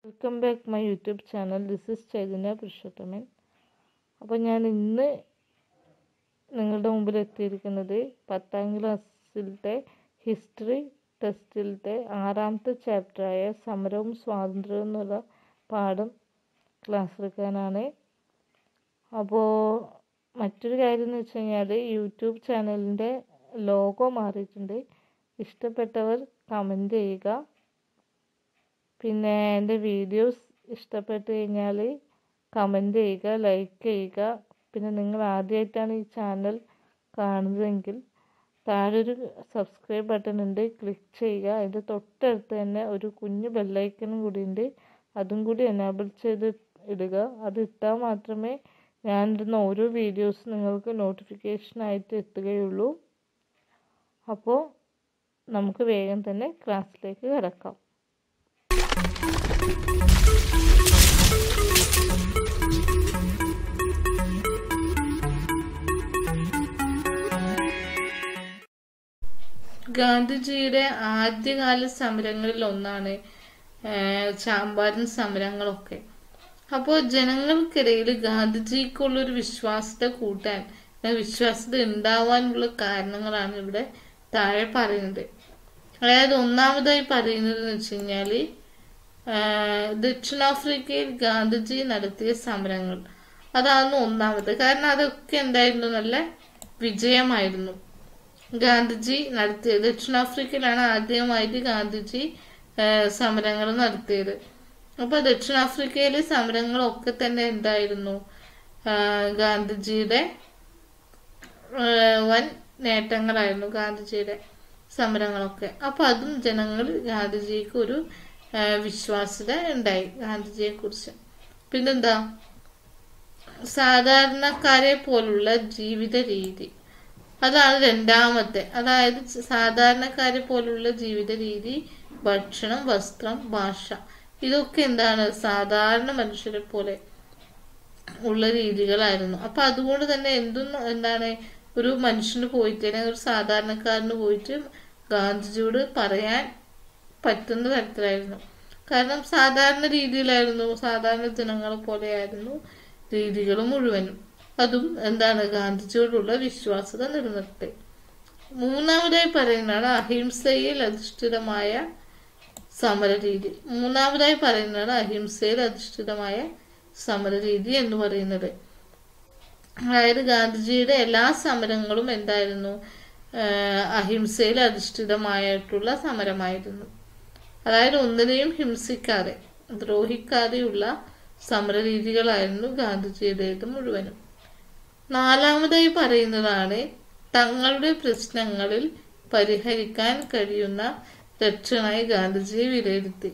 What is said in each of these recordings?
welcome back my YouTube channel this is Chaitanya Purushothaman അപ്പോൾ ഞാൻ ഇന്ന് നിങ്ങളുടെ മുമ്പിൽ എത്തിയിരിക്കുന്നത് പത്താം ക്ലാസ്സിലത്തെ ഹിസ്റ്ററി ടെസ്റ്റിലത്തെ ആറാമത്തെ ചാപ്റ്ററായ സമരവും സ്വാതന്ത്ര്യവും എന്നുള്ള പാഠം ക്ലാസ് എടുക്കാനാണ് അപ്പോൾ മറ്റൊരു കാര്യം എന്ന് വെച്ച് കഴിഞ്ഞാൽ യൂട്യൂബ് ചാനലിൻ്റെ ലോഗോ മാറിയിട്ടുണ്ട് ഇഷ്ടപ്പെട്ടവർ കമൻറ്റ് ചെയ്യുക പിന്നെ എൻ്റെ വീഡിയോസ് ഇഷ്ടപ്പെട്ട് കഴിഞ്ഞാൽ കമൻറ്റ് ചെയ്യുക ലൈക്ക് ചെയ്യുക പിന്നെ നിങ്ങൾ ആദ്യമായിട്ടാണ് ഈ ചാനൽ കാണുന്നതെങ്കിൽ താഴെ ഒരു സബ്സ്ക്രൈബ് ബട്ടൺ ഉണ്ട് ക്ലിക്ക് ചെയ്യുക അതിൻ്റെ തൊട്ടടുത്ത് തന്നെ ഒരു കുഞ്ഞു ബെല്ലൈക്കനും കൂടി ഉണ്ട് അതും കൂടി എനാബിൾ ചെയ്ത് ഇടുക അത് ഇട്ടാൽ മാത്രമേ ഞാനിടുന്ന ഓരോ വീഡിയോസ് നിങ്ങൾക്ക് നോട്ടിഫിക്കേഷനായിട്ട് എത്തുകയുള്ളൂ അപ്പോൾ നമുക്ക് വേഗം തന്നെ ക്ലാസ്സിലേക്ക് കിടക്കാം ഗാന്ധിജിയുടെ ആദ്യകാല സമരങ്ങളിൽ ഒന്നാണ് ചാമ്പാരൻ സമരങ്ങളൊക്കെ അപ്പോൾ ജനങ്ങൾക്കിടയിൽ ഗാന്ധിജിക്കുള്ളൊരു വിശ്വാസത കൂട്ടാൻ വിശ്വാസത ഉണ്ടാവാനുള്ള കാരണങ്ങളാണ് ഇവിടെ താഴെ പറയുന്നത് അതായത് ഒന്നാമതായി പറയുന്നത് എന്ന് വെച്ച് കഴിഞ്ഞാല് ദക്ഷിണാഫ്രിക്കയിൽ ഗാന്ധിജി നടത്തിയ സമരങ്ങൾ അതാണ് ഒന്നാമത് കാരണം അതൊക്കെ എന്തായിരുന്നു നല്ല വിജയമായിരുന്നു ഗാന്ധിജി നടത്തിയ ദക്ഷിണാഫ്രിക്കയിലാണ് ആദ്യമായിട്ട് ഗാന്ധിജി സമരങ്ങൾ നടത്തിയത് അപ്പൊ ദക്ഷിണാഫ്രിക്കയിലെ സമരങ്ങളൊക്കെ തന്നെ എന്തായിരുന്നു ഗാന്ധിജിയുടെ വൻ നേട്ടങ്ങളായിരുന്നു ഗാന്ധിജിയുടെ സമരങ്ങളൊക്കെ അപ്പൊ അതും ജനങ്ങൾ ഗാന്ധിജിക്ക് ഒരു വിശ്വാസ്യത ഉണ്ടായി ഗാന്ധിജിയെ കുറിച്ച് പിന്നെന്താ സാധാരണക്കാരെ പോലുള്ള ജീവിത രീതി അതാണ് രണ്ടാമത്തെ അതായത് സാധാരണക്കാരെ പോലുള്ള ജീവിത രീതി ഭക്ഷണം വസ്ത്രം ഭാഷ ഇതൊക്കെ എന്താണ് സാധാരണ മനുഷ്യരെ പോലെ ഉള്ള രീതികളായിരുന്നു അപ്പൊ അതുകൊണ്ട് തന്നെ എന്തും എന്താണ് ഒരു മനുഷ്യന് പോയിട്ട് അല്ലെങ്കിൽ ഒരു സാധാരണക്കാരന് പോയിട്ട് ഗാന്ധിജിയോട് പറയാൻ പറ്റുന്ന തരത്തിലായിരുന്നു കാരണം സാധാരണ രീതിയിലായിരുന്നു സാധാരണ ജനങ്ങളെ പോലെയായിരുന്നു രീതികൾ മുഴുവനും അതും എന്താണ് ഗാന്ധിജിയോടുള്ള വിശ്വാസത നിലനിർത്തി മൂന്നാമതായി പറയുന്നതാണ് അഹിംസയിൽ അധിഷ്ഠിതമായ സമരരീതി മൂന്നാമതായി പറയുന്നതാണ് അഹിംസയിൽ അധിഷ്ഠിതമായ സമരരീതി എന്ന് പറയുന്നത് അതായത് ഗാന്ധിജിയുടെ എല്ലാ സമരങ്ങളും എന്തായിരുന്നു അഹിംസയിൽ അധിഷ്ഠിതമായിട്ടുള്ള സമരമായിരുന്നു അതായത് ഒന്നിനെയും ഹിംസിക്കാതെ ദ്രോഹിക്കാതെയുള്ള സമരരീതികളായിരുന്നു ഗാന്ധിജിയുടേത് മുഴുവനും നാലാമതായി പറയുന്നതാണ് തങ്ങളുടെ പ്രശ്നങ്ങളിൽ പരിഹരിക്കാൻ കഴിയുന്ന രക്ഷണായി ഗാന്ധിജിയെ വിലയിരുത്തി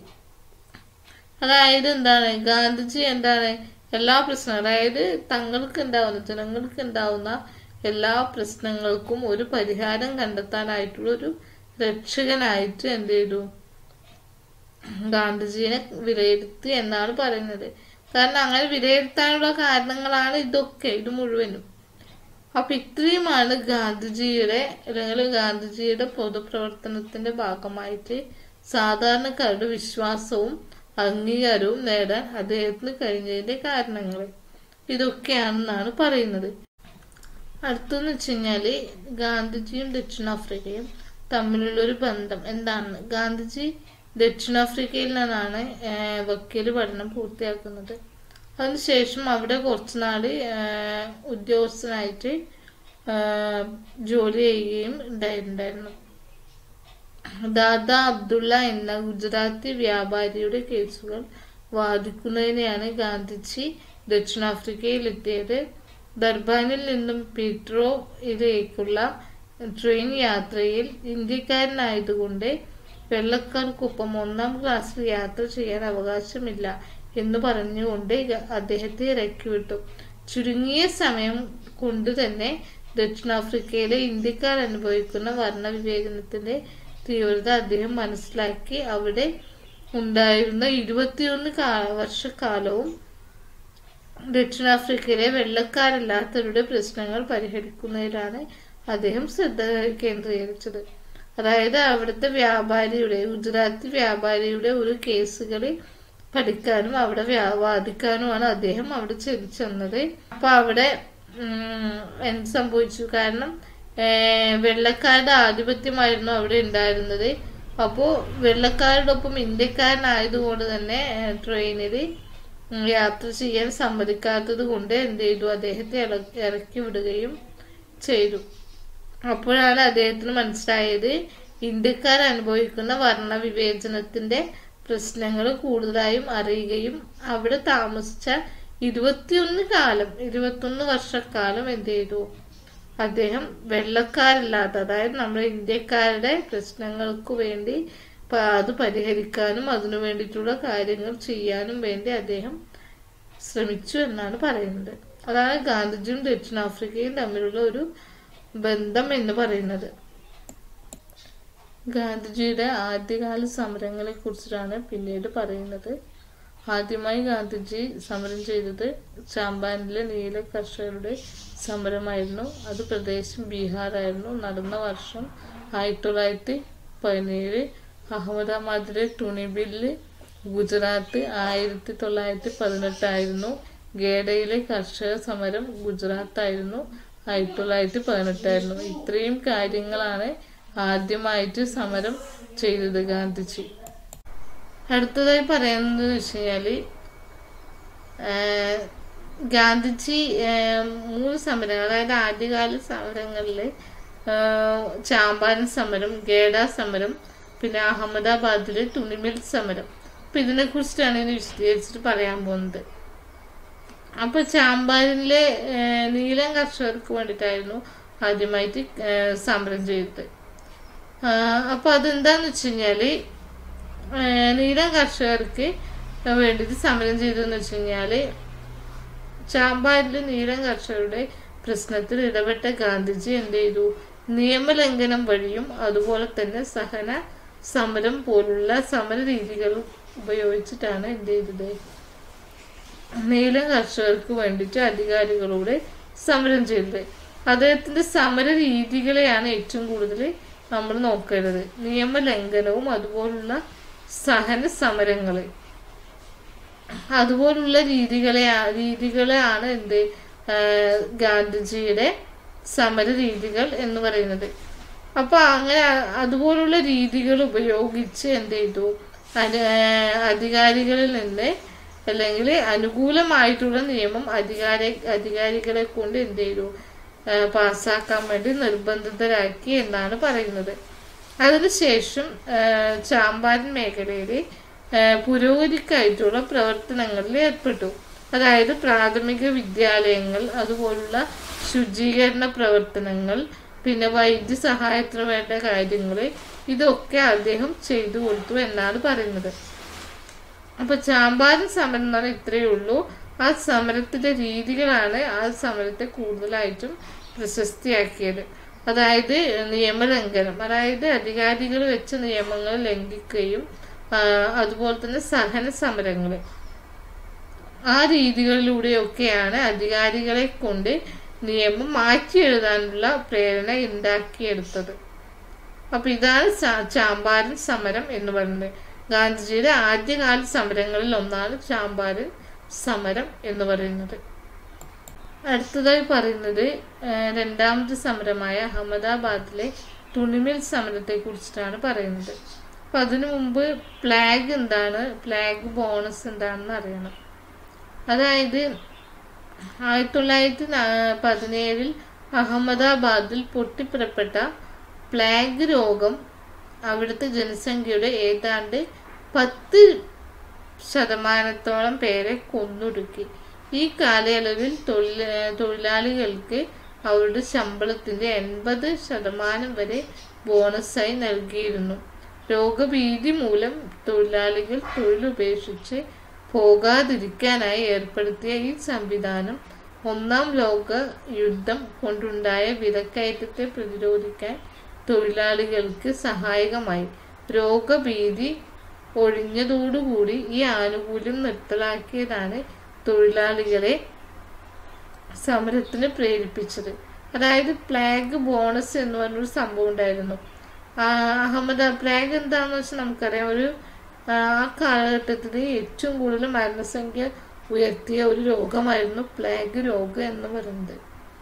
അതായത് എന്താണ് ഗാന്ധിജി എന്താണ് എല്ലാ പ്രശ്നം അതായത് തങ്ങൾക്ക് ഉണ്ടാവുന്ന ജനങ്ങൾക്ക് ഉണ്ടാവുന്ന എല്ലാ പ്രശ്നങ്ങൾക്കും ഒരു പരിഹാരം കണ്ടെത്താനായിട്ടുള്ള ഒരു രക്ഷകനായിട്ട് എന്ത് ചെയ്തു ഗാന്ധിജിയെ വിലയിരുത്തി എന്നാണ് പറയുന്നത് കാരണം അങ്ങനെ വിലയിരുത്താനുള്ള കാരണങ്ങളാണ് ഇതൊക്കെ ഇത് മുഴുവനും അപ്പൊ ഇത്രയുമാണ് ഗാന്ധിജിയുടെ അല്ലെങ്കിൽ ഗാന്ധിജിയുടെ പൊതുപ്രവർത്തനത്തിന്റെ ഭാഗമായിട്ട് സാധാരണക്കാരുടെ വിശ്വാസവും അംഗീകാരവും നേടാൻ അദ്ദേഹത്തിന് കഴിഞ്ഞതിന്റെ കാരണങ്ങൾ ഇതൊക്കെയാണെന്നാണ് പറയുന്നത് അടുത്തെന്ന് വെച്ച് കഴിഞ്ഞാല് ഗാന്ധിജിയും ദക്ഷിണാഫ്രിക്കയും തമ്മിലുള്ള ഒരു ബന്ധം എന്താണ് ഗാന്ധിജി ദക്ഷിണാഫ്രിക്കയിൽ നിന്നാണ് വക്കീല് പഠനം പൂർത്തിയാക്കുന്നത് അതിനുശേഷം അവിടെ കുറച്ചു നാള് ഉദ്യോഗസ്ഥനായിട്ട് ജോലി ചെയ്യുകയും ഉണ്ടായിട്ടുണ്ടായിരുന്നു ദാദാ അബ്ദുള്ള എന്ന ഗുജറാത്തി വ്യാപാരിയുടെ കേസുകൾ വാദിക്കുന്നതിനെയാണ് ഗാന്ധിജി ദക്ഷിണാഫ്രിക്കയിൽ എത്തിയത് ദർബാനിൽ നിന്നും പീട്രോയിലേക്കുള്ള ട്രെയിൻ യാത്രയിൽ ഇന്ത്യക്കാരനായതുകൊണ്ട് വെള്ളക്കാർക്കൊപ്പം ഒന്നാം ക്ലാസ്സിൽ യാത്ര ചെയ്യാൻ അവകാശമില്ല എന്ന് പറഞ്ഞുകൊണ്ട് അദ്ദേഹത്തെ ഇറക്കിവിട്ടു ചുരുങ്ങിയ സമയം കൊണ്ട് തന്നെ ദക്ഷിണാഫ്രിക്കയിലെ ഇന്ത്യക്കാർ അനുഭവിക്കുന്ന വർണ്ണവിവേചനത്തിന്റെ തീവ്രത അദ്ദേഹം മനസ്സിലാക്കി അവിടെ ഉണ്ടായിരുന്ന ഇരുപത്തിയൊന്ന് വർഷക്കാലവും ദക്ഷിണാഫ്രിക്കയിലെ വെള്ളക്കാരല്ലാത്തവരുടെ പ്രശ്നങ്ങൾ പരിഹരിക്കുന്നതിലാണ് അദ്ദേഹം ശ്രദ്ധ കേന്ദ്രീകരിച്ചത് അതായത് അവിടുത്തെ വ്യാപാരിയുടെ ഗുജറാത്തി വ്യാപാരിയുടെ ഒരു കേസുകളിൽ പഠിക്കാനും അവിടെ വ്യാ- വാദിക്കാനുമാണ് അദ്ദേഹം അവിടെ ചെന്ന് ചെന്നത് അപ്പൊ അവിടെ ഉം, എന്ത് സംഭവിച്ചു കാരണം ഏഹ്, വെള്ളക്കാരുടെ ആധിപത്യമായിരുന്നു അവിടെ ഉണ്ടായിരുന്നത് അപ്പോൾ വെള്ളക്കാരുടെ ഒപ്പം ഇന്ത്യക്കാരനായതുകൊണ്ട് തന്നെ ഏഹ്, ട്രെയിനിൽ ഉം, യാത്ര ചെയ്യാൻ സമ്മതിക്കാത്തത് കൊണ്ട് എന്ത് ചെയ്തു അദ്ദേഹത്തെ ഇള- ഇറക്കി വിടുകയും ചെയ്തു അപ്പോഴാണ് അദ്ദേഹത്തിന് മനസ്സിലായത് ഇന്ത്യക്കാർ അനുഭവിക്കുന്ന വർണ്ണ വിവേചനത്തിന്റെ പ്രശ്നങ്ങൾ കൂടുതലായും അറിയുകയും അവിടെ താമസിച്ച ഇരുപത്തിയൊന്ന് കാലം ഇരുപത്തൊന്ന് വർഷക്കാലം എന്ത് ചെയ്തു അദ്ദേഹം വെള്ളക്കാരില്ലാത്ത അതായത് നമ്മുടെ ഇന്ത്യക്കാരുടെ പ്രശ്നങ്ങൾക്ക് വേണ്ടി പ- അത് പരിഹരിക്കാനും അതിനു വേണ്ടിയിട്ടുള്ള കാര്യങ്ങൾ ചെയ്യാനും വേണ്ടി അദ്ദേഹം ശ്രമിച്ചു എന്നാണ് പറയുന്നത് അതാണ് ഗാന്ധിജിയും ദക്ഷിണാഫ്രിക്കയും തമ്മിലുള്ള ഒരു ബന്ധം എന്ന് പറയുന്നത് ഗാന്ധിജിയുടെ ആദ്യകാല സമരങ്ങളെ കുറിച്ചിട്ടാണ് പിന്നീട് പറയുന്നത് ആദ്യമായി ഗാന്ധിജി സമരം ചെയ്തത് ചാമ്പാനിലെ നീല കർഷകരുടെ സമരമായിരുന്നു അത് പ്രദേശം ബീഹാറായിരുന്നു നടന്ന വർഷം ആയിരത്തി തൊള്ളായിരത്തി പതിനേഴ് അഹമ്മദാബാദിലെ ടുണിബില്ല് ഗുജറാത്ത് ആയിരത്തി തൊള്ളായിരത്തി പതിനെട്ടായിരുന്നു ഗേഡയിലെ കർഷക സമരം ഗുജറാത്തായിരുന്നു ആയിരത്തി തൊള്ളായിരത്തി പതിനെട്ടായിരുന്നു ഇത്രയും കാര്യങ്ങളാണ് ആദ്യമായിട്ട് സമരം ചെയ്തത് ഗാന്ധിജി അടുത്തതായി പറയുന്നത് വെച്ച് കഴിഞ്ഞാല് ആഹ് ഗാന്ധിജി ആഹ് മൂന്ന് സമരങ്ങൾ അതായത് ആദ്യകാല സമരങ്ങളിൽ ചാമ്പാരൻ സമരം ഗേഡ സമരം പിന്നെ അഹമ്മദാബാദിലെ തുണിമിൽ സമരം അപ്പൊ ഇതിനെ കുറിച്ചിട്ടാണ് ഇനി വിശദീകരിച്ചിട്ട് പറയാൻ പോകുന്നത് അപ്പൊ ചാമ്പാരനിലെ ആഹ് നീലം കർഷകർക്ക് വേണ്ടിയിട്ടായിരുന്നു ആദ്യമായിട്ട് ആഹ് സമരം ചെയ്തത് ആഹ് അപ്പൊ അതെന്താന്ന് വെച്ച് കഴിഞ്ഞാല് ആഹ് നീലം കർഷകർക്ക് വേണ്ടിയിട്ട് സമരം ചെയ്തതെന്ന് വെച്ച് കഴിഞ്ഞാല് ചാമ്പാരിലെ നീലം കർഷകരുടെ പ്രശ്നത്തിൽ ഇടപെട്ട ഗാന്ധിജി എന്ത് ചെയ്തു നിയമലംഘനം വഴിയും അതുപോലെ തന്നെ സഹന സമരം പോലുള്ള സമര രീതികൾ ഉപയോഗിച്ചിട്ടാണ് എന്ത് ചെയ്തത് നീലം കർഷകർക്ക് വേണ്ടിയിട്ട് അധികാരികളോട് സമരം ചെയ്തത് അദ്ദേഹത്തിന്റെ സമര രീതികളെയാണ് ഏറ്റവും കൂടുതൽ നമ്മൾ നോക്കേണ്ടത് നിയമലംഘനവും അതുപോലുള്ള സഹന സമരങ്ങള് അതുപോലുള്ള രീതികളെ രീതികളെയാണ് എന്ത് ആ, ഗാന്ധിജിയുടെ സമര രീതികൾ എന്ന് പറയുന്നത് അപ്പൊ അങ്ങനെ അ- അതുപോലുള്ള രീതികൾ ഉപയോഗിച്ച് എന്ത് ചെയ്തു അന- ആ, അധികാരികളിൽ നിന്ന് അല്ലെങ്കിൽ അനുകൂലമായിട്ടുള്ള നിയമം അധികാരി അധികാരികളെ കൊണ്ട് എന്ത് ചെയ്തു ആ, പാസ്സാക്കാൻ വേണ്ടി നിർബന്ധിതരാക്കി എന്നാണ് പറയുന്നത് അതിനുശേഷം ആ, ചാമ്പാരൻ മേഖലയിൽ ആ, പുരോഗതിക്കായിട്ടുള്ള പ്രവർത്തനങ്ങളിൽ ഏർപ്പെട്ടു അതായത് പ്രാഥമിക വിദ്യാലയങ്ങൾ അതുപോലുള്ള ശുചീകരണ പ്രവർത്തനങ്ങൾ പിന്നെ വൈദ്യ സഹായത്തിന് വേണ്ട കാര്യങ്ങൾ ഇതൊക്കെ അദ്ദേഹം ചെയ്തു കൊടുത്തു എന്നാണ് പറയുന്നത് അപ്പൊ ചാമ്പാരൻ സമരം എന്ന് പറഞ്ഞാൽ ഇത്രയേ ഉള്ളൂ ആ സമരത്തിന്റെ രീതികളാണ് ആ സമരത്തെ കൂടുതലായിട്ടും പ്രശസ്തിയാക്കിയത് അതായത് നിയമലംഘനം അതായത് അധികാരികൾ വെച്ച നിയമങ്ങൾ ലംഘിക്കുകയും ആ, അതുപോലെ തന്നെ സഹന സമരങ്ങൾ ആ രീതികളിലൂടെയൊക്കെയാണ് അധികാരികളെ കൊണ്ട് നിയമം മാറ്റി എഴുതാനുള്ള പ്രേരണ ഉണ്ടാക്കിയെടുത്തത് അപ്പൊ ഇതാണ് ചാ- ചാമ്പാരൻ സമരം എന്ന് പറയുന്നത് ഗാന്ധിജിയുടെ ആദ്യകാല സമരങ്ങളിൽ ഒന്നാണ് ചാമ്പാരൻ സമരം എന്ന് പറയുന്നത് അടുത്തതായി പറയുന്നത് ആ, രണ്ടാമത്തെ സമരമായ അഹമ്മദാബാദിലെ തുണിമിൽ സമരത്തെ കുറിച്ചിട്ടാണ് പറയുന്നത് അപ്പൊ അതിനു മുമ്പ് പ്ലാഗ് എന്താണ് പ്ലാഗ് ബോണസ് എന്താണെന്ന് അറിയണം അതായത് ആയിരത്തി തൊള്ളായിരത്തി നാ- പതിനേഴിൽ അഹമ്മദാബാദിൽ പൊട്ടിപ്പുറപ്പെട്ട പ്ലാഗ് രോഗം അവിടുത്തെ ജനസംഖ്യയുടെ ഏതാണ്ട് പത്ത് ശതമാനത്തോളം പേരെ കൊന്നൊടുക്കി ഈ കാലയളവിൽ തൊഴിൽ തൊഴിലാളികൾക്ക് അവരുടെ ശമ്പളത്തിന്റെ എൺപത് ശതമാനം വരെ ബോണസായി നൽകിയിരുന്നു രോഗഭീതി മൂലം തൊഴിലാളികൾ തൊഴിലുപേക്ഷിച്ച് പോകാതിരിക്കാനായി ഏർപ്പെടുത്തിയ ഈ സംവിധാനം ഒന്നാം ലോക യുദ്ധം കൊണ്ടുണ്ടായ വിലക്കയറ്റത്തെ പ്രതിരോധിക്കാൻ തൊഴിലാളികൾക്ക് സഹായകമായി രോഗഭീതി ഒഴിഞ്ഞതോടുകൂടി ഈ ആനുകൂല്യം നിർത്തലാക്കിയതാണ് തൊഴിലാളികളെ സമരത്തിന് പ്രേരിപ്പിച്ചത് അതായത് പ്ലാഗ് ബോണസ് എന്ന് പറഞ്ഞൊരു സംഭവം ഉണ്ടായിരുന്നു ആ, അഹമ്മദ പ്ലാഗ് എന്താണെന്ന് വെച്ചാൽ നമുക്കറിയാം ഒരു ആ കാലഘട്ടത്തിൽ ഏറ്റവും കൂടുതൽ മരണസംഖ്യ ഉയർത്തിയ ഒരു രോഗമായിരുന്നു പ്ലേഗ് രോഗം എന്ന് പറയുന്നത്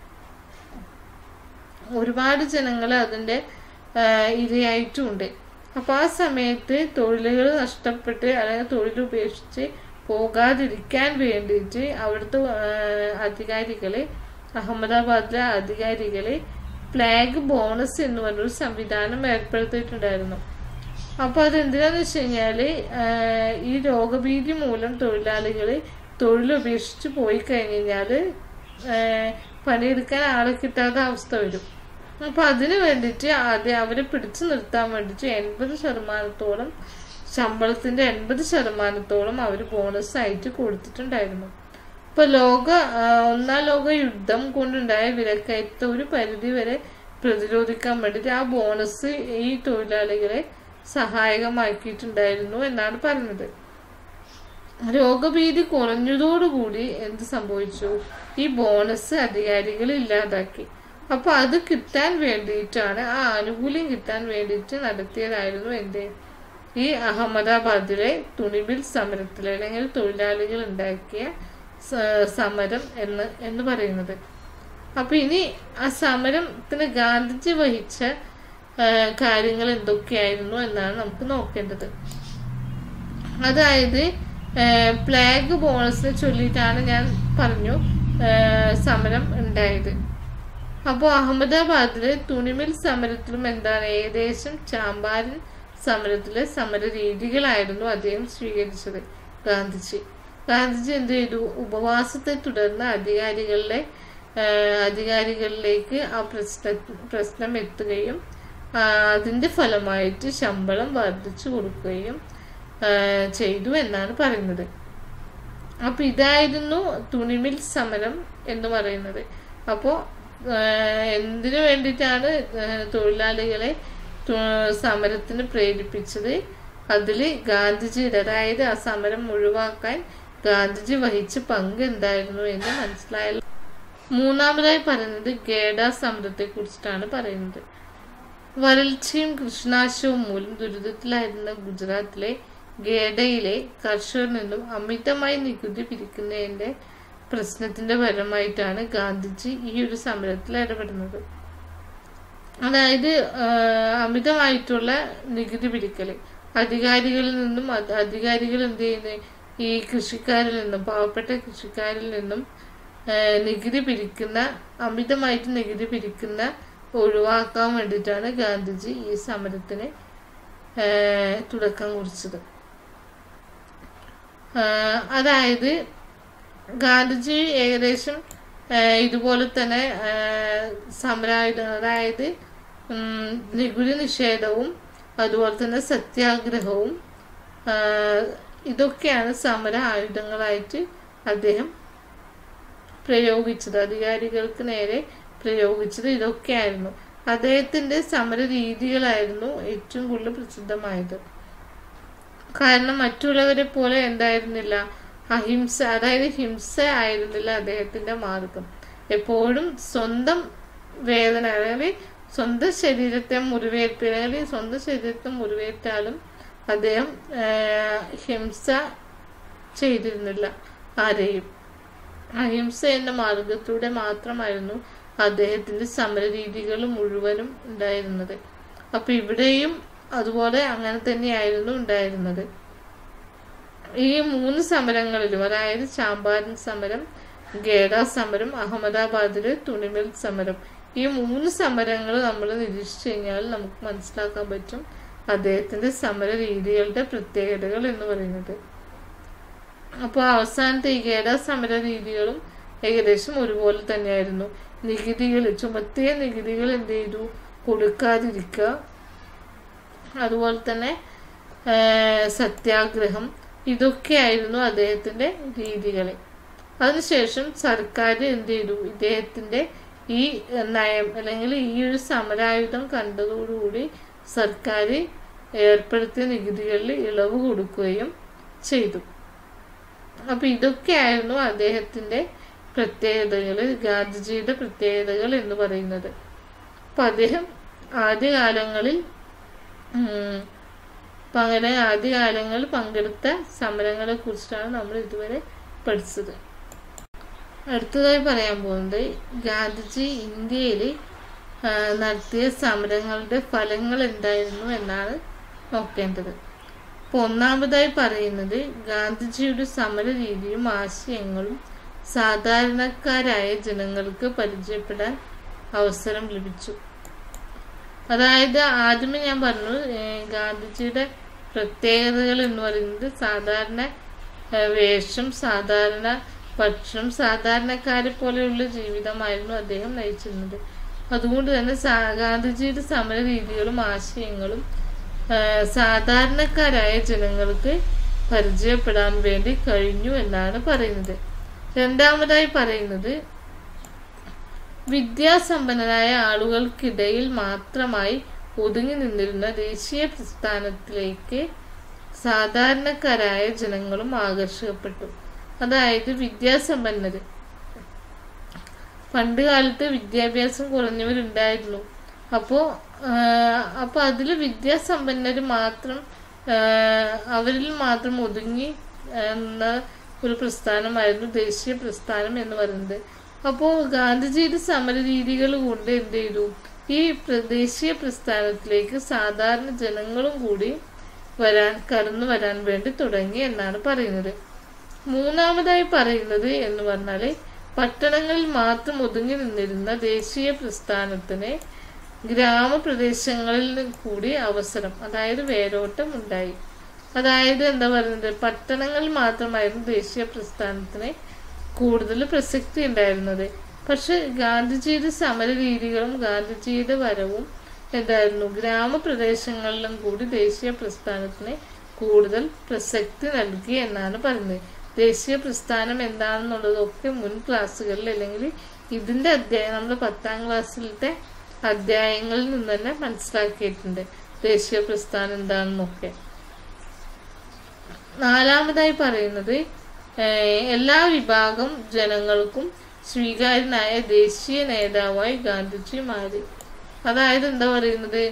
ഒരുപാട് ജനങ്ങൾ അതിൻ്റെ ഇരയായിട്ടുമുണ്ട് അപ്പോൾ ആ സമയത്ത് തൊഴിലുകൾ നഷ്ടപ്പെട്ട് അല്ലെങ്കിൽ തൊഴിൽ ഉപേക്ഷിച്ച് പോകാതിരിക്കാൻ വേണ്ടിയിട്ട് അവിടുത്തെ അധികാരികളെ അഹമ്മദാബാദിലെ അധികാരികളെ ഫ്ലാഗ് ബോണസ് എന്ന് പറഞ്ഞൊരു സംവിധാനം ഏർപ്പെടുത്തിയിട്ടുണ്ടായിരുന്നു അപ്പോൾ അതെന്തിനാന്ന് വെച്ച് കഴിഞ്ഞാൽ ഈ രോഗഭീതി മൂലം തൊഴിലാളികൾ തൊഴിൽ ഉപേക്ഷിച്ച് പോയി കഴിഞ്ഞ് കഴിഞ്ഞാൽ പണിയെടുക്കാൻ ആളെ കിട്ടാത്ത അവസ്ഥ വരും അപ്പോൾ അതിന് വേണ്ടിയിട്ട് ആദ്യം അവരെ പിടിച്ചു നിർത്താൻ വേണ്ടിയിട്ട് എൺപത് ശതമാനത്തോളം ശമ്പളത്തിന്റെ എൺപത് ശതമാനത്തോളം അവർ ബോണസ് ആയിട്ട് കൊടുത്തിട്ടുണ്ടായിരുന്നു ഇപ്പൊ ലോക ഒന്നാം ലോക യുദ്ധം കൊണ്ടുണ്ടായ വിലക്കയറ്റ ഒരു പരിധി വരെ പ്രതിരോധിക്കാൻ വേണ്ടിയിട്ട് ആ ബോണസ് ഈ തൊഴിലാളികളെ സഹായകമാക്കിയിട്ടുണ്ടായിരുന്നു എന്നാണ് പറഞ്ഞത് രോഗഭീതി കുറഞ്ഞതോടുകൂടി എന്ത് സംഭവിച്ചു ഈ ബോണസ് അധികാരികൾ ഇല്ലാതാക്കി അപ്പൊ അത് കിട്ടാൻ വേണ്ടിയിട്ടാണ് ആ ആനുകൂല്യം കിട്ടാൻ വേണ്ടിയിട്ട് നടത്തിയതായിരുന്നു എന്ത് ഈ അഹമ്മദാബാദിലെ തുണിമിൽ സമരത്തിൽ അല്ലെങ്കിൽ തൊഴിലാളികൾ ഉണ്ടാക്കിയ സമരം എന്ന് എന്ന് പറയുന്നത് അപ്പൊ ഇനി ആ സമരത്തിന് ഗാന്ധിജി വഹിച്ച കാര്യങ്ങൾ എന്തൊക്കെയായിരുന്നു എന്നാണ് നമുക്ക് നോക്കേണ്ടത് അതായത് പ്ലാഗ് ബോണസിനെ ചൊല്ലിയിട്ടാണ് ഞാൻ പറഞ്ഞു സമരം ഉണ്ടായത് അപ്പോൾ അഹമ്മദാബാദിലെ തുണിമിൽ സമരത്തിലും എന്താണ് ഏകദേശം ചാമ്പാരൻ സമരത്തിലെ സമര രീതികളായിരുന്നു അദ്ദേഹം സ്വീകരിച്ചത് ഗാന്ധിജി ഗാന്ധിജി എന്ത് ചെയ്തു ഉപവാസത്തെ തുടർന്ന് അധികാരികളുടെ അധികാരികളിലേക്ക് ആ പ്രശ്ന പ്രശ്നം എത്തുകയും അതിന്റെ ഫലമായിട്ട് ശമ്പളം വർദ്ധിച്ചു കൊടുക്കുകയും ചെയ്തു എന്നാണ് പറയുന്നത് അപ്പൊ ഇതായിരുന്നു തുണിമിൽ സമരം എന്ന് പറയുന്നത് അപ്പോൾ എന്തിനു വേണ്ടിയിട്ടാണ് തൊഴിലാളികളെ സമരത്തിന് പ്രേരിപ്പിച്ചത് അതിൽ ഗാന്ധിജിയുടെ അതായത് ആ സമരം ഒഴിവാക്കാൻ ഗാന്ധിജി വഹിച്ച പങ്ക് എന്തായിരുന്നു എന്ന് മനസ്സിലായല്ലോ മൂന്നാമതായി പറയുന്നത് ഗേഡ സമരത്തെ കുറിച്ചിട്ടാണ് പറയുന്നത് വരൾച്ചയും കൃഷിനാശവും മൂലം ദുരിതത്തിലായിരുന്ന ഗുജറാത്തിലെ ഗേഡയിലെ കർഷകരിൽ നിന്നും അമിതമായി നികുതി പിരിക്കുന്നതിന്റെ പ്രശ്നത്തിന്റെ ഫലമായിട്ടാണ് ഗാന്ധിജി ഈ ഒരു സമരത്തിൽ ഇടപെടുന്നത് അതായത് അമിതമായിട്ടുള്ള നികുതി പിരിക്കല് അധികാരികളിൽ നിന്നും അധികാരികൾ എന്ത് ചെയ്യുന്നത് ഈ കൃഷിക്കാരിൽ നിന്നും പാവപ്പെട്ട കൃഷിക്കാരിൽ നിന്നും നികുതി പിരിക്കുന്ന അമിതമായിട്ട് നികുതി പിരിക്കുന്ന ഒഴിവാക്കാൻ വേണ്ടിയിട്ടാണ് ഗാന്ധിജി ഈ സമരത്തിന് തുടക്കം കുറിച്ചത് അതായത് ഗാന്ധിജി ഏകദേശം ഇതുപോലെ തന്നെ സമരായുധം അതായത് നികുതി നിഷേധവും അതുപോലെ തന്നെ സത്യാഗ്രഹവും ഇതൊക്കെയാണ് സമര ആയുധങ്ങളായിട്ട് അദ്ദേഹം പ്രയോഗിച്ചത് അധികാരികൾക്ക് നേരെ പ്രയോഗിച്ചത് ഇതൊക്കെയായിരുന്നു അദ്ദേഹത്തിന്റെ സമര രീതികളായിരുന്നു ഏറ്റവും കൂടുതൽ പ്രസിദ്ധമായത് കാരണം മറ്റുള്ളവരെ പോലെ എന്തായിരുന്നില്ല അഹിംസ അതായത് ഹിംസ ആയിരുന്നില്ല അദ്ദേഹത്തിന്റെ മാർഗം എപ്പോഴും സ്വന്തം വേദന അല്ലെങ്കിൽ സ്വന്തം ശരീരത്തെ മുറിവേറ്റ് അല്ലെങ്കിൽ സ്വന്തം ശരീരത്തെ മുറിവേറ്റാലും അദ്ദേഹം ഹിംസ ചെയ്തിരുന്നില്ല ആരെയും അഹിംസ എന്ന മാർഗത്തിലൂടെ മാത്രമായിരുന്നു അദ്ദേഹത്തിന്റെ സമര രീതികൾ മുഴുവനും ഉണ്ടായിരുന്നത് അപ്പൊ ഇവിടെയും അതുപോലെ അങ്ങനെ തന്നെയായിരുന്നു ഉണ്ടായിരുന്നത് ഈ മൂന്ന് സമരങ്ങളിലും അതായത് ചാമ്പാരൻ സമരം ഗേഡ സമരം അഹമ്മദാബാദിലെ തുണിമിൽ സമരം ഈ മൂന്ന് സമരങ്ങൾ നമ്മൾ നിരീക്ഷിച്ചു കഴിഞ്ഞാൽ നമുക്ക് മനസ്സിലാക്കാൻ പറ്റും അദ്ദേഹത്തിന്റെ സമര രീതികളുടെ പ്രത്യേകതകൾ എന്ന് പറയുന്നത് അപ്പോൾ അവസാനത്തെ ഈ ഗേഡ സമര രീതികളും ഏകദേശം ഒരുപോലെ തന്നെയായിരുന്നു നികുതികൾ ചുമത്തിയ നികുതികൾ എന്ത് ചെയ്തു കൊടുക്കാതിരിക്കുക അതുപോലെ തന്നെ സത്യാഗ്രഹം ഇതൊക്കെയായിരുന്നു അദ്ദേഹത്തിന്റെ രീതികൾ അതിനുശേഷം സർക്കാർ എന്ത് ചെയ്തു ഇദ്ദേഹത്തിന്റെ ഈ നയം അല്ലെങ്കിൽ ഈ ഒരു സമരായുധം കണ്ടതോടുകൂടി സർക്കാർ ഏർപ്പെടുത്തിയ നികുതികളിൽ ഇളവ് കൊടുക്കുകയും ചെയ്തു അപ്പൊ ഇതൊക്കെയായിരുന്നു അദ്ദേഹത്തിന്റെ പ്രത്യേകതകൾ ഗാന്ധിജിയുടെ പ്രത്യേകതകൾ എന്ന് പറയുന്നത് അപ്പൊ അദ്ദേഹം ആദ്യകാലങ്ങളിൽ പകരം ആദ്യകാലങ്ങളിൽ പങ്കെടുത്ത സമരങ്ങളെ കുറിച്ചാണ് നമ്മൾ ഇതുവരെ പഠിച്ചത് അടുത്തതായി പറയാൻ പോകുന്നത് ഗാന്ധിജി ഇന്ത്യയിൽ ആ, നടത്തിയ സമരങ്ങളുടെ ഫലങ്ങൾ എന്തായിരുന്നു എന്നാണ് നോക്കേണ്ടത് അപ്പോൾ ഒന്നാമതായി പറയുന്നത് ഗാന്ധിജിയുടെ സമര രീതിയും ആശയങ്ങളും സാധാരണക്കാരായ ജനങ്ങൾക്ക് പരിചയപ്പെടാൻ അവസരം ലഭിച്ചു അതായത് ആദ്യമേ ഞാൻ പറഞ്ഞു ഏഹ് ഗാന്ധിജിയുടെ പ്രത്യേകതകൾ എന്ന് പറയുന്നത് സാധാരണ ഏഹ് വേഷം സാധാരണ ഭക്ഷണം സാധാരണക്കാരെ പോലെയുള്ള ജീവിതമായിരുന്നു അദ്ദേഹം നയിച്ചിരുന്നത് അതുകൊണ്ട് തന്നെ സാ- ഗാന്ധിജിയുടെ സമര രീതികളും ആശയങ്ങളും ഏഹ് സാധാരണക്കാരായ ജനങ്ങൾക്ക് പരിചയപ്പെടാൻ വേണ്ടി കഴിഞ്ഞു എന്നാണ് പറയുന്നത് രണ്ടാമതായി പറയുന്നത് വിദ്യാസമ്പന്നരായ ആളുകൾക്കിടയിൽ മാത്രമായി ഒതുങ്ങി നിന്നിരുന്ന ദേശീയ പ്രസ്ഥാനത്തിലേക്ക് സാധാരണക്കാരായ ജനങ്ങളും ആകർഷിക്കപ്പെട്ടു അതായത് വിദ്യാസമ്പന്നര് പണ്ട് കാലത്ത് വിദ്യാഭ്യാസം കുറഞ്ഞവരുണ്ടായിരുന്നു അപ്പോൾ അപ്പോൾ അതിൽ വിദ്യാസമ്പന്നര് മാത്രം ആ, അവരിൽ മാത്രം ഒതുങ്ങി എന്ന ഒരു പ്രസ്ഥാനമായിരുന്നു ദേശീയ പ്രസ്ഥാനം എന്ന് പറയുന്നത് അപ്പോൾ ഗാന്ധിജിയുടെ സമര രീതികൾ കൊണ്ട് എന്ത് ചെയ്തു ഈ പ്ര- ദേശീയ പ്രസ്ഥാനത്തിലേക്ക് സാധാരണ ജനങ്ങളും കൂടി വരാൻ കടന്നു വരാൻ വേണ്ടി തുടങ്ങി എന്നാണ് പറയുന്നത് മൂന്നാമതായി പറയുന്നത് എന്ന് പറഞ്ഞാൽ പട്ടണങ്ങളിൽ മാത്രം ഒതുങ്ങി നിന്നിരുന്ന ദേശീയ പ്രസ്ഥാനത്തിന് ഗ്രാമപ്രദേശങ്ങളിൽ കൂടി അവസരം അതായത് വേരോട്ടം ഉണ്ടായി അതായത് എന്താ പറയുന്നത് പട്ടണങ്ങളിൽ മാത്രമായിരുന്നു ദേശീയ പ്രസ്ഥാനത്തിന് കൂടുതൽ പ്രസക്തി ഉണ്ടായിരുന്നത് പക്ഷെ ഗാന്ധിജിയുടെ സമര രീതികളും ഗാന്ധിജിയുടെ വരവും എന്തായിരുന്നു ഗ്രാമപ്രദേശങ്ങളിലും കൂടി ദേശീയ പ്രസ്ഥാനത്തിന് കൂടുതൽ പ്രസക്തി നൽകി എന്നാണ് പറയുന്നത് ദേശീയ പ്രസ്ഥാനം എന്താണെന്നുള്ളതൊക്കെ മുൻ ക്ലാസ്സുകളിൽ അല്ലെങ്കിൽ ഇതിന്റെ അധ്യായം നമ്മൾ പത്താം ക്ലാസ്സിലത്തെ അധ്യായങ്ങളിൽ നിന്ന് തന്നെ മനസ്സിലാക്കിയിട്ടുണ്ട് ദേശീയ പ്രസ്ഥാനം എന്താണെന്നൊക്കെ നാലാമതായി പറയുന്നത് ഏഹ്, എല്ലാ വിഭാഗം ജനങ്ങൾക്കും സ്വീകാര്യനായ ദേശീയ നേതാവായി ഗാന്ധിജി മാറി അതായത് എന്താ പറയുന്നത്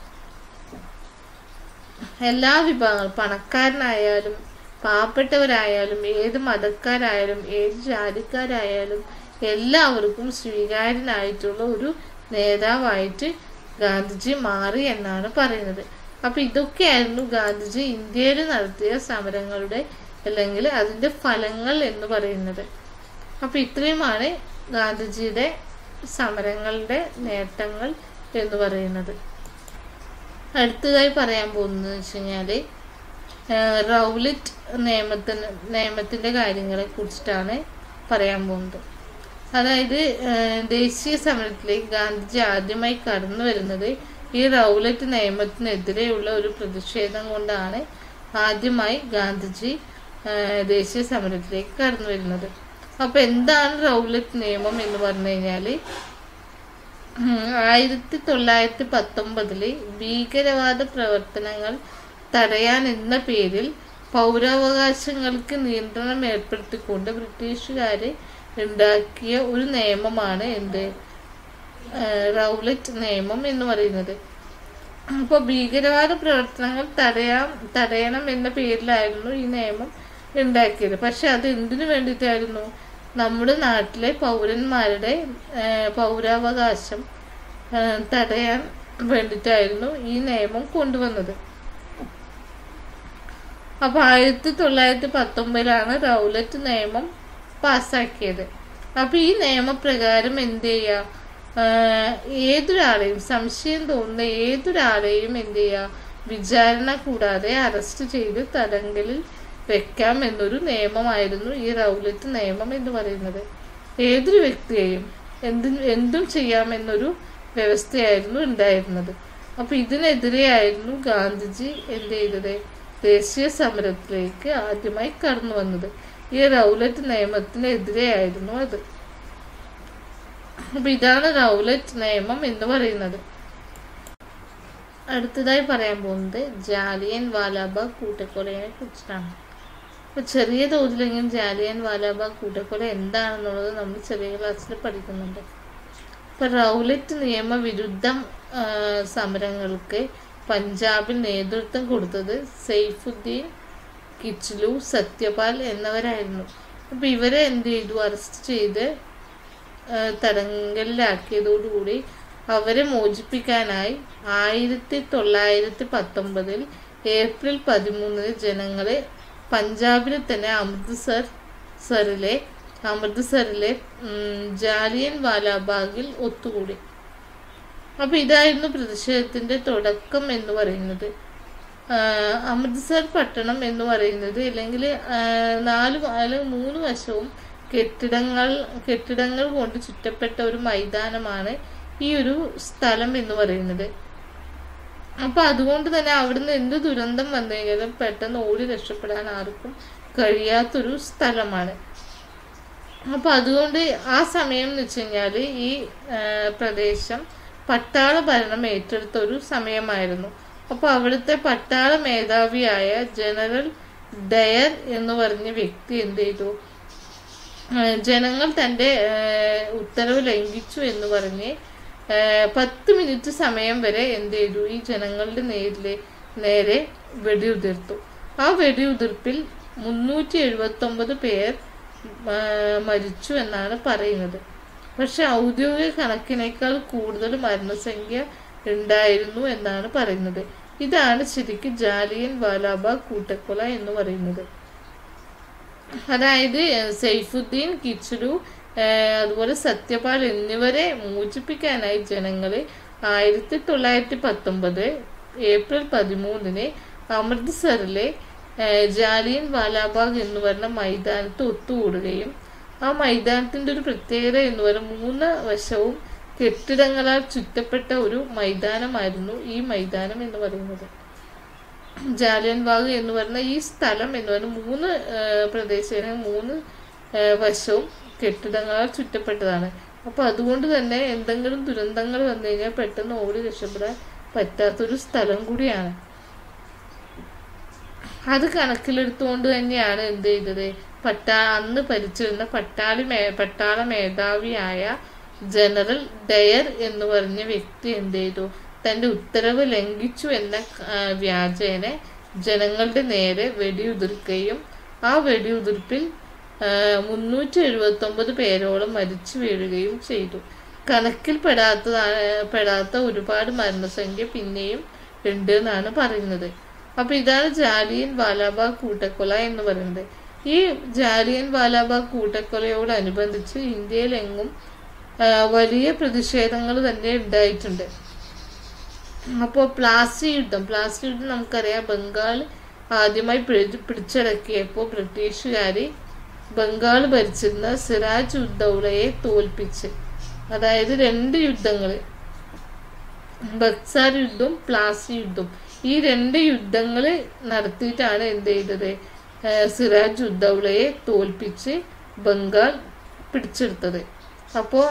എല്ലാ വിഭാഗങ്ങളും പണക്കാരനായാലും പാവപ്പെട്ടവരായാലും ഏത് മതക്കാരായാലും ഏത് ജാതിക്കാരായാലും എല്ലാവർക്കും സ്വീകാര്യനായിട്ടുള്ള ഒരു നേതാവായിട്ട് ഗാന്ധിജി മാറി എന്നാണ് പറയുന്നത് അപ്പൊ ഇതൊക്കെയായിരുന്നു ഗാന്ധിജി ഇന്ത്യയിൽ നടത്തിയ സമരങ്ങളുടെ അല്ലെങ്കിൽ അതിന്റെ ഫലങ്ങൾ എന്ന് പറയുന്നത് അപ്പൊ ഇത്രയുമാണ് ഗാന്ധിജിയുടെ സമരങ്ങളുടെ നേട്ടങ്ങൾ എന്ന് പറയുന്നത് അടുത്തതായി പറയാൻ പോകുന്നത് വെച്ച് കഴിഞ്ഞാല് ഏഹ് റൗലറ്റ് നിയമത്തിന് നിയമത്തിന്റെ കാര്യങ്ങളെ കുറിച്ചിട്ടാണ് പറയാൻ പോകുന്നത് അതായത് ഏഹ് ദേശീയ സമരത്തിലേക്ക് ഗാന്ധിജി ആദ്യമായി കടന്നു വരുന്നത് ഈ റൗലറ്റ് നിയമത്തിനെതിരെയുള്ള ഒരു പ്രതിഷേധം കൊണ്ടാണ് ആദ്യമായി ഗാന്ധിജി ഏഹ് ദേശീയ സമരത്തിലേക്ക് കടന്നു വരുന്നത് അപ്പൊ എന്താണ് റൗലറ്റ് നിയമം എന്ന് പറഞ്ഞു കഴിഞ്ഞാല് ഉം, ആയിരത്തി തൊള്ളായിരത്തി പത്തൊമ്പതില് ഭീകരവാദ പ്രവർത്തനങ്ങൾ തടയാൻ എന്ന പേരിൽ പൗരാവകാശങ്ങൾക്ക് നിയന്ത്രണം ഏർപ്പെടുത്തിക്കൊണ്ട് ബ്രിട്ടീഷുകാര് ഉണ്ടാക്കിയ ഒരു നിയമമാണ് എന്ത് ഏഹ് റൗലറ്റ് നിയമം എന്ന് പറയുന്നത് അപ്പോൾ ഭീകരവാദ പ്രവർത്തനങ്ങൾ തടയാം തടയണം എന്ന പേരിലായിരുന്നു ഈ നിയമം ഉണ്ടാക്കിയത് പക്ഷെ അത് എന്തിനു വേണ്ടിയിട്ടായിരുന്നു നമ്മുടെ നാട്ടിലെ പൗരന്മാരുടെ ഏഹ്, പൗരാവകാശം ഏഹ്, തടയാൻ വേണ്ടിയിട്ടായിരുന്നു ഈ നിയമം കൊണ്ടുവന്നത് അപ്പൊ ആയിരത്തി തൊള്ളായിരത്തി പത്തൊമ്പതിലാണ് റൗലറ്റ് നിയമം പാസ്സാക്കിയത് അപ്പൊ ഈ നിയമപ്രകാരം എന്ത് ചെയ്യാ ആഹ് ഏതൊരാളെയും സംശയം തോന്നുന്ന ഏതൊരാളെയും എന്ത് ചെയ്യാ വിചാരണ കൂടാതെ അറസ്റ്റ് ചെയ്ത് തടങ്കലിൽ വെക്കാം എന്നൊരു നിയമമായിരുന്നു ഈ റൗലറ്റ് നിയമം എന്ന് പറയുന്നത് ഏതൊരു വ്യക്തിയെയും എന്തും എന്തും ചെയ്യാമെന്നൊരു വ്യവസ്ഥയായിരുന്നു ഉണ്ടായിരുന്നത് അപ്പൊ ഇതിനെതിരെയായിരുന്നു ഗാന്ധിജി എന്ത് ചെയ്തത് ദേശീയ സമരത്തിലേക്ക് ആദ്യമായി കടന്നു വന്നത് ഈ റൗലറ്റ് നിയമത്തിനെതിരെയായിരുന്നു അത് അപ്പൊ ഇതാണ് റൗലറ്റ് നിയമം എന്ന് പറയുന്നത് അടുത്തതായി പറയാൻ പോകുന്നത് ജാലിയൻ വാലാബാഗ് കൂട്ടക്കൊലയെ കുറിച്ചിട്ടാണ് അപ്പൊ ചെറിയ തോതിലെങ്കിലും ജാലിയൻ വാലാബാഗ് കൂട്ടക്കൊല എന്താണെന്നുള്ളത് നമ്മൾ ചെറിയ ക്ലാസ്സിൽ പഠിക്കുന്നുണ്ട് ഇപ്പൊ റൗലറ്റ് നിയമ വിരുദ്ധ ആ, സമരങ്ങൾക്ക് പഞ്ചാബിൽ നേതൃത്വം കൊടുത്തത് സൈഫുദ്ദീൻ കിച്ലു സത്യപാൽ എന്നിവരായിരുന്നു അപ്പോൾ ഇവരെ എന്ത് ചെയ്തു അറസ്റ്റ് ചെയ്ത് ആ, തടങ്കലിലാക്കിയതോടുകൂടി അവരെ മോചിപ്പിക്കാനായി ആയിരത്തി തൊള്ളായിരത്തി പത്തൊമ്പതിൽ ഏപ്രിൽ പതിമൂന്നിന് ജനങ്ങളെ പഞ്ചാബിലെ തന്നെ അമൃത്സർ സറിലെ അമൃത്സറിലെ ഉം, ജാലിയൻ വാലാബാഗിൽ ഒത്തുകൂടി അപ്പൊ ഇതായിരുന്നു പ്രതിഷേധത്തിന്റെ തുടക്കം എന്ന് പറയുന്നത് ആഹ് അമൃത്സർ പട്ടണം എന്ന് പറയുന്നത് അല്ലെങ്കിൽ ആഹ് നാല് വ- അല്ലെങ്കിൽ മൂന്ന് വശവും കെട്ടിടങ്ങൾ കെട്ടിടങ്ങൾ കൊണ്ട് ചുറ്റപ്പെട്ട ഒരു മൈതാനമാണ് ഈ ഒരു സ്ഥലം എന്ന് പറയുന്നത് അപ്പൊ അതുകൊണ്ട് തന്നെ അവിടുന്ന് എന്ത് ദുരന്തം വന്നു കഴിഞ്ഞാലും പെട്ടെന്ന് ഓടി രക്ഷപ്പെടാൻ ആർക്കും കഴിയാത്തൊരു സ്ഥലമാണ് അപ്പൊ അതുകൊണ്ട് ആ സമയം എന്ന് വെച്ച് കഴിഞ്ഞാല് ഈ ആ, പ്രദേശം പട്ടാള ഭരണം ഏറ്റെടുത്ത ഒരു സമയമായിരുന്നു അപ്പൊ അവിടുത്തെ പട്ടാള മേധാവിയായ ജനറൽ ഡയർ എന്ന് പറഞ്ഞ വ്യക്തി എന്ത് ചെയ്തു ആ, ജനങ്ങൾ തന്റെ ആ, ഉത്തരവ് ലംഘിച്ചു എന്ന് പറഞ്ഞ് ആ, പത്ത് മിനിറ്റ് സമയം വരെ എന്ത് ചെയ്തു ഈ ജനങ്ങളുടെ നേരിലെ നേരെ വെടിയുതിർത്തു ആ വെടിയുതിർപ്പിൽ മുന്നൂറ്റി എഴുപത്തി ഒമ്പത് പേർ ആ, മരിച്ചു എന്നാണ് പറയുന്നത് പക്ഷെ ഔദ്യോഗിക കണക്കിനേക്കാൾ കൂടുതൽ മരണസംഖ്യ ഉണ്ടായിരുന്നു എന്നാണ് പറയുന്നത് ഇതാണ് ശരിക്കും ജാലിയൻ വാലാബാഗ് കൂട്ടക്കൊല എന്ന് പറയുന്നത് അതായത് ഏഹ്, സൈഫുദ്ദീൻ കിച്ചുലു ഏഹ്, അതുപോലെ സത്യപാൽ എന്നിവരെ മോചിപ്പിക്കാനായി ജനങ്ങളെ ആയിരത്തി തൊള്ളായിരത്തി പത്തൊമ്പത് ഏപ്രിൽ പതിമൂന്നിന് അമൃത്സറിലെ ഏഹ്, ജാലിയൻ വാലാബാഗ് എന്ന് പറയുന്ന മൈതാനത്ത് ഒത്തുകൂടുകയും ആ മൈതാനത്തിന്റെ ഒരു പ്രത്യേകത എന്ന് പറയുന്നത് മൂന്ന് വശവും കെട്ടിടങ്ങളാൽ ചുറ്റപ്പെട്ട ഒരു മൈതാനമായിരുന്നു ഈ മൈതാനം എന്ന് പറയുന്നത് ജാലിയൻ ബാഗ് എന്ന് പറയുന്ന ഈ സ്ഥലം എന്ന് പറയുന്ന മൂന്ന് പ്രദേശങ്ങൾ മൂന്ന് ആ, വശവും കെട്ടിടങ്ങളാൽ ചുറ്റപ്പെട്ടതാണ് അപ്പൊ അതുകൊണ്ട് തന്നെ എന്തെങ്കിലും ദുരന്തങ്ങൾ വന്നു കഴിഞ്ഞാൽ പെട്ടെന്ന് ഓടി രക്ഷപ്പെടാൻ പറ്റാത്തൊരു സ്ഥലം കൂടിയാണ് അത് കണക്കിലെടുത്തുകൊണ്ട് തന്നെയാണ് എന്ത് ചെയ്തത് പട്ടാ അന്ന് ഭരിച്ചിരുന്ന പട്ടാളി മേ പട്ടാള മേധാവിയായ ജനറൽ ഡയർ എന്ന് പറഞ്ഞ വ്യക്തി എന്ത് ചെയ്തു തന്റെ ഉത്തരവ് ലംഘിച്ചു എന്ന ആ, വ്യാജേന ജനങ്ങളുടെ നേരെ വെടിയുതിർക്കുകയും ആ വെടിയുതിർപ്പിൽ മുന്നൂറ്റി എഴുപത്തി ഒമ്പത് പേരോളം മരിച്ചു വീഴുകയും ചെയ്തു കണക്കിൽ പെടാത്തതാണ് പെടാത്ത ഒരുപാട് മരണസംഖ്യ പിന്നെയും ഉണ്ട് എന്നാണ് പറയുന്നത് അപ്പൊ ഇതാണ് ജാലിയൻ വാലാബാഗ് കൂട്ടക്കൊല എന്ന് പറയുന്നത് ഈ ജാലിയൻ വാലാബാഗ് കൂട്ടക്കൊലയോടനുബന്ധിച്ച് ഇന്ത്യയിലെങ്ങും ആ, വലിയ പ്രതിഷേധങ്ങൾ തന്നെ ഉണ്ടായിട്ടുണ്ട് അപ്പോൾ പ്ലാസി യുദ്ധം പ്ലാസി യുദ്ധം നമുക്കറിയാം ബംഗാൾ ആദ്യമായി പിടി പിടിച്ചടക്കിയപ്പോൾ ബ്രിട്ടീഷുകാർ ബംഗാൾ ഭരിച്ചിരുന്ന സിറാജ് ഉദ്ദൗളയെ തോൽപ്പിച്ച് അതായത് രണ്ട് യുദ്ധങ്ങൾ ബക്സാർ യുദ്ധവും പ്ലാസി യുദ്ധവും ഈ രണ്ട് യുദ്ധങ്ങൾ നടത്തിയിട്ടാണ് എന്ത് ചെയ്തത് ഏഹ് സിറാജ് ഉദ്ദൗളയെ തോൽപ്പിച്ച് ബംഗാൾ പിടിച്ചെടുത്തത് അപ്പോൾ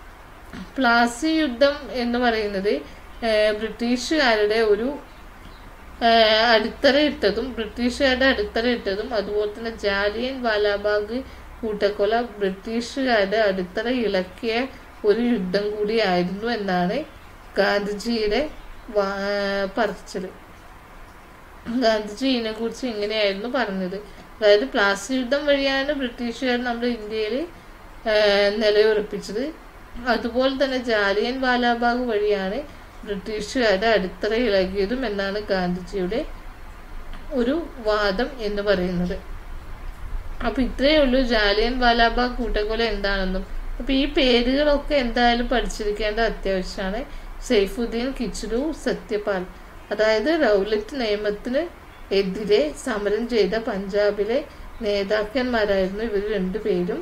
പ്ലാസി യുദ്ധം എന്ന് പറയുന്നത് ഏഹ് ബ്രിട്ടീഷുകാരുടെ ഒരു ഏഹ് അടിത്തറയിട്ടതും ബ്രിട്ടീഷുകാരുടെ അടിത്തറയിട്ടതും അതുപോലെ തന്നെ ജാലിയൻ വാലാബാഗ് കൂട്ടക്കൊല ബ്രിട്ടീഷുകാരുടെ അടിത്തറ ഇളക്കിയ ഒരു യുദ്ധം കൂടിയായിരുന്നു എന്നാണ് ഗാന്ധിജിയുടെ വാ- പറച്ചില് ഗാന്ധിജി ഇതിനെ കുറിച്ച് ഇങ്ങനെയായിരുന്നു പറഞ്ഞത് അതായത് പ്ലാസി യുദ്ധം വഴിയാണ് ബ്രിട്ടീഷുകാർ നമ്മുടെ ഇന്ത്യയിൽ നിലയുറപ്പിച്ചത് അതുപോലെ തന്നെ ജാലിയൻ വാലാബാഗ് വഴിയാണ് ബ്രിട്ടീഷുകാരുടെ അടിത്തറ ഇളകിയതും എന്നാണ് ഗാന്ധിജിയുടെ ഒരു വാദം എന്ന് പറയുന്നത് അപ്പൊ ഇത്രയേ ഉള്ളൂ ജാലിയൻ വാലാബാഗ് കൂട്ടക്കൊല എന്താണെന്നും അപ്പൊ ഈ പേരുകളൊക്കെ എന്തായാലും പഠിച്ചിരിക്കേണ്ട അത്യാവശ്യമാണ് സൈഫുദ്ദീൻ കിച്ചുലു സത്യപാൽ അതായത് റൗലറ്റ് നിയമത്തിന് എതിരെ സമരം ചെയ്ത പഞ്ചാബിലെ നേതാക്കന്മാരായിരുന്നു ഇവർ രണ്ടുപേരും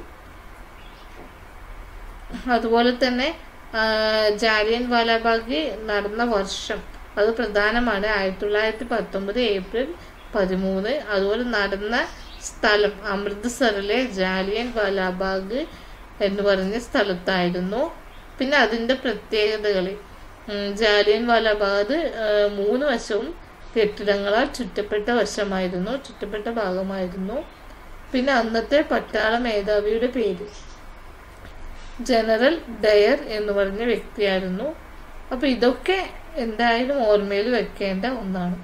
അതുപോലെ തന്നെ ആ, ജാലിയൻ വാലാബാഗ് നടന്ന വർഷം അത് പ്രധാനമാണ് ആയിരത്തി തൊള്ളായിരത്തി പത്തൊമ്പത് ഏപ്രിൽ പതിമൂന്ന് അതുപോലെ നടന്ന സ്ഥലം അമൃത്സറിലെ ജാലിയൻ വാലാബാഗ് എന്ന് പറഞ്ഞ സ്ഥലത്തായിരുന്നു പിന്നെ അതിന്റെ പ്രത്യേകതകൾ ജാലിയൻ വാലാബാഗ് ആ, മൂന്ന് വശവും കെട്ടിടങ്ങളാൽ ചുറ്റപ്പെട്ട വശമായിരുന്നു ചുറ്റപ്പെട്ട ഭാഗമായിരുന്നു പിന്നെ അന്നത്തെ പട്ടാള മേധാവിയുടെ പേര് ജനറൽ ഡയർ എന്ന് പറഞ്ഞ വ്യക്തിയായിരുന്നു അപ്പൊ ഇതൊക്കെ എന്തായാലും ഓർമ്മയിൽ വെക്കേണ്ട ഒന്നാണ്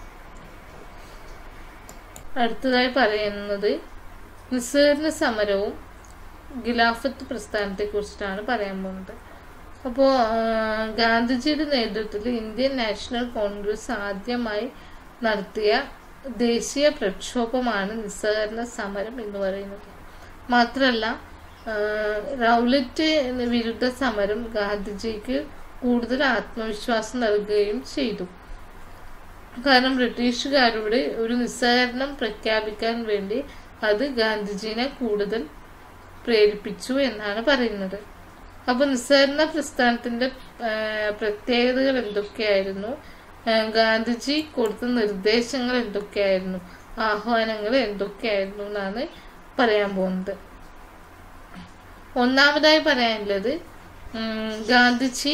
അടുത്തതായി പറയുന്നത് നിസ്സഹകരണ സമരവും ഖിലാഫത്ത് പ്രസ്ഥാനത്തെ കുറിച്ചിട്ടാണ് പറയാൻ പോകുന്നത് അപ്പോൾ ഗാന്ധിജിയുടെ നേതൃത്വത്തിൽ ഇന്ത്യൻ നാഷണൽ കോൺഗ്രസ് ആദ്യമായി നടത്തിയ ദേശീയ പ്രക്ഷോഭമാണ് നിസ്സഹകരണ സമരം എന്ന് പറയുന്നത് മാത്രമല്ല റൗലറ്റ് വിരുദ്ധ സമരം ഗാന്ധിജിക്ക് കൂടുതൽ ആത്മവിശ്വാസം നൽകുകയും ചെയ്തു കാരണം ബ്രിട്ടീഷുകാരോട് ഒരു നിസ്സഹകരണം പ്രഖ്യാപിക്കാൻ വേണ്ടി അത് ഗാന്ധിജിനെ കൂടുതൽ പ്രേരിപ്പിച്ചു എന്നാണ് പറയുന്നത് അപ്പൊ നിസ്സഹകരണ പ്രസ്ഥാനത്തിന്റെ പ്രത്യേകതകൾ എന്തൊക്കെയായിരുന്നു ഗാന്ധിജി കൊടുത്ത നിർദ്ദേശങ്ങൾ എന്തൊക്കെയായിരുന്നു ആഹ്വാനങ്ങൾ എന്തൊക്കെയായിരുന്നു എന്നാണ് പറയാൻ പോകുന്നത് ഒന്നാമതായി പറയാനുള്ളത് ഗാന്ധിജി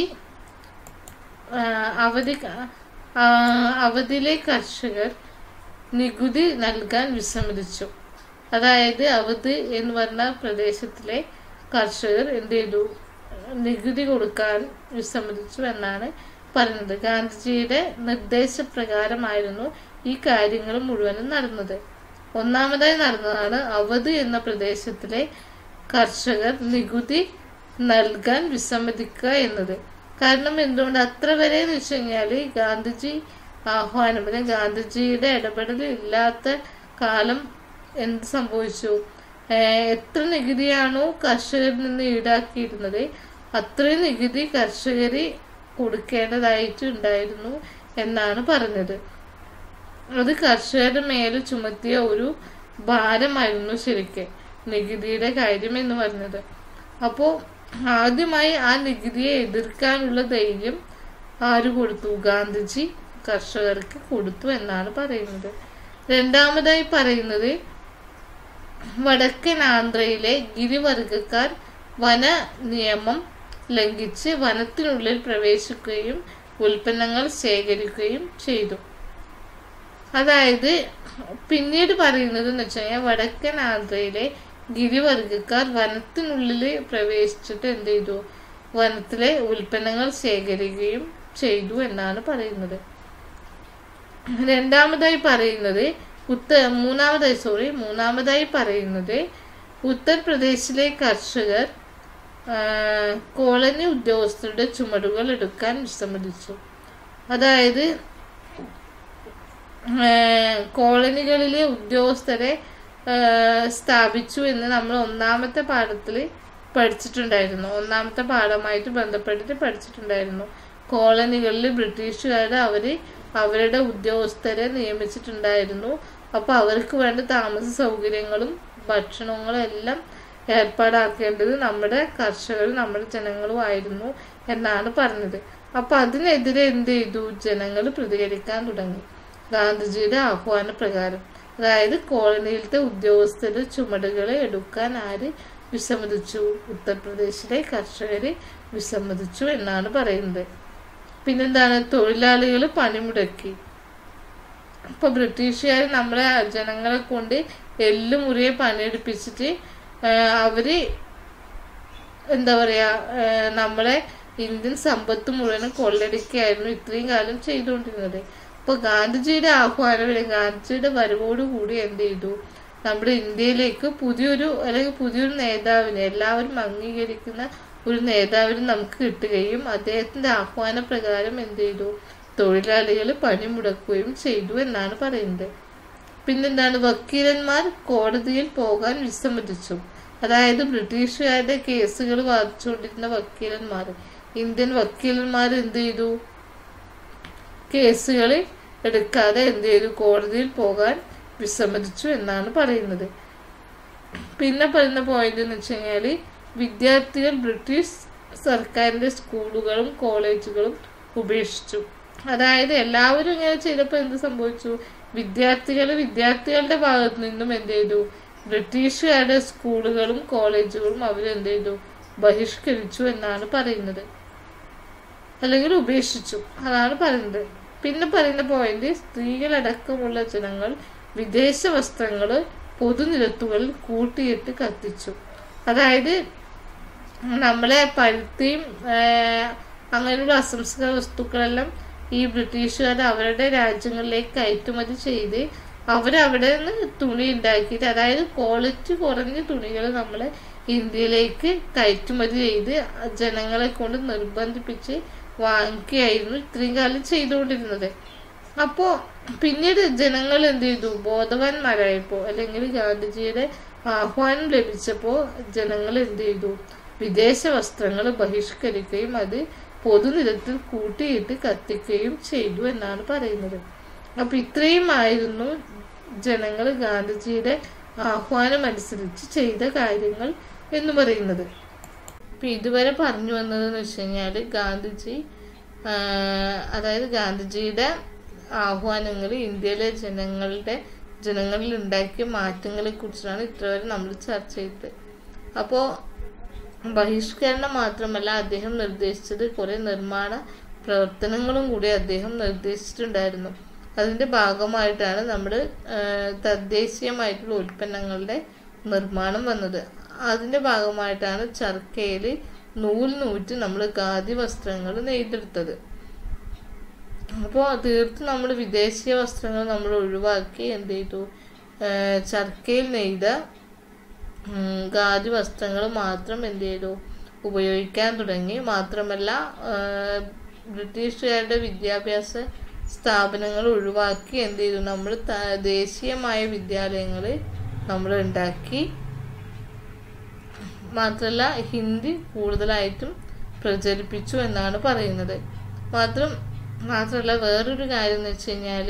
അവധി അവധിയിലെ കർഷകർ നികുതി നൽകാൻ വിസമ്മതിച്ചു അതായത് അവധ് എന്ന് പറഞ്ഞ പ്രദേശത്തിലെ കർഷകർ എന്ത് ചെയ്തു നികുതി കൊടുക്കാൻ വിസമ്മതിച്ചു എന്നാണ് പറയുന്നത് ഗാന്ധിജിയുടെ നിർദ്ദേശപ്രകാരമായിരുന്നു ഈ കാര്യങ്ങൾ മുഴുവനും നടന്നത് ഒന്നാമതായി നടന്നതാണ് അവധ് എന്ന പ്രദേശത്തിലെ കർഷകർ നികുതി നൽകാൻ വിസമ്മതിക്കുക എന്നത് കാരണം എന്തുകൊണ്ട് അത്ര വരെ എന്ന് വെച്ച് കഴിഞ്ഞാല് ഗാന്ധിജി ആഹ്വാനം പിന്നെ ഗാന്ധിജിയുടെ ഇടപെടൽ ഇല്ലാത്ത കാലം എന്ത് സംഭവിച്ചു എത്ര നികുതിയാണോ കർഷകരിൽ നിന്ന് ഈടാക്കിയിരുന്നത് അത്രയും നികുതി കർഷകര് കൊടുക്കേണ്ടതായിട്ട് ഉണ്ടായിരുന്നു എന്നാണ് പറഞ്ഞത് അത് കർഷകരുടെ മേലെ ചുമത്തിയ ഒരു ഭാരമായിരുന്നു ശരിക്കും നികുതിയുടെ കാര്യം എന്ന് പറഞ്ഞത് അപ്പോൾ ആദ്യമായി ആ നികുതിയെ എതിർക്കാനുള്ള ധൈര്യം ആര് കൊടുത്തു ഗാന്ധിജി കർഷകർക്ക് കൊടുത്തു എന്നാണ് പറയുന്നത് രണ്ടാമതായി പറയുന്നത് വടക്കൻ ആന്ധ്രയിലെ ഗിരിവർഗക്കാർ വന നിയമം ലംഘിച്ച് വനത്തിനുള്ളിൽ പ്രവേശിക്കുകയും ഉൽപ്പന്നങ്ങൾ ശേഖരിക്കുകയും ചെയ്തു അതായത് പിന്നീട് പറയുന്നത് എന്ന് വെച്ച് കഴിഞ്ഞാൽ വടക്കൻ ആന്ധ്രയിലെ ഗിരിവർഗക്കാർ വനത്തിനുള്ളിൽ പ്രവേശിച്ചിട്ട് എന്ത് ചെയ്തു വനത്തിലെ ഉൽപ്പന്നങ്ങൾ ശേഖരിക്കുകയും ചെയ്തു എന്നാണ് പറയുന്നത് രണ്ടാമതായി പറയുന്നത് ഉത്ത മൂന്നാമതായി സോറി മൂന്നാമതായി പറയുന്നത് ഉത്തർപ്രദേശിലെ കർഷകർ കോളനി ഉദ്യോഗസ്ഥരുടെ ചുമടുകൾ എടുക്കാൻ വിസമ്മതിച്ചു അതായത് കോളനികളിലെ ഉദ്യോഗസ്ഥരെ സ്ഥാപിച്ചു എന്ന് നമ്മൾ ഒന്നാമത്തെ പാഠത്തിൽ പഠിച്ചിട്ടുണ്ടായിരുന്നു ഒന്നാമത്തെ പാഠമായിട്ട് ബന്ധപ്പെട്ടിട്ട് പഠിച്ചിട്ടുണ്ടായിരുന്നു കോളനികളിൽ ബ്രിട്ടീഷുകാർ അവർ അവരുടെ ഉദ്യോഗസ്ഥരെ നിയമിച്ചിട്ടുണ്ടായിരുന്നു അപ്പോൾ അവർക്ക് വേണ്ട താമസ സൗകര്യങ്ങളും ഭക്ഷണങ്ങളും എല്ലാം ഏർപ്പാടാക്കേണ്ടത് നമ്മുടെ കർഷകരും നമ്മുടെ ജനങ്ങളും ആയിരുന്നു എന്നാണ് പറഞ്ഞത് അപ്പൊ അതിനെതിരെ എന്ത് ചെയ്തു ജനങ്ങൾ പ്രതികരിക്കാൻ തുടങ്ങി ഗാന്ധിജിയുടെ ആഹ്വാന പ്രകാരം അതായത് കോളനിയിലത്തെ ഉദ്യോഗസ്ഥരുടെ ചുമടുകളെ എടുക്കാൻ ആര് വിസമ്മതിച്ചു ഉത്തർപ്രദേശിലെ കർഷകര് വിസമ്മതിച്ചു എന്നാണ് പറയുന്നത് പിന്നെന്താണ് തൊഴിലാളികൾ പണിമുടക്കി ഇപ്പൊ ബ്രിട്ടീഷുകാർ നമ്മളെ ജനങ്ങളെ കൊണ്ട് എല്ലും മുറിയെ പണിയെടുപ്പിച്ചിട്ട് അവര് എന്താ പറയാ നമ്മളെ ഇന്ത്യൻ സമ്പത്ത് മുഴുവനും കൊള്ളടിക്കുകയായിരുന്നു ഇത്രയും കാലം ചെയ്തുകൊണ്ടിരുന്നത് അപ്പൊ ഗാന്ധിജിയുടെ ആഹ്വാനം ഗാന്ധിജിയുടെ വരവോടുകൂടി എന്ത് ചെയ്തു നമ്മുടെ ഇന്ത്യയിലേക്ക് പുതിയൊരു അല്ലെങ്കിൽ പുതിയൊരു നേതാവിനെ എല്ലാവരും അംഗീകരിക്കുന്ന ഒരു നേതാവിനെ നമുക്ക് കിട്ടുകയും അദ്ദേഹത്തിന്റെ ആഹ്വാന പ്രകാരം എന്ത് ചെയ്തു തൊഴിലാളികൾ പണിമുടക്കുകയും ചെയ്തു എന്നാണ് പറയുന്നത് പിന്നെന്താണ് വക്കീലന്മാർ കോടതിയിൽ പോകാൻ വിസമ്മതിച്ചു അതായത് ബ്രിട്ടീഷുകാരുടെ കേസുകൾ വാദിച്ചുകൊണ്ടിരുന്ന വക്കീലന്മാർ ഇന്ത്യൻ വക്കീലന്മാർ എന്ത് ചെയ്തു കേസുകൾ എടുക്കാതെ എന്ത് ചെയ്തു കോടതിയിൽ പോകാൻ വിസമ്മതിച്ചു എന്നാണ് പറയുന്നത് പിന്നെ പറയുന്ന പോയിന്റ് എന്ന് വെച്ച് കഴിഞ്ഞാൽ വിദ്യാർത്ഥികൾ ബ്രിട്ടീഷ് സർക്കാരിന്റെ സ്കൂളുകളും കോളേജുകളും ഉപേക്ഷിച്ചു അതായത് എല്ലാവരും ഇങ്ങനെ ചെയ്തപ്പോൾ എന്ത് സംഭവിച്ചു വിദ്യാർത്ഥികൾ വിദ്യാർത്ഥികളുടെ ഭാഗത്തു നിന്നും എന്ത് ചെയ്തു ബ്രിട്ടീഷുകാരുടെ സ്കൂളുകളും കോളേജുകളും അവരെന്ത് ചെയ്തു ബഹിഷ്കരിച്ചു എന്നാണ് പറയുന്നത് അല്ലെങ്കിൽ ഉപേക്ഷിച്ചു അതാണ് പറയുന്നത് പിന്നെ പറയുന്ന പോയിന്റ് സ്ത്രീകളടക്കമുള്ള ജനങ്ങൾ വിദേശ വസ്ത്രങ്ങൾ പൊതുനിരത്തുകളിൽ കൂട്ടിയിട്ട് കത്തിച്ചു അതായത് നമ്മളെ പരുത്തിയും അങ്ങനെയുള്ള അസംസ്കൃത വസ്തുക്കളെല്ലാം ഈ ബ്രിട്ടീഷുകാർ അവരുടെ രാജ്യങ്ങളിലേക്ക് കയറ്റുമതി ചെയ്ത് അവരവിടെ നിന്ന് തുണി ഉണ്ടാക്കിയിട്ട് അതായത് ക്വാളിറ്റി കുറഞ്ഞ തുണികൾ നമ്മൾ ഇന്ത്യയിലേക്ക് കയറ്റുമതി ചെയ്ത് ജനങ്ങളെ കൊണ്ട് നിർബന്ധിപ്പിച്ച് വാങ്ങിക്കുകയായിരുന്നു ഇത്രയും കാലം ചെയ്തുകൊണ്ടിരുന്നത് അപ്പോ പിന്നീട് ജനങ്ങൾ എന്ത് ചെയ്തു ബോധവാന്മാരായപ്പോ അല്ലെങ്കിൽ ഗാന്ധിജിയുടെ ആഹ്വാനം ലഭിച്ചപ്പോ ജനങ്ങൾ എന്ത് ചെയ്തു വിദേശ വസ്ത്രങ്ങൾ ബഹിഷ്കരിക്കുകയും അത് പൊതുനിരത്തിൽ കൂട്ടിയിട്ട് കത്തിക്കുകയും ചെയ്തു എന്നാണ് പറയുന്നത് അപ്പൊ ഇത്രയുമായിരുന്നു ജനങ്ങൾ ഗാന്ധിജിയുടെ ആഹ്വാനം അനുസരിച്ച് ചെയ്ത കാര്യങ്ങൾ എന്ന് പറയുന്നത് ഇപ്പൊ ഇതുവരെ പറഞ്ഞു വന്നതെന്ന് വെച്ച് കഴിഞ്ഞാൽ ഗാന്ധിജി ആ, അതായത് ഗാന്ധിജിയുടെ ആഹ്വാനങ്ങൾ ഇന്ത്യയിലെ ജനങ്ങളുടെ ജനങ്ങളിൽ ഉണ്ടാക്കിയ മാറ്റങ്ങളെ കുറിച്ചാണ് ഇത്രവരെ നമ്മൾ ചർച്ച ചെയ്തത് അപ്പോൾ ബഹിഷ്കരണം മാത്രമല്ല അദ്ദേഹം നിർദ്ദേശിച്ചത് കുറെ നിർമ്മാണ പ്രവർത്തനങ്ങളും കൂടി അദ്ദേഹം നിർദ്ദേശിച്ചിട്ടുണ്ടായിരുന്നു അതിന്റെ ഭാഗമായിട്ടാണ് നമ്മൾ തദ്ദേശീയമായിട്ടുള്ള ഉൽപ്പന്നങ്ങളുടെ നിർമ്മാണം വന്നത് അതിന്റെ ഭാഗമായിട്ടാണ് ചർക്കയിൽ നൂൽ നൂറ്റ് നമ്മൾ ഖാദി വസ്ത്രങ്ങൾ നെയ്തെടുത്തത് അപ്പോൾ തീർത്തും നമ്മൾ വിദേശീയ വസ്ത്രങ്ങൾ നമ്മൾ ഒഴിവാക്കി എന്ത് ചെയ്തു ഏഹ് ചർക്കയിൽ നെയ്ത ഉം, ഖാദി വസ്ത്രങ്ങൾ മാത്രം എന്ത് ചെയ്തു ഉപയോഗിക്കാൻ തുടങ്ങി മാത്രമല്ല ഏഹ് ബ്രിട്ടീഷുകാരുടെ വിദ്യാഭ്യാസ സ്ഥാപനങ്ങൾ ഒഴിവാക്കി എന്ത് ചെയ്തു നമ്മൾ ത- ദേശീയമായ വിദ്യാലയങ്ങൾ നമ്മൾ ഉണ്ടാക്കി മാത്രമല്ല ഹിന്ദി കൂടുതലായിട്ടും പ്രചരിപ്പിച്ചു എന്നാണ് പറയുന്നത് മാത്രം മാത്രമല്ല വേറൊരു കാര്യം എന്ന് വെച്ച് കഴിഞ്ഞാൽ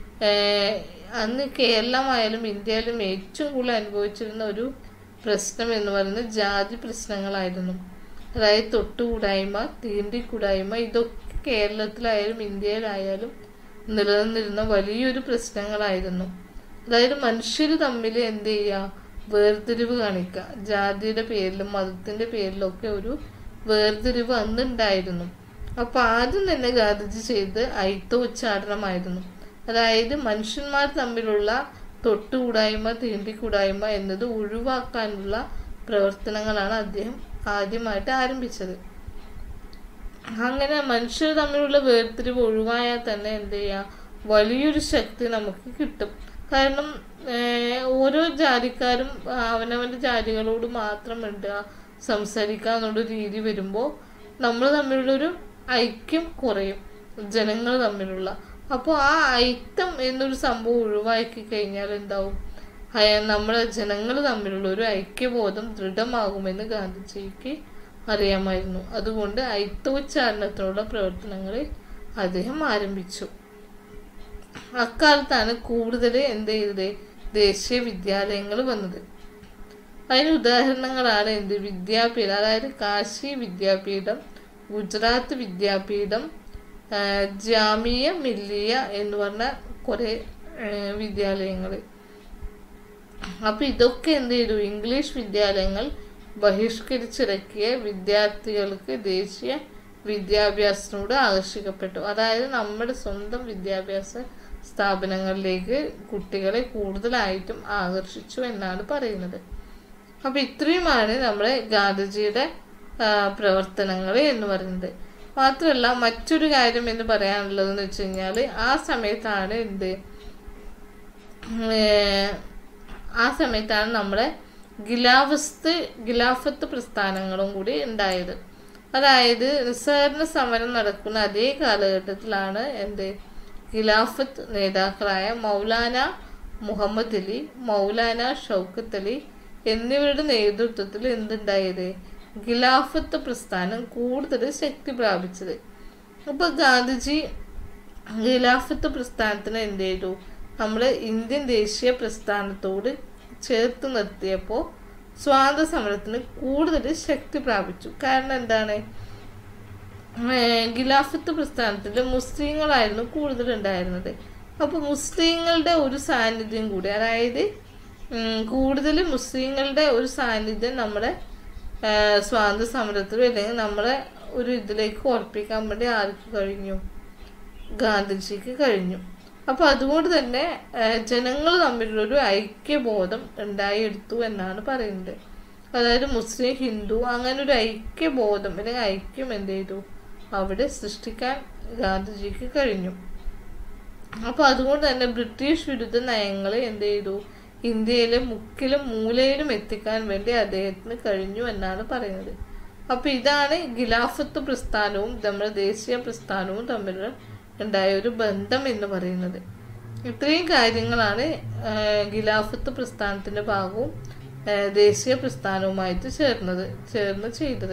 അന്ന് കേരളമായാലും ഇന്ത്യയിലും ഏറ്റവും കൂടുതൽ അനുഭവിച്ചിരുന്ന ഒരു പ്രശ്നം എന്ന് പറയുന്നത് ജാതി പ്രശ്നങ്ങളായിരുന്നു അതായത് തൊട്ടുകൂടായ്മ തീണ്ടിക്കൂടായ്മ ഇതൊക്കെ കേരളത്തിലായാലും ഇന്ത്യയിലായാലും നിലനിന്നിരുന്ന വലിയൊരു പ്രശ്നങ്ങളായിരുന്നു അതായത് മനുഷ്യർ തമ്മിൽ എന്ത് ചെയ്യുക വേർതിരിവ് കാണിക്കുക ജാതിയുടെ പേരിലും മതത്തിന്റെ പേരിലും ഒക്കെ ഒരു വേർതിരിവ് അന്നുണ്ടായിരുന്നു അപ്പൊ ആദ്യം തന്നെ ഗാന്ധിജി ചെയ്ത് ഐത്ത ഉച്ചാടനമായിരുന്നു അതായത് മനുഷ്യന്മാർ തമ്മിലുള്ള തൊട്ടുകൂടായ്മ തീണ്ടിക്കൂടായ്മ എന്നത് ഒഴിവാക്കാനുള്ള പ്രവർത്തനങ്ങളാണ് അദ്ദേഹം ആദ്യമായിട്ട് ആരംഭിച്ചത് അങ്ങനെ മനുഷ്യർ തമ്മിലുള്ള വേർതിരിവ് ഒഴിവായാൽ തന്നെ എന്ത് ചെയ്യാം വലിയൊരു ശക്തി നമുക്ക് കിട്ടും കാരണം ഏഹ്, ഓരോ ജാതിക്കാരും അവനവന്റെ ജാതികളോട് മാത്രം മിണ്ടുക സംസാരിക്കുക എന്നുള്ള രീതി വരുമ്പോൾ നമ്മൾ തമ്മിലുള്ളൊരു ഐക്യം കുറയും ജനങ്ങൾ തമ്മിലുള്ള അപ്പോൾ ആ ഐക്യം എന്നൊരു സംഭവം ഒഴിവാക്കി കഴിഞ്ഞാൽ എന്താവും അയ- നമ്മുടെ ജനങ്ങൾ തമ്മിലുള്ള ഒരു ഐക്യബോധം ദൃഢമാകുമെന്ന് ഗാന്ധിജിക്ക് അറിയാമായിരുന്നു അതുകൊണ്ട് ഐത്തോച്ചാരണത്തിനുള്ള പ്രവർത്തനങ്ങൾ അദ്ദേഹം ആരംഭിച്ചു അക്കാലത്താണ് കൂടുതൽ എന്ത് ചെയ്തത് ദേശീയ വിദ്യാലയങ്ങൾ വന്നത് അതിന് ഉദാഹരണങ്ങളാണ് എന്ത് വിദ്യാപീഠം അതായത് കാശി വിദ്യാപീഠം ഗുജറാത്ത് വിദ്യാപീഠം ആ, ജാമിയ മില്ലിയ എന്ന് പറഞ്ഞ കുറെ വിദ്യാലയങ്ങൾ അപ്പൊ ഇതൊക്കെ എന്ത് ചെയ്തു ഇംഗ്ലീഷ് വിദ്യാലയങ്ങൾ ബഹിഷ്കരിച്ചിറക്കിയ വിദ്യാർത്ഥികൾക്ക് ദേശീയ വിദ്യാഭ്യാസത്തിനോട് ആകർഷിക്കപ്പെട്ടു അതായത് നമ്മുടെ സ്വന്തം വിദ്യാഭ്യാസ സ്ഥാപനങ്ങളിലേക്ക് കുട്ടികളെ കൂടുതലായിട്ടും ആകർഷിച്ചു എന്നാണ് പറയുന്നത് അപ്പൊ ഇത്രയുമാണ് നമ്മുടെ ഗാന്ധിജിയുടെ പ്രവർത്തനങ്ങൾ എന്ന് പറയുന്നത് മാത്രമല്ല മറ്റൊരു കാര്യം എന്ന് പറയാനുള്ളതെന്ന് വെച്ച് കഴിഞ്ഞാല് ആ സമയത്താണ് എന്ത് ഏഹ് ആ സമയത്താണ് നമ്മുടെ ഗിലാഫത്ത് ഗിലാഫത്ത് പ്രസ്ഥാനങ്ങളും കൂടി ഉണ്ടായത് അതായത് നിസ്സഹകരണ സമരം നടക്കുന്ന അതേ കാലഘട്ടത്തിലാണ് എന്ത് ഖിലാഫത്ത് നേതാക്കളായ മൗലാന മുഹമ്മദ് അലി മൗലാന ഷൗക്കത്ത് അലി എന്നിവരുടെ നേതൃത്വത്തിൽ എന്തുണ്ടായത് ഖിലാഫത്ത് പ്രസ്ഥാനം കൂടുതൽ ശക്തി പ്രാപിച്ചത് അപ്പൊ ഗാന്ധിജി ഖിലാഫത്ത് പ്രസ്ഥാനത്തിന് എന്ത് ചെയ്തു നമ്മൾ ഇന്ത്യൻ ദേശീയ പ്രസ്ഥാനത്തോട് ചേർത്ത് നിർത്തിയപ്പോൾ സ്വാതന്ത്ര്യ സമരത്തിന് കൂടുതൽ ശക്തി പ്രാപിച്ചു കാരണം എന്താണ് ഏഹ് ഖിലാഫത്ത് പ്രസ്ഥാനത്തിൽ മുസ്ലിങ്ങളായിരുന്നു കൂടുതൽ ഉണ്ടായിരുന്നത് അപ്പൊ മുസ്ലിങ്ങളുടെ ഒരു സാന്നിധ്യം കൂടി അതായത് കൂടുതൽ മുസ്ലിങ്ങളുടെ ഒരു സാന്നിധ്യം നമ്മുടെ ഏഹ് സ്വാതന്ത്ര്യ സമരത്തിലും അല്ലെങ്കിൽ നമ്മളെ ഒരു ഇതിലേക്ക് ഉറപ്പിക്കാൻ വേണ്ടി ആർക്ക് കഴിഞ്ഞു ഗാന്ധിജിക്ക് കഴിഞ്ഞു അപ്പൊ അതുകൊണ്ട് തന്നെ ജനങ്ങൾ തമ്മിലുള്ള ഒരു ഐക്യബോധം ഉണ്ടായെടുത്തു എന്നാണ് പറയുന്നത് അതായത് മുസ്ലിം ഹിന്ദു അങ്ങനെ ഒരു ഐക്യബോധം അല്ലെങ്കിൽ ഐക്യം എന്ത് ചെയ്തു അവിടെ സൃഷ്ടിക്കാൻ ഗാന്ധിജിക്ക് കഴിഞ്ഞു അപ്പോൾ അതുകൊണ്ട് തന്നെ ബ്രിട്ടീഷ് വിരുദ്ധ നയങ്ങൾ എന്ത് ചെയ്തു ഇന്ത്യയിലെ മുക്കിലും മൂലയിലും എത്തിക്കാൻ വേണ്ടി അദ്ദേഹത്തിന് കഴിഞ്ഞു എന്നാണ് പറയുന്നത് അപ്പോൾ ഇതാണ് ഖിലാഫത്ത് പ്രസ്ഥാനവും നമ്മുടെ ദേശീയ പ്രസ്ഥാനവും തമ്മിൽ ഉണ്ടായ ഒരു ബന്ധം എന്ന് പറയുന്നത് ഇത്രയും കാര്യങ്ങളാണ് ആ, ഖിലാഫത്ത് പ്രസ്ഥാനത്തിന്റെ ഭാഗവും ആ, ദേശീയ പ്രസ്ഥാനവുമായിട്ട് ചേർന്നത് ചേർന്ന് ചെയ്തത്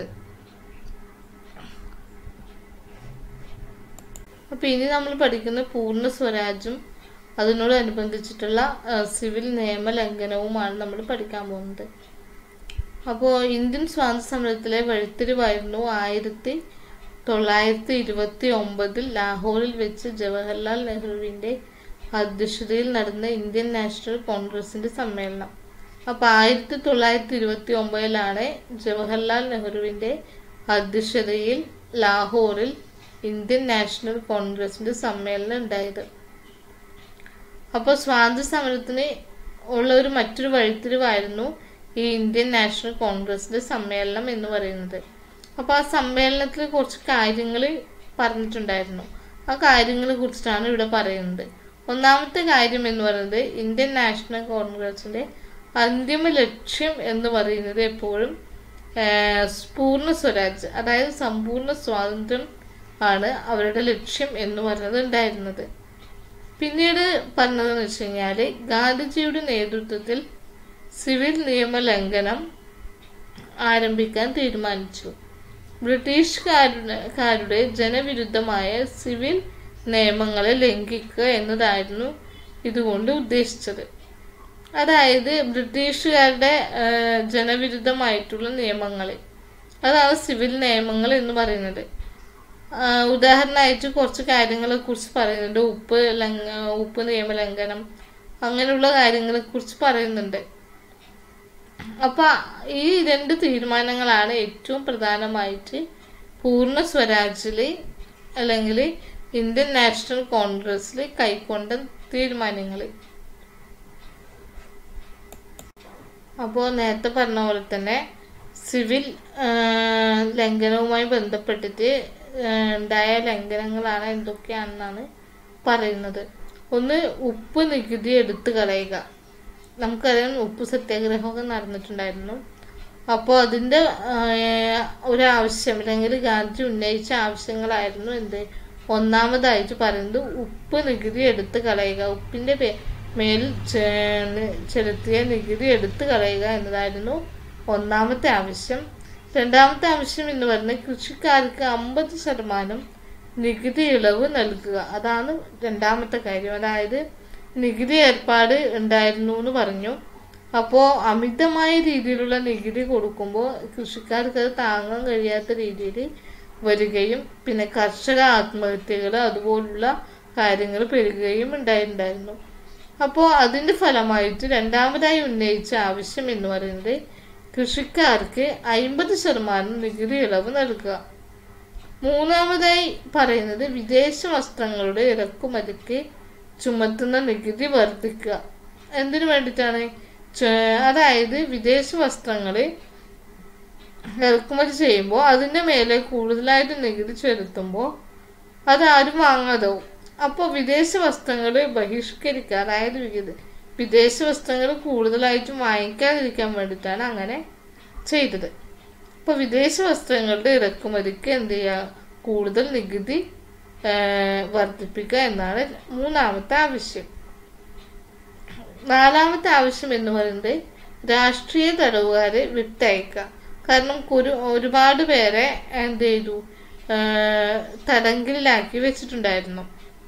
അപ്പൊ ഇനി നമ്മൾ പഠിക്കുന്ന പൂർണ്ണ സ്വരാജും അതിനോടനുബന്ധിച്ചിട്ടുള്ള ആ, സിവിൽ നിയമ ലംഘനവുമാണ് നമ്മൾ പഠിക്കാൻ പോകുന്നത് അപ്പോൾ ഇന്ത്യൻ സ്വാതന്ത്ര്യ സമരത്തിലെ വഴിത്തിരിവായിരുന്നു ആയിരത്തി തൊള്ളായിരത്തി ഇരുപത്തി ഒമ്പതിൽ ലാഹോറിൽ വെച്ച് ജവഹർലാൽ നെഹ്റുവിന്റെ അധ്യക്ഷതയിൽ നടന്ന ഇന്ത്യൻ നാഷണൽ കോൺഗ്രസിന്റെ സമ്മേളനം അപ്പോൾ ആയിരത്തി തൊള്ളായിരത്തി ഇരുപത്തി ഒമ്പതിലാണ് ജവഹർലാൽ നെഹ്റുവിന്റെ അധ്യക്ഷതയിൽ ലാഹോറിൽ ഇന്ത്യൻ നാഷണൽ കോൺഗ്രസിന്റെ സമ്മേളനം ഉണ്ടായത് അപ്പോൾ സ്വാതന്ത്ര്യ സമരത്തിന് ഉള്ള ഒരു മറ്റൊരു വഴിത്തിരിവായിരുന്നു ഈ ഇന്ത്യൻ നാഷണൽ കോൺഗ്രസിന്റെ സമ്മേളനം എന്ന് പറയുന്നത് അപ്പോൾ ആ സമ്മേളനത്തിൽ കുറച്ച് കാര്യങ്ങൾ പറഞ്ഞിട്ടുണ്ടായിരുന്നു ആ കാര്യങ്ങളെ കുറിച്ചിട്ടാണ് ഇവിടെ പറയുന്നത് ഒന്നാമത്തെ കാര്യം എന്ന് പറയുന്നത് ഇന്ത്യൻ നാഷണൽ കോൺഗ്രസിന്റെ അന്തിമ ലക്ഷ്യം എന്ന് പറയുന്നത് എപ്പോഴും ആഹ്, പൂർണ്ണ സ്വരാജ് അതായത് സമ്പൂർണ്ണ സ്വാതന്ത്ര്യം ആണ് അവരുടെ ലക്ഷ്യം എന്ന് പറയുന്നത് ഉണ്ടായിരുന്നത് പിന്നീട് പറഞ്ഞതെന്ന് വെച്ച് കഴിഞ്ഞാൽ ഗാന്ധിജിയുടെ നേതൃത്വത്തിൽ സിവിൽ നിയമ ലംഘനം ആരംഭിക്കാൻ തീരുമാനിച്ചു ബ്രിട്ടീഷുകാരുടെ കാരുടെ ജനവിരുദ്ധമായ സിവിൽ നിയമങ്ങളെ ലംഘിക്കുക എന്നതായിരുന്നു ഇതുകൊണ്ട് ഉദ്ദേശിച്ചത് അതായത് ബ്രിട്ടീഷുകാരുടെ ആ, ജനവിരുദ്ധമായിട്ടുള്ള നിയമങ്ങൾ അതാണ് സിവിൽ നിയമങ്ങൾ എന്ന് പറയുന്നത് ആ, ഉദാഹരണമായിട്ട് കുറച്ച് കാര്യങ്ങളെ കുറിച്ച് പറയുന്നുണ്ട് ഉപ്പ് ലംഘ ഉപ്പ് നിയമലംഘനം അങ്ങനെയുള്ള കാര്യങ്ങളെ കുറിച്ച് പറയുന്നുണ്ട് അപ്പൊ ഈ രണ്ട് തീരുമാനങ്ങളാണ് ഏറ്റവും പ്രധാനമായിട്ട് പൂർണ്ണ സ്വരാജില് അല്ലെങ്കിൽ ഇന്ത്യൻ നാഷണൽ കോൺഗ്രസിൽ കൈക്കൊണ്ട തീരുമാനങ്ങൾ അപ്പോൾ നേരത്തെ പറഞ്ഞ പോലെ തന്നെ സിവിൽ ആ, ലംഘനവുമായി ബന്ധപ്പെട്ടിട്ട് ആ, ഉണ്ടായ ലംഘനങ്ങളാണ് എന്തൊക്കെയാണെന്നാണ് പറയുന്നത് ഒന്ന് ഉപ്പ് നികുതി എടുത്തു കളയുക നമുക്കറിയാം ഉപ്പ് സത്യാഗ്രഹമൊക്കെ നടന്നിട്ടുണ്ടായിരുന്നു അപ്പോൾ അതിൻ്റെ ഒരാവശ്യം അല്ലെങ്കിൽ ഗാന്ധി ഉന്നയിച്ച ആവശ്യങ്ങളായിരുന്നു എന്ത് ഒന്നാമതായിട്ട് പറയുന്നത് ഉപ്പ് നികുതി എടുത്തു കളയുക ഉപ്പിൻ്റെ പേ മേൽ ചെ- ചെലുത്തിയ നികുതി എടുത്തു കളയുക എന്നതായിരുന്നു ഒന്നാമത്തെ ആവശ്യം രണ്ടാമത്തെ ആവശ്യം എന്ന് പറയുന്നത് കൃഷിക്കാർക്ക് അമ്പത് ശതമാനം നികുതി ഇളവ് നൽകുക അതാണ് രണ്ടാമത്തെ കാര്യം അതായത് നികുതി ഏർപ്പാട് ഉണ്ടായിരുന്നു എന്ന് പറഞ്ഞു അപ്പോൾ അമിതമായ രീതിയിലുള്ള നികുതി കൊടുക്കുമ്പോൾ കൃഷിക്കാർക്ക് അത് താങ്ങാൻ കഴിയാത്ത രീതിയിൽ വരികയും പിന്നെ കർഷക ആത്മഹത്യകൾ അതുപോലുള്ള കാര്യങ്ങൾ പെരുകുകയും ഉണ്ടായിട്ടുണ്ടായിരുന്നു അപ്പോൾ അതിന്റെ ഫലമായിട്ട് രണ്ടാമതായി ഉന്നയിച്ച ആവശ്യം എന്ന് പറയുന്നത് കൃഷിക്കാർക്ക് അയിമ്പത് ശതമാനം നികുതി ഇളവ് നൽകുക മൂന്നാമതായി പറയുന്നത് വിദേശ വസ്ത്രങ്ങളുടെ ഇറക്കുമതിക്ക് ചുമത്തുന്ന നികുതി വർദ്ധിക്കുക എന്തിനു വേണ്ടിയിട്ടാണ് ച- അതായത് വിദേശ വസ്ത്രങ്ങൾ ഇറക്കുമതി ചെയ്യുമ്പോൾ അതിന്റെ മേലെ കൂടുതലായിട്ട് നികുതി ചുമത്തുമ്പോൾ അതാരും വാങ്ങാതാവും അപ്പോൾ വിദേശ വസ്ത്രങ്ങൾ ബഹിഷ്കരിക്കുക അതായത് വിവിധ- വിദേശ വസ്ത്രങ്ങൾ കൂടുതലായിട്ടും വാങ്ങിക്കാതിരിക്കാൻ വേണ്ടിയിട്ടാണ് അങ്ങനെ ചെയ്തത് അപ്പോൾ വിദേശ വസ്ത്രങ്ങളുടെ ഇറക്കുമതിക്ക് എന്ത് ചെയ്യുക കൂടുതൽ നികുതി ആ, വർദ്ധിപ്പിക്കുക എന്നാണ് മൂന്നാമത്തെ ആവശ്യം നാലാമത്തെ ആവശ്യം എന്ന് പറയുന്നത് രാഷ്ട്രീയ തടവുകാരെ വിട്ടയക്കുക കാരണം ഒരു ഒരുപാട് പേരെ എന്ത് ചെയ്തു ആ, തടങ്കലിലാക്കി വെച്ചിട്ടുണ്ടായിരുന്നു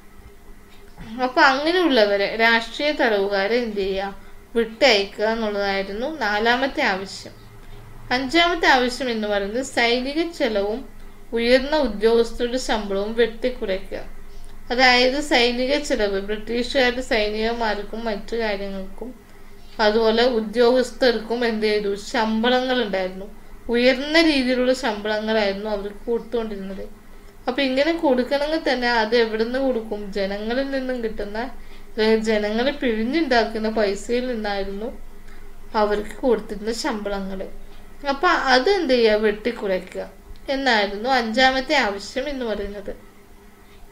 അപ്പൊ അങ്ങനെയുള്ളവരെ രാഷ്ട്രീയ തടവുകാരെ എന്ത് ചെയ്യുക വിട്ടയക്കുക എന്നുള്ളതായിരുന്നു നാലാമത്തെ ആവശ്യം അഞ്ചാമത്തെ ആവശ്യം എന്ന് പറയുന്നത് സൈനിക ചെലവും ഉയർന്ന ഉദ്യോഗസ്ഥരുടെ ശമ്പളവും വെട്ടിക്കുറയ്ക്കുക അതായത് സൈനിക ചെലവ് ബ്രിട്ടീഷുകാരുടെ സൈനികന്മാർക്കും മറ്റു കാര്യങ്ങൾക്കും അതുപോലെ ഉദ്യോഗസ്ഥർക്കും എന്ത് ചെയ്തു ശമ്പളങ്ങൾ ഉണ്ടായിരുന്നു ഉയർന്ന രീതിയിലുള്ള ശമ്പളങ്ങളായിരുന്നു അവർക്ക് കൊടുത്തുകൊണ്ടിരുന്നത് അപ്പൊ ഇങ്ങനെ കൊടുക്കണമെങ്കിൽ തന്നെ അത് എവിടുന്ന് കൊടുക്കും ജനങ്ങളിൽ നിന്നും കിട്ടുന്ന അല്ലെങ്കിൽ ജനങ്ങളെ പിഴിഞ്ഞുണ്ടാക്കുന്ന പൈസയിൽ നിന്നായിരുന്നു അവർക്ക് കൊടുത്തിരുന്ന ശമ്പളങ്ങൾ അപ്പൊ അത് എന്ത് ചെയ്യുക വെട്ടിക്കുറയ്ക്കുക എന്നായിരുന്നു അഞ്ചാമത്തെ ആവശ്യം എന്ന് പറയുന്നത്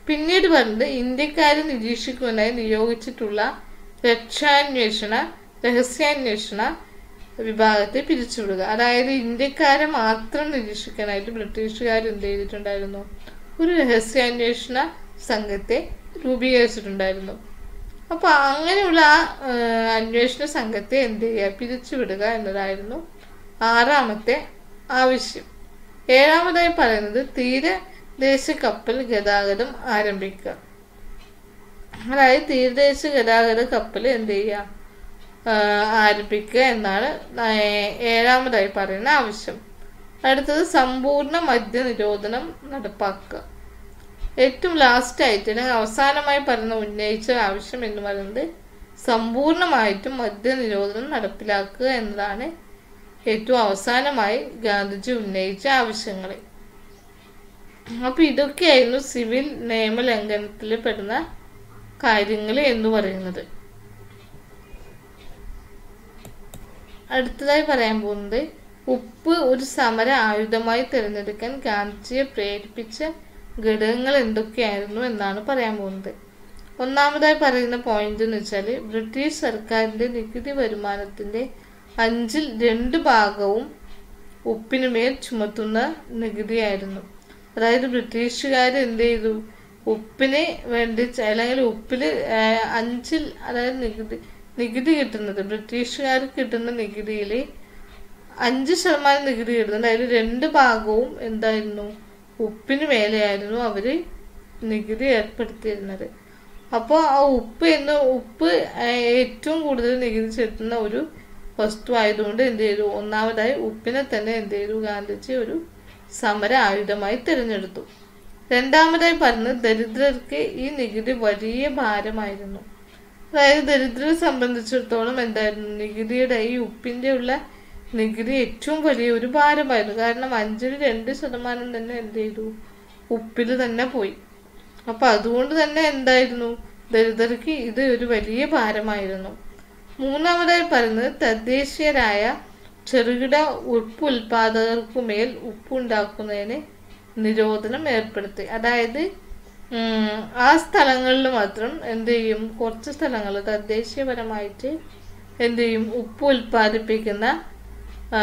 പിന്നീട് പറഞ്ഞത് ഇന്ത്യക്കാരെ നിരീക്ഷിക്കുന്നതിനായി നിയോഗിച്ചിട്ടുള്ള രക്ഷാന്വേഷണ രഹസ്യാന്വേഷണ വിഭാഗത്തെ പിരിച്ചുവിടുക അതായത് ഇന്ത്യക്കാരെ മാത്രം നിരീക്ഷിക്കാനായിട്ട് ബ്രിട്ടീഷുകാർ എന്ത് ചെയ്തിട്ടുണ്ടായിരുന്നു ഒരു രഹസ്യാന്വേഷണ സംഘത്തെ രൂപീകരിച്ചിട്ടുണ്ടായിരുന്നു അപ്പോൾ അങ്ങനെയുള്ള ആ ഏഹ്, അന്വേഷണ സംഘത്തെ എന്ത് ചെയ്യുക പിരിച്ചുവിടുക എന്നതായിരുന്നു ആറാമത്തെ ആവശ്യം ഏഴാമതായി പറയുന്നത് തീരദേശ കപ്പൽ ഗതാഗതം ആരംഭിക്കുക അതായത് തീരദേശ ഗതാഗത കപ്പൽ എന്ത് ചെയ്യുക ആഹ് ആരംഭിക്കുക എന്നാണ് ഏ- ഏഴാമതായി പറയുന്ന ആവശ്യം അടുത്തത് സമ്പൂർണ്ണ മദ്യ നിരോധനം നടപ്പാക്കുക ഏറ്റവും ലാസ്റ്റ് ആയിട്ട് അല്ലെങ്കിൽ അവസാനമായി പറയുന്ന ഉന്നയിച്ച ആവശ്യം എന്ന് പറയുന്നത് സമ്പൂർണ്ണമായിട്ടും മദ്യ നിരോധനം നടപ്പിലാക്കുക എന്നതാണ് ഏറ്റവും അവസാനമായി ഗാന്ധിജി ഉന്നയിച്ച ആവശ്യങ്ങൾ അപ്പൊ ഇതൊക്കെയായിരുന്നു സിവിൽ നിയമലംഘനത്തിൽ പെടുന്ന കാര്യങ്ങൾ എന്ന് പറയുന്നത് അടുത്തതായി പറയാൻ പോകുന്നത് ഉപ്പ് ഒരു സമര ആയുധമായി തിരഞ്ഞെടുക്കാൻ ഗാന്ധിജിയെ പ്രേരിപ്പിച്ച ഘടകങ്ങൾ എന്തൊക്കെയായിരുന്നു എന്നാണ് പറയാൻ പോകുന്നത് ഒന്നാമതായി പറയുന്ന പോയിന്റ് എന്ന് വെച്ചാൽ ബ്രിട്ടീഷ് സർക്കാരിന്റെ നികുതി വരുമാനത്തിന്റെ അഞ്ചിൽ രണ്ട് ഭാഗവും ഉപ്പിനുമേൽ ചുമത്തുന്ന നികുതിയായിരുന്നു അതായത് ബ്രിട്ടീഷുകാർ എന്ത് ചെയ്തു ഉപ്പിന് വേണ്ടി ച- അല്ലെങ്കിൽ ഉപ്പിൽ അഞ്ചിൽ അതായത് നികുതി നികുതി കിട്ടുന്നത് ബ്രിട്ടീഷുകാർക്ക് കിട്ടുന്ന നികുതിയിൽ അഞ്ച് ശതമാനം നികുതി കിട്ടുന്നുണ്ട് അതിൽ രണ്ട് ഭാഗവും എന്തായിരുന്നു ഉപ്പിന് മേലെയായിരുന്നു അവര് നികുതി ഏർപ്പെടുത്തിയിരുന്നത് അപ്പോൾ ആ ഉപ്പ് എന്ന് ഉപ്പ് ആ, ഏറ്റവും കൂടുതൽ നികുതി ചെലുത്തുന്ന ഒരു വസ്തു ആയതുകൊണ്ട് എന്ത് ചെയ്തു ഒന്നാമതായി ഉപ്പിനെ തന്നെ എന്ത് ചെയ്തു ഗാന്ധിജി ഒരു സമര ആയുധമായി തിരഞ്ഞെടുത്തു രണ്ടാമതായി പറഞ്ഞത് ദരിദ്രർക്ക് ഈ നികുതി വലിയ ഭാരമായിരുന്നു അതായത് ദരിദ്രരെ സംബന്ധിച്ചിടത്തോളം എന്തായിരുന്നു നികുതിയുടെ ഈ ഉപ്പിന്റെ ഉള്ള നികുതി ഏറ്റവും വലിയ ഒരു ഭാരമായിരുന്നു കാരണം അഞ്ചിൽ രണ്ട് ശതമാനം തന്നെ എന്ത് ചെയ്തു ഉപ്പിൽ തന്നെ പോയി അപ്പൊ അതുകൊണ്ട് തന്നെ എന്തായിരുന്നു ദരിദ്രർക്ക് ഇത് ഒരു വലിയ ഭാരമായിരുന്നു മൂന്നാമതായി പറയുന്നത് തദ്ദേശീയരായ ചെറുകിട ഉപ്പ് ഉൽപാദകർക്കുമേൽ ഉപ്പ് ഉണ്ടാക്കുന്നതിന് നിരോധനം ഏർപ്പെടുത്തി അതായത് ഉം, ആ സ്ഥലങ്ങളിൽ മാത്രം എന്ത് ചെയ്യും കുറച്ച് സ്ഥലങ്ങൾ തദ്ദേശീയപരമായിട്ട് എന്ത് ചെയ്യും ഉപ്പ് ഉൽപ്പാദിപ്പിക്കുന്ന ആ,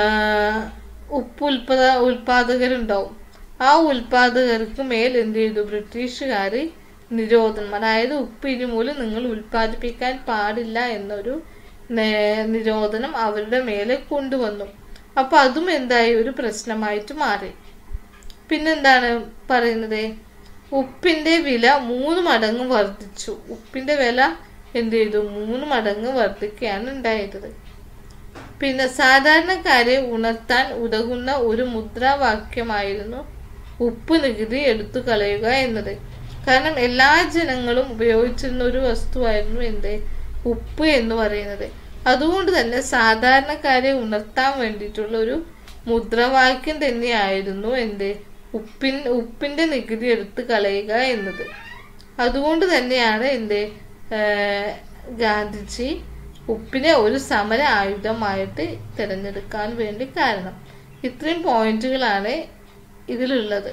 ഉപ്പ് ഉൽപ്പദ ഉൽപാദകരുണ്ടാവും ആ ഉൽപാദകർക്ക് മേൽ എന്ത് ചെയ്തു ബ്രിട്ടീഷുകാർ നിരോധനം അതായത് ഉപ്പ് ഇനി മൂലം നിങ്ങൾ ഉൽപ്പാദിപ്പിക്കാൻ പാടില്ല എന്നൊരു നേ- നിരോധനം അവരുടെ മേലെ കൊണ്ടുവന്നു അപ്പൊ അതും എന്തായി ഒരു പ്രശ്നമായിട്ട് മാറി പിന്നെന്താണ് പറയുന്നത് ഉപ്പിന്റെ വില മൂന്ന് മടങ്ങ് വർദ്ധിച്ചു ഉപ്പിന്റെ വില എന്ത് ചെയ്തു മൂന്ന് മടങ്ങ് വർദ്ധിക്കുകയാണ് ഉണ്ടായത് പിന്നെ സാധാരണക്കാരെ ഉണർത്താൻ ഉതകുന്ന ഒരു മുദ്രാവാക്യമായിരുന്നു ഉപ്പ് നികുതി എടുത്തു കളയുക എന്നത് കാരണം എല്ലാ ജനങ്ങളും ഉപയോഗിച്ചിരുന്ന ഒരു വസ്തുവായിരുന്നു എന്ത് ഉപ്പ് എന്ന് പറയുന്നത് അതുകൊണ്ട് തന്നെ സാധാരണക്കാരെ ഉണർത്താൻ വേണ്ടിയിട്ടുള്ള ഒരു മുദ്രാവാക്യം തന്നെയായിരുന്നു എന്ത് ഉപ്പിൻ ഉപ്പിന്റെ നികുതി എടുത്തു കളയുക എന്നത് അതുകൊണ്ട് തന്നെയാണ് എന്ത് ഏഹ് ഗാന്ധിജി ഉപ്പിനെ ഒരു സമര ആയുധമായിട്ട് തിരഞ്ഞെടുക്കാൻ വേണ്ടി കാരണം ഇത്രയും പോയിന്റുകളാണ് ഇതിലുള്ളത്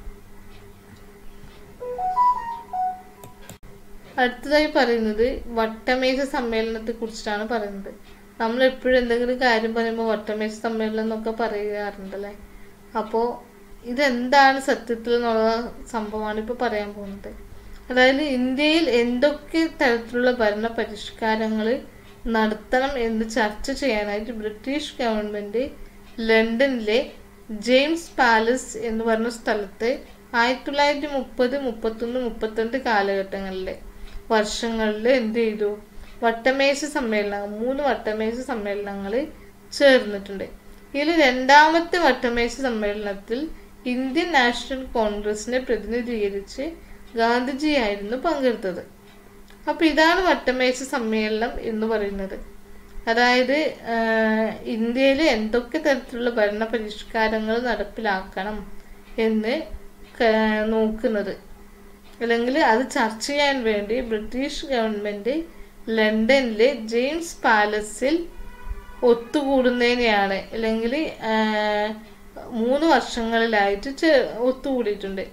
അടുത്തതായി പറയുന്നത് വട്ടമേശ സമ്മേളനത്തെ കുറിച്ചിട്ടാണ് പറയുന്നത് നമ്മൾ എപ്പോഴും എന്തെങ്കിലും കാര്യം പറയുമ്പോൾ വട്ടമേശ സമ്മേളനം എന്നൊക്കെ പറയാറുണ്ടല്ലേ അപ്പോൾ ഇതെന്താണ് സത്യത്തിൽ എന്നുള്ള സംഭവമാണ് ഇപ്പോൾ പറയാൻ പോകുന്നത് അതായത് ഇന്ത്യയിൽ എന്തൊക്കെ തരത്തിലുള്ള ഭരണ പരിഷ്കാരങ്ങൾ നടത്തണം എന്ന് ചർച്ച ചെയ്യാനായിട്ട് ബ്രിട്ടീഷ് ഗവൺമെന്റ് ലണ്ടനിലെ ജെയിംസ് പാലസ് എന്ന് പറഞ്ഞ സ്ഥലത്ത് ആയിരത്തി തൊള്ളായിരത്തി മുപ്പത് മുപ്പത്തൊന്ന് മുപ്പത്തിരണ്ട് കാലഘട്ടങ്ങളിലെ വർഷങ്ങളിൽ എന്ത് ചെയ്തു വട്ടമേശ സമ്മേളനം മൂന്ന് വട്ടമേശ സമ്മേളനങ്ങൾ ചേർന്നിട്ടുണ്ട് ഇതിൽ രണ്ടാമത്തെ വട്ടമേശ സമ്മേളനത്തിൽ ഇന്ത്യൻ നാഷണൽ കോൺഗ്രസിനെ പ്രതിനിധീകരിച്ച് ഗാന്ധിജിയായിരുന്നു പങ്കെടുത്തത് അപ്പൊ ഇതാണ് വട്ടമേശ സമ്മേളനം എന്ന് പറയുന്നത് അതായത് ഇന്ത്യയിൽ എന്തൊക്കെ തരത്തിലുള്ള ഭരണ പരിഷ്കാരങ്ങൾ നടപ്പിലാക്കണം എന്ന് ക- നോക്കുന്നത് അല്ലെങ്കിൽ അത് ചർച്ച ചെയ്യാൻ വേണ്ടി ബ്രിട്ടീഷ് ഗവൺമെന്റ് ലണ്ടനിലെ ജെയിംസ് പാലസിൽ ഒത്തുകൂടുന്നതിനെയാണ് അല്ലെങ്കിൽ മൂന്ന് വർഷങ്ങളിലായിട്ട് ചെ- ഒത്തുകൂടിയിട്ടുണ്ട്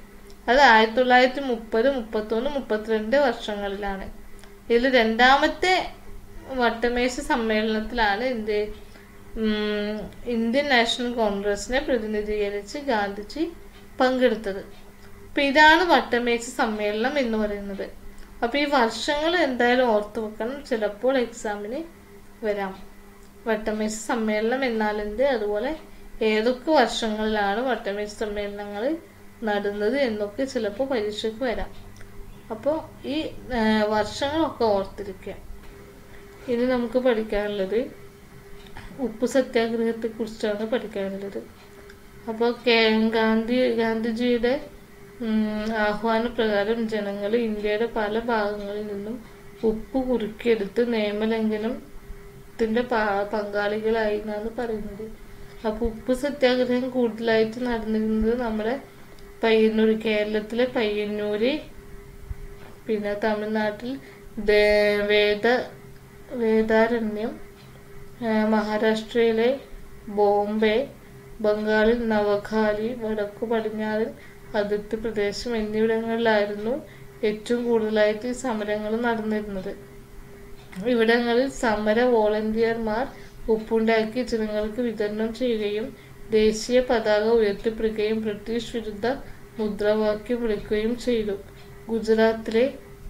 അത് ആയിരത്തി തൊള്ളായിരത്തി മുപ്പത് മുപ്പത്തൊന്ന് മുപ്പത്തിരണ്ട് വർഷങ്ങളിലാണ് ഇതിൽ രണ്ടാമത്തെ വട്ടമേശ സമ്മേളനത്തിലാണ് എന്ത് ഉം, ഇന്ത്യൻ നാഷണൽ കോൺഗ്രസിനെ പ്രതിനിധീകരിച്ച് ഗാന്ധിജി പങ്കെടുത്തത് അപ്പൊ ഇതാണ് വട്ടമേശ സമ്മേളനം എന്ന് പറയുന്നത് അപ്പൊ ഈ വർഷങ്ങൾ എന്തായാലും ഓർത്തു വെക്കണം ചിലപ്പോൾ എക്സാമിന് വരാം വട്ടമേശ സമ്മേളനം എന്നാൽ എന്ത് അതുപോലെ ഏതൊക്കെ വർഷങ്ങളിലാണ് വട്ടമേശ സമ്മേളനങ്ങൾ നടന്നത് എന്നൊക്കെ ചിലപ്പോൾ പരീക്ഷയ്ക്ക് വരാം അപ്പോൾ ഈ ആ, വർഷങ്ങളൊക്കെ ഓർത്തിരിക്കുക ഇനി നമുക്ക് പഠിക്കാനുള്ളത് ഉപ്പ് സത്യാഗ്രഹത്തെ കുറിച്ചാണ് പഠിക്കാനുള്ളത് അപ്പോൾ കെ ഗാന്ധി ഗാന്ധിജിയുടെ ഉം, ആഹ്വാനപ്രകാരം ജനങ്ങൾ ഇന്ത്യയുടെ പല ഭാഗങ്ങളിൽ നിന്നും ഉപ്പ് കുറുക്കിയെടുത്ത് നിയമലംഘനത്തിന്റെ പ- പങ്കാളികളായി എന്നാണ് പറയുന്നത് അപ്പൊ ഉപ്പ് സത്യാഗ്രഹം കൂടുതലായിട്ട് നടന്നിരുന്നത് നമ്മുടെ പയ്യന്നൂർ കേരളത്തിലെ പയ്യന്നൂര് പിന്നെ തമിഴ്നാട്ടിൽ ദേ- വേദ വേദാരണ്യം ആ, മഹാരാഷ്ട്രയിലെ ബോംബെ ബംഗാളിൽ നവഖാലി വടക്കു പടിഞ്ഞാറൻ അതിർത്തി പ്രദേശം എന്നിവിടങ്ങളിലായിരുന്നു ഏറ്റവും കൂടുതലായിട്ട് ഈ സമരങ്ങൾ നടന്നിരുന്നത് ഇവിടങ്ങളിൽ സമര വോളണ്ടിയർമാർ ഉപ്പുണ്ടാക്കി ജനങ്ങൾക്ക് വിതരണം ചെയ്യുകയും ദേശീയ പതാക ഉയർത്തിപ്പിടിക്കുകയും ബ്രിട്ടീഷ് വിരുദ്ധ മുദ്രാവാക്യം വിളിക്കുകയും ചെയ്തു ഗുജറാത്തിലെ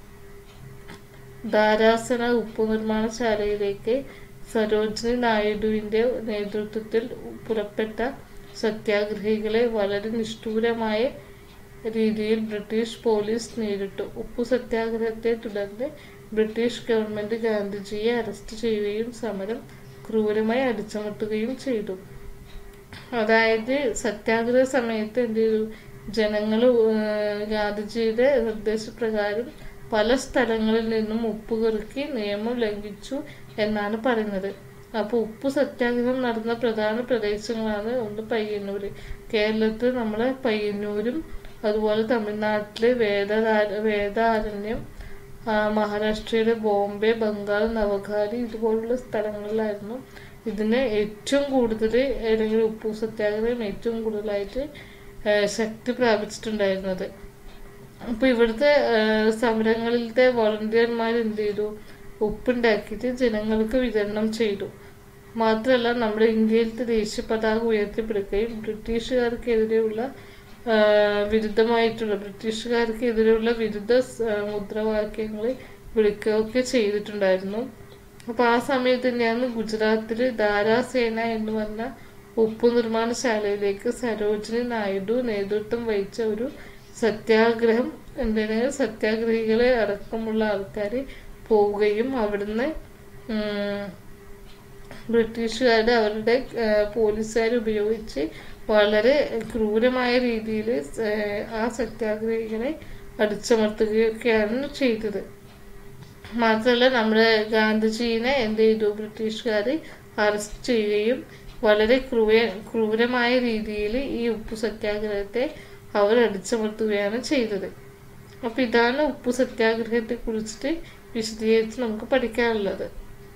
ധാരാസന ഉപ്പു നിർമ്മാണശാലയിലേക്ക് സരോജിനി നായിഡുവിന്റെ നേതൃത്വത്തിൽ പുറപ്പെട്ട സത്യാഗ്രഹികളെ വളരെ നിഷ്ഠൂരമായ രീതിയിൽ ബ്രിട്ടീഷ് പോലീസ് നേരിട്ടു ഉപ്പു സത്യാഗ്രഹത്തെ തുടർന്ന് ബ്രിട്ടീഷ് ഗവൺമെന്റ് ഗാന്ധിജിയെ അറസ്റ്റ് ചെയ്യുകയും സമരം ക്രൂരമായി അടിച്ചമർത്തുകയും ചെയ്തു അതായത് സത്യാഗ്രഹ സമയത്ത് എന്ത് ചെയ്തു ജനങ്ങൾ ഗാന്ധിജിയുടെ നിർദ്ദേശപ്രകാരം പല സ്ഥലങ്ങളിൽ നിന്നും ഉപ്പ് കുറുക്കി നിയമം ലംഘിച്ചു എന്നാണ് പറയുന്നത് അപ്പോൾ ഉപ്പ് സത്യാഗ്രഹം നടന്ന പ്രധാന പ്രദേശങ്ങളാണ് ഒന്ന് പയ്യന്നൂര് കേരളത്തിൽ നമ്മളെ പയ്യന്നൂരും അതുപോലെ തമിഴ്നാട്ടിലെ വേദാര വേദാരണ്യം ആ, മഹാരാഷ്ട്രയിലെ ബോംബെ ബംഗാൾ നവഖാലി ഇതുപോലുള്ള സ്ഥലങ്ങളിലായിരുന്നു ഇതിന് ഏറ്റവും കൂടുതൽ അല്ലെങ്കിൽ ഉപ്പു സത്യാഗ്രഹം ഏറ്റവും കൂടുതലായിട്ട് ആ, ശക്തി പ്രാപിച്ചിട്ടുണ്ടായിരുന്നത് അപ്പൊ ഇവിടുത്തെ ആ, സമരങ്ങളിലത്തെ വോളണ്ടിയർമാർ എന്ത് ചെയ്തു ഉപ്പുണ്ടാക്കിയിട്ട് ജനങ്ങൾക്ക് വിതരണം ചെയ്തു മാത്രമല്ല നമ്മുടെ ഇന്ത്യയിലത്തെ ദേശീയ പതാക ഉയർത്തിപ്പിടിക്കുകയും ബ്രിട്ടീഷുകാർക്കെതിരെയുള്ള ആ, വിരുദ്ധമായിട്ടുള്ള ബ്രിട്ടീഷുകാർക്കെതിരെയുള്ള വിരുദ്ധ സ്- ആ, മുദ്രാവാക്യങ്ങൾ വിളിക്കുകയൊക്കെ ചെയ്തിട്ടുണ്ടായിരുന്നു അപ്പൊ ആ സമയത്ത് തന്നെയാണ് ഗുജറാത്തില് ദാരാസേന എന്ന് പറഞ്ഞ ഉപ്പു നിർമ്മാണശാലയിലേക്ക് സരോജിനി നായിഡു നേതൃത്വം വഹിച്ച ഒരു സത്യാഗ്രഹം എന്താണ് സത്യാഗ്രഹികളെ അടക്കമുള്ള ആൾക്കാർ പോവുകയും അവിടുന്ന് ഉം, ബ്രിട്ടീഷുകാരുടെ അവരുടെ പോലീസുകാർ ഉപയോഗിച്ച് വളരെ ക്രൂരമായ രീതിയിൽ ആ സത്യാഗ്രഹികളെ അടിച്ചമർത്തുകയൊക്കെയാണ് ചെയ്തത് മാത്രമല്ല നമ്മുടെ ഗാന്ധിജീനെ എന്ത് ചെയ്തു ബ്രിട്ടീഷുകാർ അറസ്റ്റ് ചെയ്യുകയും വളരെ ക്രൂര ക്രൂരമായ രീതിയിൽ ഈ ഉപ്പു സത്യാഗ്രഹത്തെ അവർ അടിച്ചമർത്തുകയാണ് ചെയ്തത് അപ്പൊ ഇതാണ് ഉപ്പു സത്യാഗ്രഹത്തെ കുറിച്ചിട്ട് വിശദീകരിച്ച് നമുക്ക് പഠിക്കാനുള്ളത്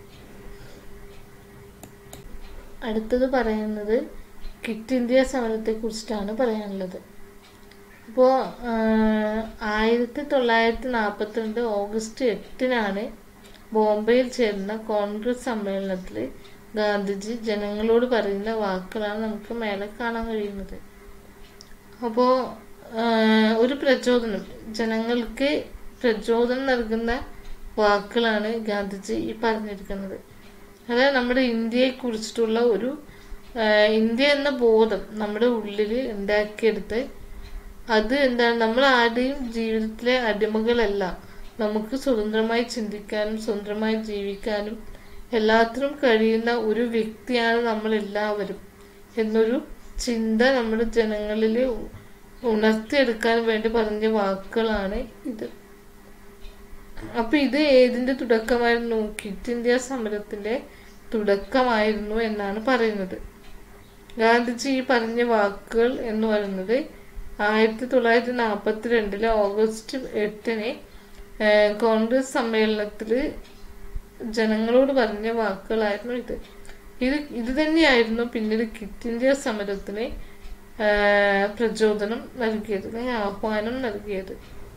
അടുത്തത് പറയുന്നത് കിറ്റ് ഇന്ത്യ സമരത്തെ കുറിച്ചിട്ടാണ് പറയാനുള്ളത് അപ്പോൾ ആയിരത്തി തൊള്ളായിരത്തി നാൽപ്പത്തിരണ്ട് ഓഗസ്റ്റ് എട്ടിനാണ് ബോംബെയിൽ ചേർന്ന കോൺഗ്രസ് സമ്മേളനത്തിൽ ഗാന്ധിജി ജനങ്ങളോട് പറയുന്ന വാക്കുകളാണ് നമുക്ക് മേലെ കാണാൻ കഴിയുന്നത് അപ്പോൾ ഒരു പ്രചോദനം ജനങ്ങൾക്ക് പ്രചോദനം നൽകുന്ന വാക്കുകളാണ് ഗാന്ധിജി ഈ പറഞ്ഞിരിക്കുന്നത് അതായത് നമ്മുടെ ഇന്ത്യയെ കുറിച്ചിട്ടുള്ള ഒരു ആ, ഇന്ത്യ എന്ന ബോധം നമ്മുടെ ഉള്ളിൽ ഉണ്ടാക്കിയെടുത്ത് അത് എന്താണ് നമ്മൾ ആരുടെയും ജീവിതത്തിലെ അടിമകളല്ല നമുക്ക് സ്വതന്ത്രമായി ചിന്തിക്കാനും സ്വതന്ത്രമായി ജീവിക്കാനും എല്ലാത്തിനും കഴിയുന്ന ഒരു വ്യക്തിയാണ് നമ്മൾ എല്ലാവരും എന്നൊരു ചിന്ത നമ്മുടെ ജനങ്ങളിൽ ഉണർത്തിയെടുക്കാൻ വേണ്ടി പറഞ്ഞ വാക്കുകളാണ് ഇത് അപ്പൊ ഇത് ഏതിന്റെ തുടക്കമായിരുന്നു ക്വിറ്റ് ഇന്ത്യ സമരത്തിന്റെ തുടക്കമായിരുന്നു എന്നാണ് പറയുന്നത് ഗാന്ധിജി ഈ പറഞ്ഞ വാക്കുകൾ എന്ന് പറയുന്നത് ആയിരത്തി തൊള്ളായിരത്തി നാൽപ്പത്തി രണ്ടിലെ ഓഗസ്റ്റ് എട്ടിന് ഏഹ്, കോൺഗ്രസ് സമ്മേളനത്തിൽ ജനങ്ങളോട് പറഞ്ഞ വാക്കുകളായിരുന്നു ഇത് ഇത് ഇത് തന്നെയായിരുന്നു പിന്നീട് ക്വിറ്റ് ഇന്ത്യ സമരത്തിന് പ്രചോദനം നൽകിയത് അല്ലെങ്കിൽ ആഹ്വാനം നൽകിയത്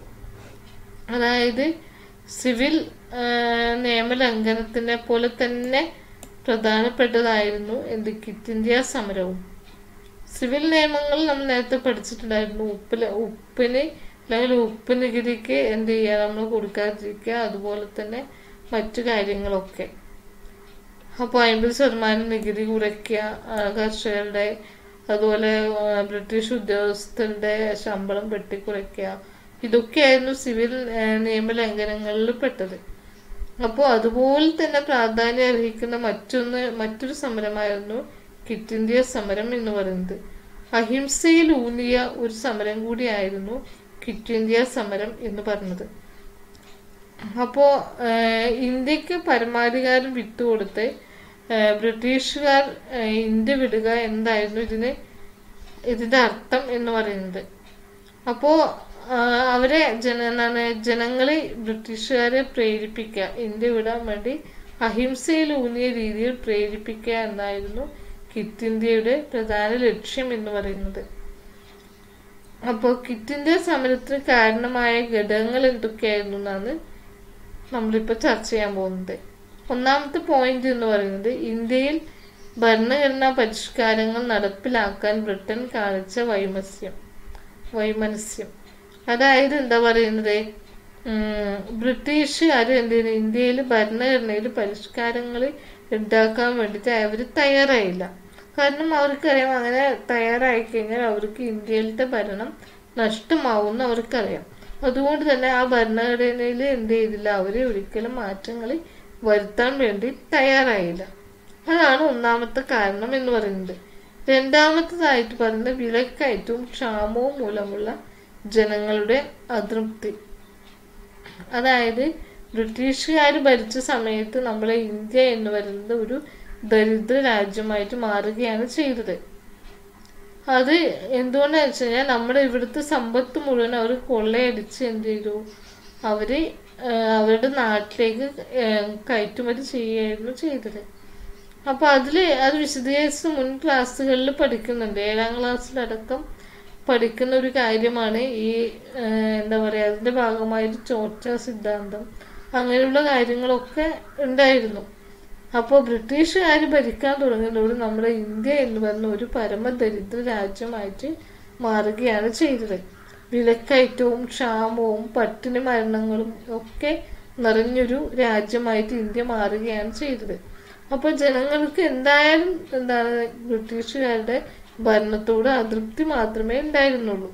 അതായത് സിവിൽ നിയമലംഘനത്തിനെ പോലെ തന്നെ പ്രധാനപ്പെട്ടതായിരുന്നു എന്ത് കിറ്റ് ഇന്ത്യ സമരവും സിവിൽ നിയമങ്ങൾ നമ്മൾ നേരത്തെ പഠിച്ചിട്ടുണ്ടായിരുന്നു ഉപ്പില് ഉപ്പിന് അല്ലെങ്കിൽ ഉപ്പ് നികുതിക്ക് എന്ത് ചെയ്യുക നമ്മൾ കൊടുക്കാതിരിക്കുക അതുപോലെ തന്നെ മറ്റു കാര്യങ്ങളൊക്കെ അപ്പോൾ അമ്പത് ശതമാനം നികുതി കുറയ്ക്കുക കർഷകരുടെ അതുപോലെ ബ്രിട്ടീഷ് ഉദ്യോഗസ്ഥരുടെ ശമ്പളം വെട്ടിക്കുറയ്ക്കുക ഇതൊക്കെയായിരുന്നു സിവിൽ നിയമലംഘനങ്ങളിൽ പെട്ടത് അപ്പോൾ അതുപോലെ തന്നെ പ്രാധാന്യം അർഹിക്കുന്ന മറ്റൊന്ന് മറ്റൊരു സമരമായിരുന്നു കിറ്റ് ഇന്ത്യ സമരം എന്ന് പറയുന്നത് അഹിംസയിൽ ഊന്നിയ ഒരു സമരം കൂടിയായിരുന്നു കിറ്റ് ഇന്ത്യ സമരം എന്ന് പറഞ്ഞത് അപ്പോൾ ഇന്ത്യക്ക് പരമാധികാരം വിട്ടുകൊടുത്ത് ബ്രിട്ടീഷുകാർ ഇന്ത്യ വിടുക എന്തായിരുന്നു ഇതിന് ഇതിന്റെ അർത്ഥം എന്ന് പറയുന്നത് അപ്പോൾ അവരെ ജന എന്താണ് ജനങ്ങളെ ബ്രിട്ടീഷുകാരെ പ്രേരിപ്പിക്കുക ഇന്ത്യ വിടാൻ വേണ്ടി അഹിംസയിൽ ഊന്നിയ രീതിയിൽ പ്രേരിപ്പിക്കുക എന്നായിരുന്നു കിറ്റ് ഇന്ത്യയുടെ പ്രധാന ലക്ഷ്യം എന്ന് പറയുന്നത് അപ്പോൾ കിറ്റ് ഇന്ത്യ സമരത്തിന് കാരണമായ ഘടകങ്ങൾ എന്തൊക്കെയായിരുന്നു എന്നാണ് നമ്മളിപ്പോൾ ചർച്ച ചെയ്യാൻ പോകുന്നത് ഒന്നാമത്തെ പോയിന്റ് എന്ന് പറയുന്നത് ഇന്ത്യയിൽ ഭരണഘടനാ പരിഷ്കാരങ്ങൾ നടപ്പിലാക്കാൻ ബ്രിട്ടൻ കാണിച്ച വൈമസ്യം വൈമനസ്യം അതായത് എന്താ പറയുന്നത് ബ്രിട്ടീഷുകാർ എന്ത് ചെയ്യുന്നു ഇന്ത്യയിൽ ഭരണഘടനയിൽ പരിഷ്കാരങ്ങൾ ഉണ്ടാക്കാൻ വേണ്ടിയിട്ട് അവർ തയ്യാറായില്ല കാരണം അവർക്കറിയാം അങ്ങനെ തയ്യാറായി കഴിഞ്ഞാൽ അവർക്ക് ഇന്ത്യയിലത്തെ ഭരണം നഷ്ടമാവുമെന്ന് അവർക്കറിയാം അതുകൊണ്ട് തന്നെ ആ ഭരണഘടനയിൽ എന്ത് ചെയ്തില്ല അവർ ഒരിക്കലും മാറ്റങ്ങൾ വരുത്താൻ വേണ്ടി തയ്യാറായില്ല അതാണ് ഒന്നാമത്തെ കാരണം എന്ന് പറയുന്നത് രണ്ടാമത്തതായിട്ട് പറയുന്നത് വിലക്കയറ്റവും ക്ഷാമവും മൂലമുള്ള ജനങ്ങളുടെ അതൃപ്തി അതായത് ബ്രിട്ടീഷുകാർ ഭരിച്ച സമയത്ത് നമ്മളെ ഇന്ത്യ എന്ന് പറയുന്നത് ഒരു ദരിദ്ര രാജ്യമായിട്ട് മാറുകയാണ് ചെയ്തത് അത് എന്തുകൊണ്ടാന്ന് വെച്ച് കഴിഞ്ഞാൽ നമ്മുടെ ഇവിടുത്തെ സമ്പത്ത് മുഴുവൻ അവർ കൊള്ളയടിച്ച് എന്ത് ചെയ്തു അവര് അവരുടെ നാട്ടിലേക്ക് കയറ്റുമതി ചെയ്യുകയായിരുന്നു ചെയ്തത് അപ്പൊ അതില് അത് വിശദീകരിച്ച് മുൻ ക്ലാസ്സുകളിൽ പഠിക്കുന്നുണ്ട് ഏഴാം ക്ലാസ്സിലടക്കം പഠിക്കുന്ന ഒരു കാര്യമാണ് ഈ എന്താ പറയാ അതിന്റെ ഭാഗമായിട്ട് ചോർച്ച സിദ്ധാന്തം അങ്ങനെയുള്ള കാര്യങ്ങളൊക്കെ ഉണ്ടായിരുന്നു അപ്പോൾ ബ്രിട്ടീഷുകാർ ഭരിക്കാൻ തുടങ്ങിയതോടെ നമ്മുടെ ഇന്ത്യ എന്ന് പറഞ്ഞ ഒരു പരമദരിദ്ര രാജ്യമായിട്ട് മാറുകയാണ് ചെയ്തത് വിലക്കയറ്റവും ക്ഷാമവും പട്ടിണി മരണങ്ങളും ഒക്കെ നിറഞ്ഞൊരു രാജ്യമായിട്ട് ഇന്ത്യ മാറുകയാണ് ചെയ്തത് അപ്പോൾ ജനങ്ങൾക്ക് എന്തായാലും എന്താണ് ബ്രിട്ടീഷുകാരുടെ ഭരണത്തോട് അതൃപ്തി മാത്രമേ ഉണ്ടായിരുന്നുള്ളൂ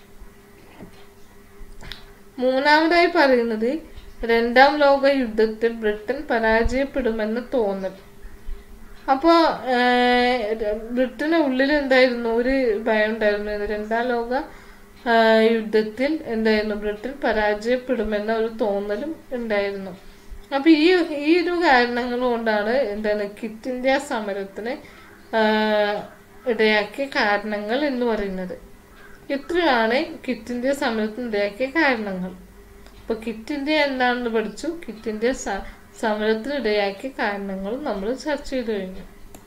മൂന്നാമതായി പറയുന്നത് രണ്ടാം ലോക യുദ്ധത്തിൽ ബ്രിട്ടൻ പരാജയപ്പെടുമെന്ന് തോന്നൽ അപ്പോൾ ബ്രിട്ടന് ഉള്ളിൽ എന്തായിരുന്നു ഒരു ഭയം ഉണ്ടായിരുന്നു രണ്ടാം ലോക യുദ്ധത്തിൽ എന്തായിരുന്നു ബ്രിട്ടൻ പരാജയപ്പെടുമെന്ന ഒരു തോന്നലും ഉണ്ടായിരുന്നു അപ്പൊ ഈ ഈ ഒരു കാരണങ്ങൾ കൊണ്ടാണ് എന്താണ് കിറ്റ് ഇന്ത്യ സമരത്തിന് ഇടയാക്കിയ കാരണങ്ങൾ എന്ന് പറയുന്നത് ഇത്രയാണ് കിറ്റ് ഇന്ത്യ സമരത്തിന് ഇടയാക്കിയ കാരണങ്ങൾ അപ്പൊ കിറ്റ് ഇന്ത്യ എന്താണെന്ന് പഠിച്ചു കിറ്റ് ഇന്ത്യ സമരത്തിന് ഇടയാക്കിയ കാരണങ്ങളും നമ്മൾ ചർച്ച ചെയ്തു കഴിഞ്ഞു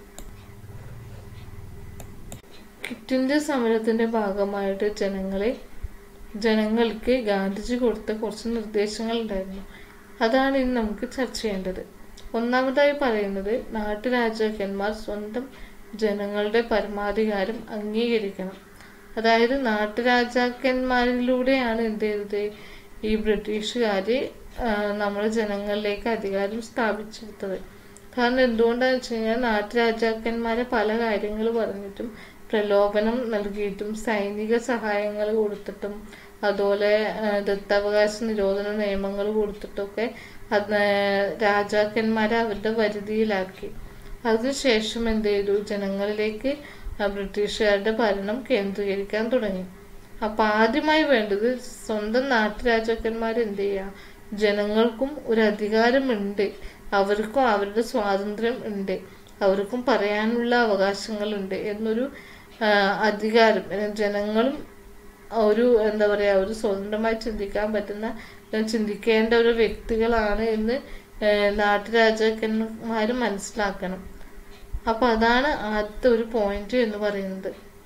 കിറ്റ് ഇന്ത്യ സമരത്തിന്റെ ഭാഗമായിട്ട് ജനങ്ങളെ ജനങ്ങൾക്ക് ഗാന്ധിജി കൊടുത്ത കുറച്ച് നിർദ്ദേശങ്ങൾ ഉണ്ടായിരുന്നു അതാണ് ഇന്ന് നമുക്ക് ചർച്ച ചെയ്യേണ്ടത് ഒന്നാമതായി പറയുന്നത് നാട്ടുരാജാക്കന്മാർ സ്വന്തം ജനങ്ങളുടെ പരമാധികാരം അംഗീകരിക്കണം അതായത് നാട്ടുരാജാക്കന്മാരിലൂടെയാണ് എന്ത് ചെയ്തത് ഈ ബ്രിട്ടീഷുകാര് നമ്മുടെ ജനങ്ങളിലേക്ക് അധികാരം സ്ഥാപിച്ചെടുത്തത് കാരണം എന്തുകൊണ്ടാന്ന് വെച്ച് കഴിഞ്ഞാൽ നാട്ടുരാജാക്കന്മാരെ പല കാര്യങ്ങൾ പറഞ്ഞിട്ടും പ്രലോഭനം നൽകിയിട്ടും സൈനിക സഹായങ്ങൾ കൊടുത്തിട്ടും അതുപോലെ ദത്താവകാശ നിരോധന നിയമങ്ങൾ കൊടുത്തിട്ടൊക്കെ അത് രാജാക്കന്മാരെ അവരുടെ പരിധിയിലാക്കി അതിനുശേഷം എന്ത് ചെയ്തു ജനങ്ങളിലേക്ക് ബ്രിട്ടീഷുകാരുടെ ഭരണം കേന്ദ്രീകരിക്കാൻ തുടങ്ങി അപ്പൊ ആദ്യമായി വേണ്ടത് സ്വന്തം നാട്ടുരാജാക്കന്മാർ എന്ത് ചെയ്യുക ജനങ്ങൾക്കും ഒരു അധികാരമുണ്ട് അവർക്കും അവരുടെ സ്വാതന്ത്ര്യം ഉണ്ട് അവർക്കും പറയാനുള്ള അവകാശങ്ങളുണ്ട് എന്നൊരു അധികാരം ജനങ്ങളും ഒരു എന്താ പറയാ ഒരു സ്വതന്ത്രമായി ചിന്തിക്കാൻ പറ്റുന്ന ചിന്തിക്കേണ്ട ഒരു വ്യക്തികളാണ് എന്ന് നാട്ടുരാജാക്കന്മാർ മനസ്സിലാക്കണം അപ്പൊ അതാണ് ആദ്യത്തെ ഒരു പോയിന്റ് എന്ന് പറയുന്നത്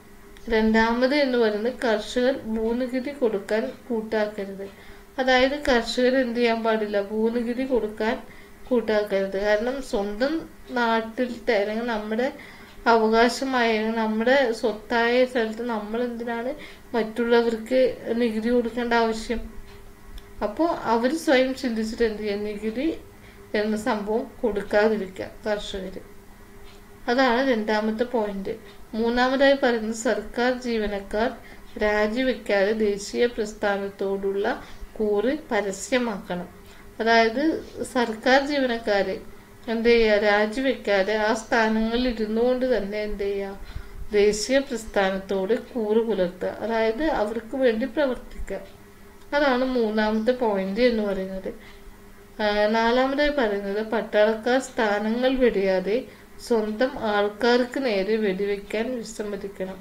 രണ്ടാമത് എന്ന് പറയുന്നത് കർഷകർ ഭൂനികുതി കൊടുക്കാൻ കൂട്ടാക്കരുത് അതായത് കർഷകർ എന്ത് ചെയ്യാൻ പാടില്ല ഭൂനികുതി കൊടുക്കാൻ കൂട്ടാക്കരുത് കാരണം സ്വന്തം നാട്ടിലത്തെ അല്ലെങ്കിൽ നമ്മുടെ അവകാശമായ അല്ലെങ്കിൽ നമ്മുടെ സ്വത്തായ സ്ഥലത്ത് നമ്മൾ എന്തിനാണ് മറ്റുള്ളവർക്ക് നികുതി കൊടുക്കേണ്ട ആവശ്യം അപ്പോൾ അവർ സ്വയം ചിന്തിച്ചിട്ട് എന്ത് ചെയ്യുക നികുതി എന്ന സംഭവം കൊടുക്കാതിരിക്കുക കർഷകർ അതാണ് രണ്ടാമത്തെ പോയിന്റ് മൂന്നാമതായി പറയുന്നത് സർക്കാർ ജീവനക്കാർ രാജിവെക്കാതെ ദേശീയ പ്രസ്ഥാനത്തോടുള്ള കൂറ് പരസ്യമാക്കണം അതായത് സർക്കാർ ജീവനക്കാരെ എന്ത് ചെയ്യുക രാജിവെക്കാതെ ആ സ്ഥാനങ്ങളിൽ ഇരുന്നുകൊണ്ട് തന്നെ എന്ത് ചെയ്യുക ദേശീയ പ്രസ്ഥാനത്തോട് കൂറ് പുലർത്തുക അതായത് അവർക്ക് വേണ്ടി പ്രവർത്തിക്കുക അതാണ് മൂന്നാമത്തെ പോയിന്റ് എന്ന് പറയുന്നത് ആ, നാലാമതായി പറയുന്നത് പട്ടാളക്കാർ സ്ഥാനങ്ങൾ വെടിയാതെ സ്വന്തം ആൾക്കാർക്ക് നേരെ വെടിവെക്കാൻ വിസമ്മതിക്കണം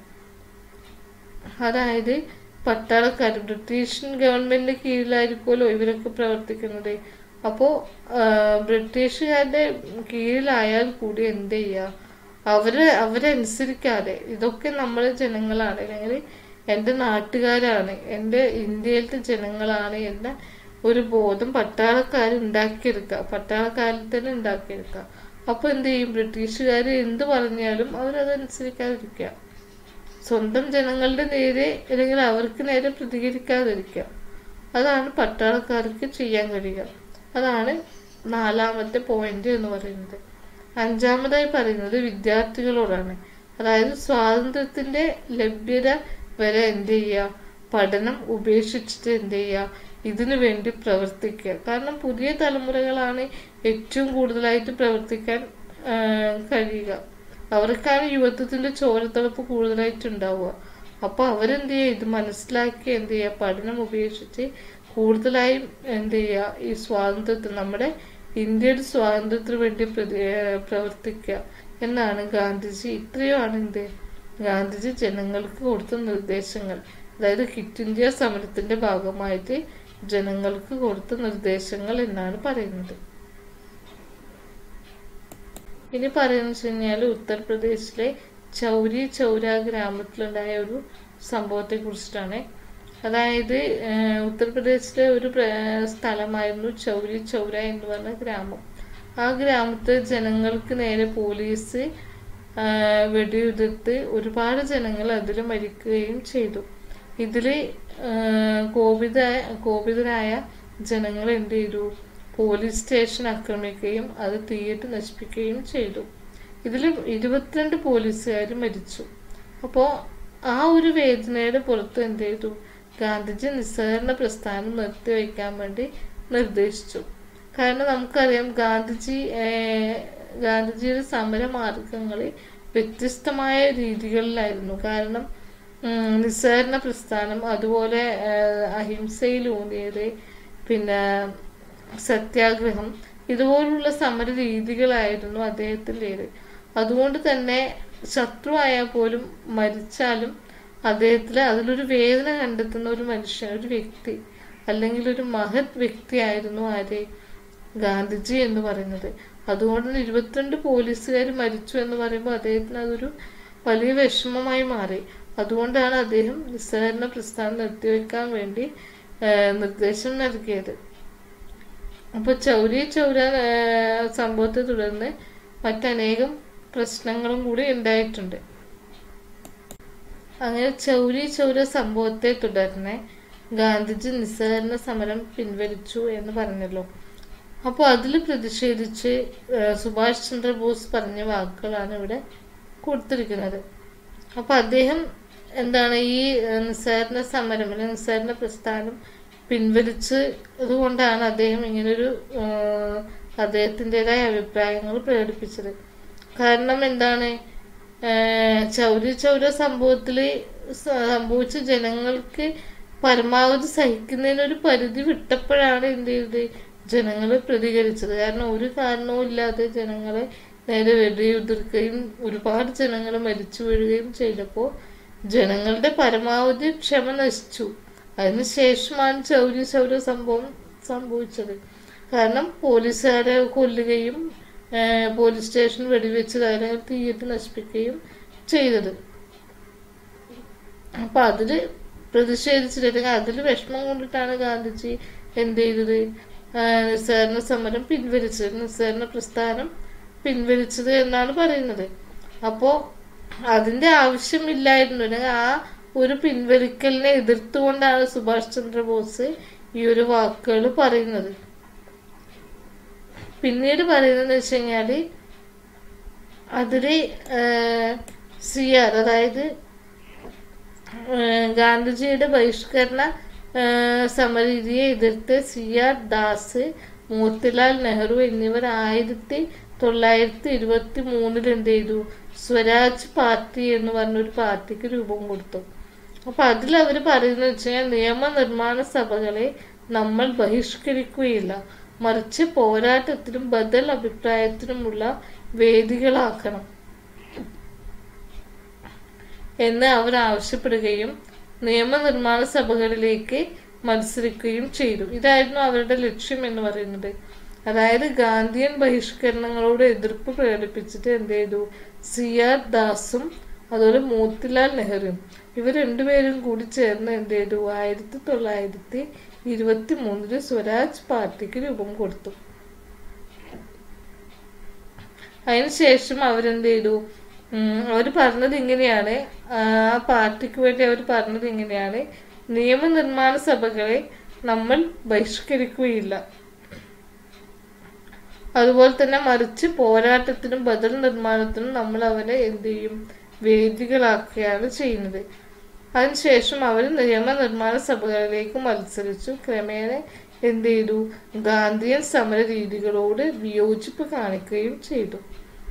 അതായത് പട്ടാളക്കാർ ബ്രിട്ടീഷ് ഗവൺമെന്റിന്റെ കീഴിലായിരിക്കുമല്ലോ ഇവരൊക്കെ പ്രവർത്തിക്കുന്നത് അപ്പോൾ ബ്രിട്ടീഷുകാരുടെ കീഴിലായാൽ കൂടി എന്ത് ചെയ്യുക അവര് അവരനുസരിക്കാതെ ഇതൊക്കെ നമ്മളെ ജനങ്ങളാണ് അല്ലെങ്കിൽ എൻ്റെ നാട്ടുകാരാണ് എൻ്റെ ഇന്ത്യയിലത്തെ ജനങ്ങളാണ് എന്ന ഒരു ബോധം പട്ടാളക്കാർ ഉണ്ടാക്കിയെടുക്കുക പട്ടാളക്കാരിൽ തന്നെ ഉണ്ടാക്കിയെടുക്കുക അപ്പൊ എന്ത് ചെയ്യും ബ്രിട്ടീഷുകാർ എന്ത് പറഞ്ഞാലും അവരതനുസരിക്കാതിരിക്കുക സ്വന്തം ജനങ്ങളുടെ നേരെ അല്ലെങ്കിൽ അവർക്ക് നേരെ പ്രതികരിക്കാതിരിക്കുക അതാണ് പട്ടാളക്കാർക്ക് ചെയ്യാൻ കഴിയുക അതാണ് നാലാമത്തെ പോയിന്റ് എന്ന് പറയുന്നത് അഞ്ചാമതായി പറയുന്നത് വിദ്യാർത്ഥികളോടാണ് അതായത് സ്വാതന്ത്ര്യത്തിന്റെ ലഭ്യത വരെ എന്ത് ചെയ്യുക പഠനം ഉപേക്ഷിച്ചിട്ട് എന്ത് ചെയ്യുക ഇതിനു വേണ്ടി പ്രവർത്തിക്കുക കാരണം പുതിയ തലമുറകളാണ് ഏറ്റവും കൂടുതലായിട്ട് പ്രവർത്തിക്കാൻ ആ, കഴിയുക അവർക്കാണ് യുവത്വത്തിന്റെ ചോരത്തിളപ്പ് കൂടുതലായിട്ട് ഉണ്ടാവുക അപ്പൊ അവരെന്ത് ചെയ്യുക ഇത് മനസ്സിലാക്കി എന്ത് ചെയ്യുക പഠനം ഉപേക്ഷിച്ച് കൂടുതലായും എന്ത് ചെയ്യുക ഈ സ്വാതന്ത്ര്യത്തിന് നമ്മുടെ ഇന്ത്യയുടെ സ്വാതന്ത്ര്യത്തിന് വേണ്ടി പ്രതി- ഏഹ് പ്രവർത്തിക്കുക എന്നാണ് ഗാന്ധിജി ഇത്രയുമാണ് എന്ത് ഗാന്ധിജി ജനങ്ങൾക്ക് കൊടുത്ത നിർദ്ദേശങ്ങൾ അതായത് ക്വിറ്റ് ഇന്ത്യ സമരത്തിന്റെ ഭാഗമായിട്ട് ജനങ്ങൾക്ക് കൊടുത്ത നിർദ്ദേശങ്ങൾ എന്നാണ് പറയുന്നത് ഇനി പറയുന്നത് വെച്ച് കഴിഞ്ഞാൽ ഉത്തർപ്രദേശിലെ ചൗരി ചൗര ഗ്രാമത്തിലുണ്ടായ ഒരു സംഭവത്തെ കുറിച്ചിട്ടാണ് അതായത് ഏഹ്, ഉത്തർപ്രദേശിലെ ഒരു പ്ര- സ്ഥലമായിരുന്നു ചൗരി ചൗര എന്ന് പറഞ്ഞ ഗ്രാമം ആ ഗ്രാമത്തെ ജനങ്ങൾക്ക് നേരെ പോലീസ് ആഹ്, വെടിയുതിർത്ത് ഒരുപാട് ജനങ്ങൾ അതിൽ മരിക്കുകയും ചെയ്തു ഇതില് ആഹ്, കോപിത കോപിതരായ ജനങ്ങൾ എന്ത് ചെയ്തു പോലീസ് സ്റ്റേഷൻ ആക്രമിക്കുകയും അത് തീയിട്ട് നശിപ്പിക്കുകയും ചെയ്തു ഇതിൽ ഇരുപത്തിരണ്ട് പോലീസുകാർ മരിച്ചു അപ്പോൾ ആ ഒരു വേദനയുടെ പുറത്ത് എന്ത് ചെയ്തു ഗാന്ധിജി നിസ്സഹകരണ പ്രസ്ഥാനം നിർത്തിവെക്കാൻ വേണ്ടി നിർദ്ദേശിച്ചു കാരണം നമുക്കറിയാം ഗാന്ധിജി ഏഹ്, ഗാന്ധിജിയുടെ സമര മാർഗങ്ങൾ വ്യത്യസ്തമായ രീതികളിലായിരുന്നു കാരണം ഉം, നിസ്സഹകരണ പ്രസ്ഥാനം അതുപോലെ ഏഹ്, അഹിംസയിലൂന്നിയത് പിന്നെ സത്യാഗ്രഹം ഇതുപോലുള്ള സമര രീതികളായിരുന്നു അദ്ദേഹത്തിൻ്റെത് അതുകൊണ്ട് തന്നെ ശത്രുവായാൽ പോലും മരിച്ചാലും അദ്ദേഹത്തിൽ അതിലൊരു വേദന കണ്ടെത്തുന്ന ഒരു മനുഷ്യൻ ഒരു വ്യക്തി അല്ലെങ്കിൽ ഒരു മഹത് വ്യക്തിയായിരുന്നു ആര് ഗാന്ധിജി എന്ന് പറയുന്നത് അതുകൊണ്ട് തന്നെ ഇരുപത്തിരണ്ട് പോലീസുകാർ മരിച്ചു എന്ന് പറയുമ്പോൾ അദ്ദേഹത്തിന് അതൊരു വലിയ വിഷമമായി മാറി അതുകൊണ്ടാണ് അദ്ദേഹം നിസ്സഹകരണ പ്രസ്ഥാനം നിർത്തിവെക്കാൻ വേണ്ടി ആ, നിർദ്ദേശം നൽകിയത് അപ്പൊ ചൗരി ചൗര ആ, സംഭവത്തെ തുടർന്ന് മറ്റനേകം പ്രശ്നങ്ങളും കൂടി ഉണ്ടായിട്ടുണ്ട് അങ്ങനെ ചൗരി ചൗര സംഭവത്തെ തുടർന്ന് ഗാന്ധിജി നിസ്സഹകരണ സമരം പിൻവലിച്ചു എന്ന് പറഞ്ഞല്ലോ അപ്പോൾ അതിൽ പ്രതിഷേധിച്ച് ആ, സുഭാഷ് ചന്ദ്രബോസ് പറഞ്ഞ വാക്കുകളാണ് ഇവിടെ കൊടുത്തിരിക്കുന്നത് അപ്പൊ അദ്ദേഹം എന്താണ് ഈ ആ, നിസ്സഹകരണ സമരം അല്ലെങ്കിൽ നിസ്സഹകരണ പ്രസ്ഥാനം പിൻവലിച്ച് അതുകൊണ്ടാണ് അദ്ദേഹം ഇങ്ങനൊരു ആ, അദ്ദേഹത്തിൻ്റെതായ അഭിപ്രായങ്ങൾ പ്രകടിപ്പിച്ചത് കാരണം എന്താണ് ആ, ചൗരി ചൗര സംഭവത്തിൽ സംഭവിച്ച ജനങ്ങൾക്ക് പരമാവധി സഹിക്കുന്നതിനൊരു പരിധി വിട്ടപ്പോഴാണ് എന്ത് ചെയ്തത് ജനങ്ങൾ പ്രതികരിച്ചത് കാരണം ഒരു കാരണവും ഇല്ലാതെ ജനങ്ങളെ നേരെ വെടിയുതിർക്കുകയും ഒരുപാട് ജനങ്ങൾ മരിച്ചു വീഴുകയും ചെയ്തപ്പോൾ ജനങ്ങളുടെ പരമാവധി ക്ഷമ നശിച്ചു അതിനുശേഷമാണ് ചൗരി ചൗര സംഭവം സംഭവിച്ചത് കാരണം പോലീസുകാരെ കൊല്ലുകയും ഏഹ്, പോലീസ് സ്റ്റേഷൻ വെടിവെച്ച് അല്ലെങ്കിൽ തീയിട്ട് നശിപ്പിക്കുകയും ചെയ്തത് അപ്പൊ അതില് പ്രതിഷേധിച്ചിട്ട് അതിൽ വിഷമം കൊണ്ടിട്ടാണ് ഗാന്ധിജി എന്ത് ചെയ്തത് ആ, നിസ്സഹകരണ സമരം പിൻവലിച്ചത് നിസ്സഹകരണ പ്രസ്ഥാനം പിൻവലിച്ചത് എന്നാണ് പറയുന്നത് അപ്പോ അതിന്റെ ആവശ്യമില്ലായിരുന്നു അല്ലെങ്കിൽ ആ ഒരു പിൻവലിക്കലിനെ എതിർത്തുകൊണ്ടാണ് സുഭാഷ് ചന്ദ്രബോസ് ഈ ഒരു വാക്കുകൾ പറയുന്നത് പിന്നീട് പറയുന്നത് വെച്ച് കഴിഞ്ഞാല് അതില് സി ആർ അതായത് ഏഹ് ഗാന്ധിജിയുടെ ബഹിഷ്കരണ ഏഹ് സമരരീതിയെ എതിർത്ത് സി ആർ ദാസ് മോത്തിലാൽ നെഹ്റു എന്നിവർ ആയിരത്തി തൊള്ളായിരത്തി ഇരുപത്തി മൂന്നിൽ എന്ത് ചെയ്തു സ്വരാജ് പാർട്ടി എന്ന് പറഞ്ഞൊരു പാർട്ടിക്ക് രൂപം കൊടുത്തു അപ്പൊ അതിൽ അവർ പറയുന്നത് വെച്ച് കഴിഞ്ഞാൽ നിയമനിർമ്മാണ സഭകളെ നമ്മൾ ബഹിഷ്കരിക്കുകയില്ല മറിച്ച് പോരാട്ടത്തിനും ബദൽ അഭിപ്രായത്തിനുമുള്ള വേദികളാക്കണം എന്ന് അവർ ആവശ്യപ്പെടുകയും നിയമനിർമ്മാണ സഭകളിലേക്ക് മത്സരിക്കുകയും ചെയ്തു ഇതായിരുന്നു അവരുടെ ലക്ഷ്യം എന്ന് പറയുന്നത് അതായത് ഗാന്ധിയൻ ബഹിഷ്കരണങ്ങളോട് എതിർപ്പ് പ്രകടിപ്പിച്ചിട്ട് എന്ത് ചെയ്തു സി ആർ ദാസും അതുപോലെ മോത്തിലാൽ നെഹ്റുവും ഇവർ രണ്ടുപേരും കൂടി ചേർന്ന് എന്ത് ചെയ്തു ആയിരത്തി തൊള്ളായിരത്തി ഇരുപത്തി മൂന്നില് സ്വരാജ് പാർട്ടിക്ക് രൂപം കൊടുത്തു അതിനുശേഷം അവരെന്ത് ചെയ്തു അവർ പറഞ്ഞത് ഇങ്ങനെയാണ് ആ പാർട്ടിക്ക് വേണ്ടി അവർ പറഞ്ഞത് ഇങ്ങനെയാണ് നിയമനിർമ്മാണ സഭകളെ നമ്മൾ ബഹിഷ്കരിക്കുകയില്ല അതുപോലെ തന്നെ മറിച്ച് പോരാട്ടത്തിനും ബദൽ നിർമ്മാണത്തിനും നമ്മൾ അവരെ എന്ത് ചെയ്യും വേദികളാക്കുകയാണ് ചെയ്യുന്നത് അതിനുശേഷം അവർ നിയമനിർമ്മാണ സഭകളിലേക്ക് മത്സരിച്ചു ക്രമേണ എന്ത് ചെയ്തു ഗാന്ധിയൻ സമര രീതികളോട് വിയോജിപ്പ് കാണിക്കുകയും ചെയ്തു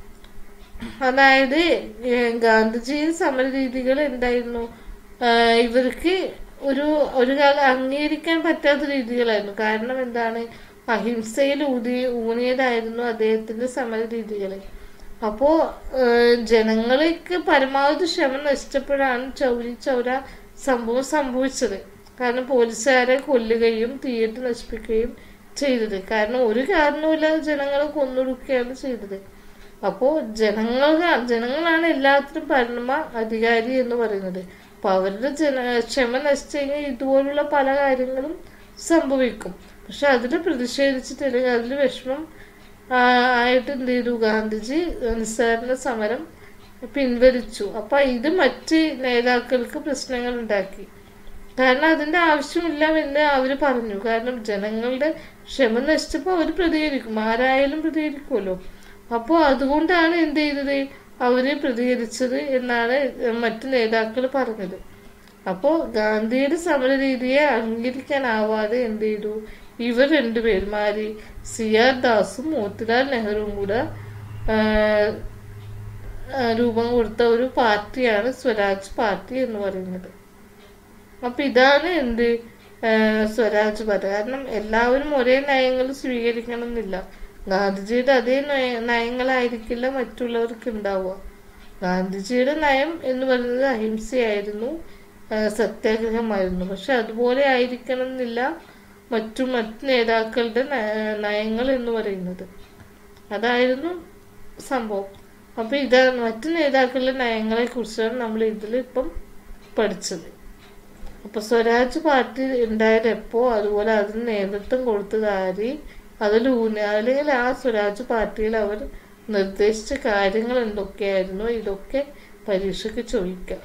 അതായത് ഏഹ് ഗാന്ധിജിയുടെ സമര രീതികൾ എന്തായിരുന്നു ആഹ് ഇവർക്ക് ഒരു ഒരു കാലം അംഗീകരിക്കാൻ പറ്റാത്ത രീതികളായിരുന്നു കാരണം എന്താണ് അഹിംസയിൽ ഊതി ഊന്നിയതായിരുന്നു അദ്ദേഹത്തിന്റെ സമര രീതികൾ അപ്പോ ഏഹ് ജനങ്ങൾക്ക് പരമാവധി ക്ഷമ നഷ്ടപ്പെടാണ് ചൗരി ചൗര സംഭവം സംഭവിച്ചത് കാരണം പോലീസുകാരെ കൊല്ലുകയും തീയിട്ട് നശിപ്പിക്കുകയും ചെയ്തത് കാരണം ഒരു കാരണവുമില്ലാതെ ജനങ്ങളെ കൊന്നൊടുക്കുകയാണ് ചെയ്തത് അപ്പോ ജനങ്ങൾ ജനങ്ങളാണ് എല്ലാത്തിനും പരമ അധികാരി എന്ന് പറയുന്നത് അപ്പൊ അവരുടെ ജന ക്ഷമ നശിച്ചു കഴിഞ്ഞാൽ ഇതുപോലുള്ള പല കാര്യങ്ങളും സംഭവിക്കും പക്ഷെ അതിൽ പ്രതിഷേധിച്ചിട്ട് അല്ലെങ്കിൽ അതിൽ വിഷമം ആ, ആയിട്ട് എന്ത് ചെയ്തു ഗാന്ധിജി നിസ്സാരണ സമരം പിൻവലിച്ചു അപ്പൊ ഇത് മറ്റ് നേതാക്കൾക്ക് പ്രശ്നങ്ങൾ ഉണ്ടാക്കി കാരണം അതിന്റെ ആവശ്യമില്ല എന്ന് അവര് പറഞ്ഞു കാരണം ജനങ്ങളുടെ ക്ഷമ നശിച്ചപ്പോ അവർ പ്രതികരിക്കും ആരായാലും പ്രതികരിക്കുമല്ലോ അപ്പോ അതുകൊണ്ടാണ് എന്ത് ചെയ്തത് അവര് പ്രതികരിച്ചത് എന്നാണ് മറ്റു നേതാക്കൾ പറഞ്ഞത് അപ്പോ ഗാന്ധിയുടെ സമര രീതിയെ അംഗീകരിക്കാനാവാതെ എന്ത് ചെയ്തു ഇവർ രണ്ടുപേരും ആര് സി ആർ ദാസും മോത്തിലാൽ നെഹ്റുവും കൂടെ ആ, ആ, രൂപം കൊടുത്ത ഒരു പാർട്ടിയാണ് സ്വരാജ് പാർട്ടി എന്ന് പറയുന്നത് അപ്പൊ ഇതാണ് എന്ത് ആ, സ്വരാജ് പാർട്ടി കാരണം എല്ലാവരും ഒരേ നയങ്ങൾ സ്വീകരിക്കണം എന്നില്ല ഗാന്ധിജിയുടെ അതേ നയ- നയങ്ങളായിരിക്കില്ല മറ്റുള്ളവർക്ക് ഉണ്ടാവുക ഗാന്ധിജിയുടെ നയം എന്ന് പറയുന്നത് അഹിംസയായിരുന്നു ആ, സത്യാഗ്രഹമായിരുന്നു പക്ഷെ അതുപോലെ ആയിരിക്കണം എന്നില്ല മറ്റു മറ്റു നേതാക്കളുടെ നയ- നയങ്ങൾ എന്ന് പറയുന്നത് അതായിരുന്നു സംഭവം അപ്പൊ ഇതാണ് മറ്റു നേതാക്കളുടെ നയങ്ങളെ കുറിച്ചാണ് നമ്മൾ ഇതിൽ ഇപ്പം പഠിച്ചത് അപ്പൊ സ്വരാജ് പാർട്ടി ഉണ്ടായത് എപ്പോ അതുപോലെ അതിന് നേതൃത്വം കൊടുത്തത് ആര് അതിൽ ഊന്നി അല്ലെങ്കിൽ ആ സ്വരാജ് പാർട്ടിയിൽ അവർ നിർദ്ദേശിച്ച കാര്യങ്ങൾ എന്തൊക്കെയായിരുന്നു ഇതൊക്കെ പരീക്ഷയ്ക്ക് ചോദിക്കാം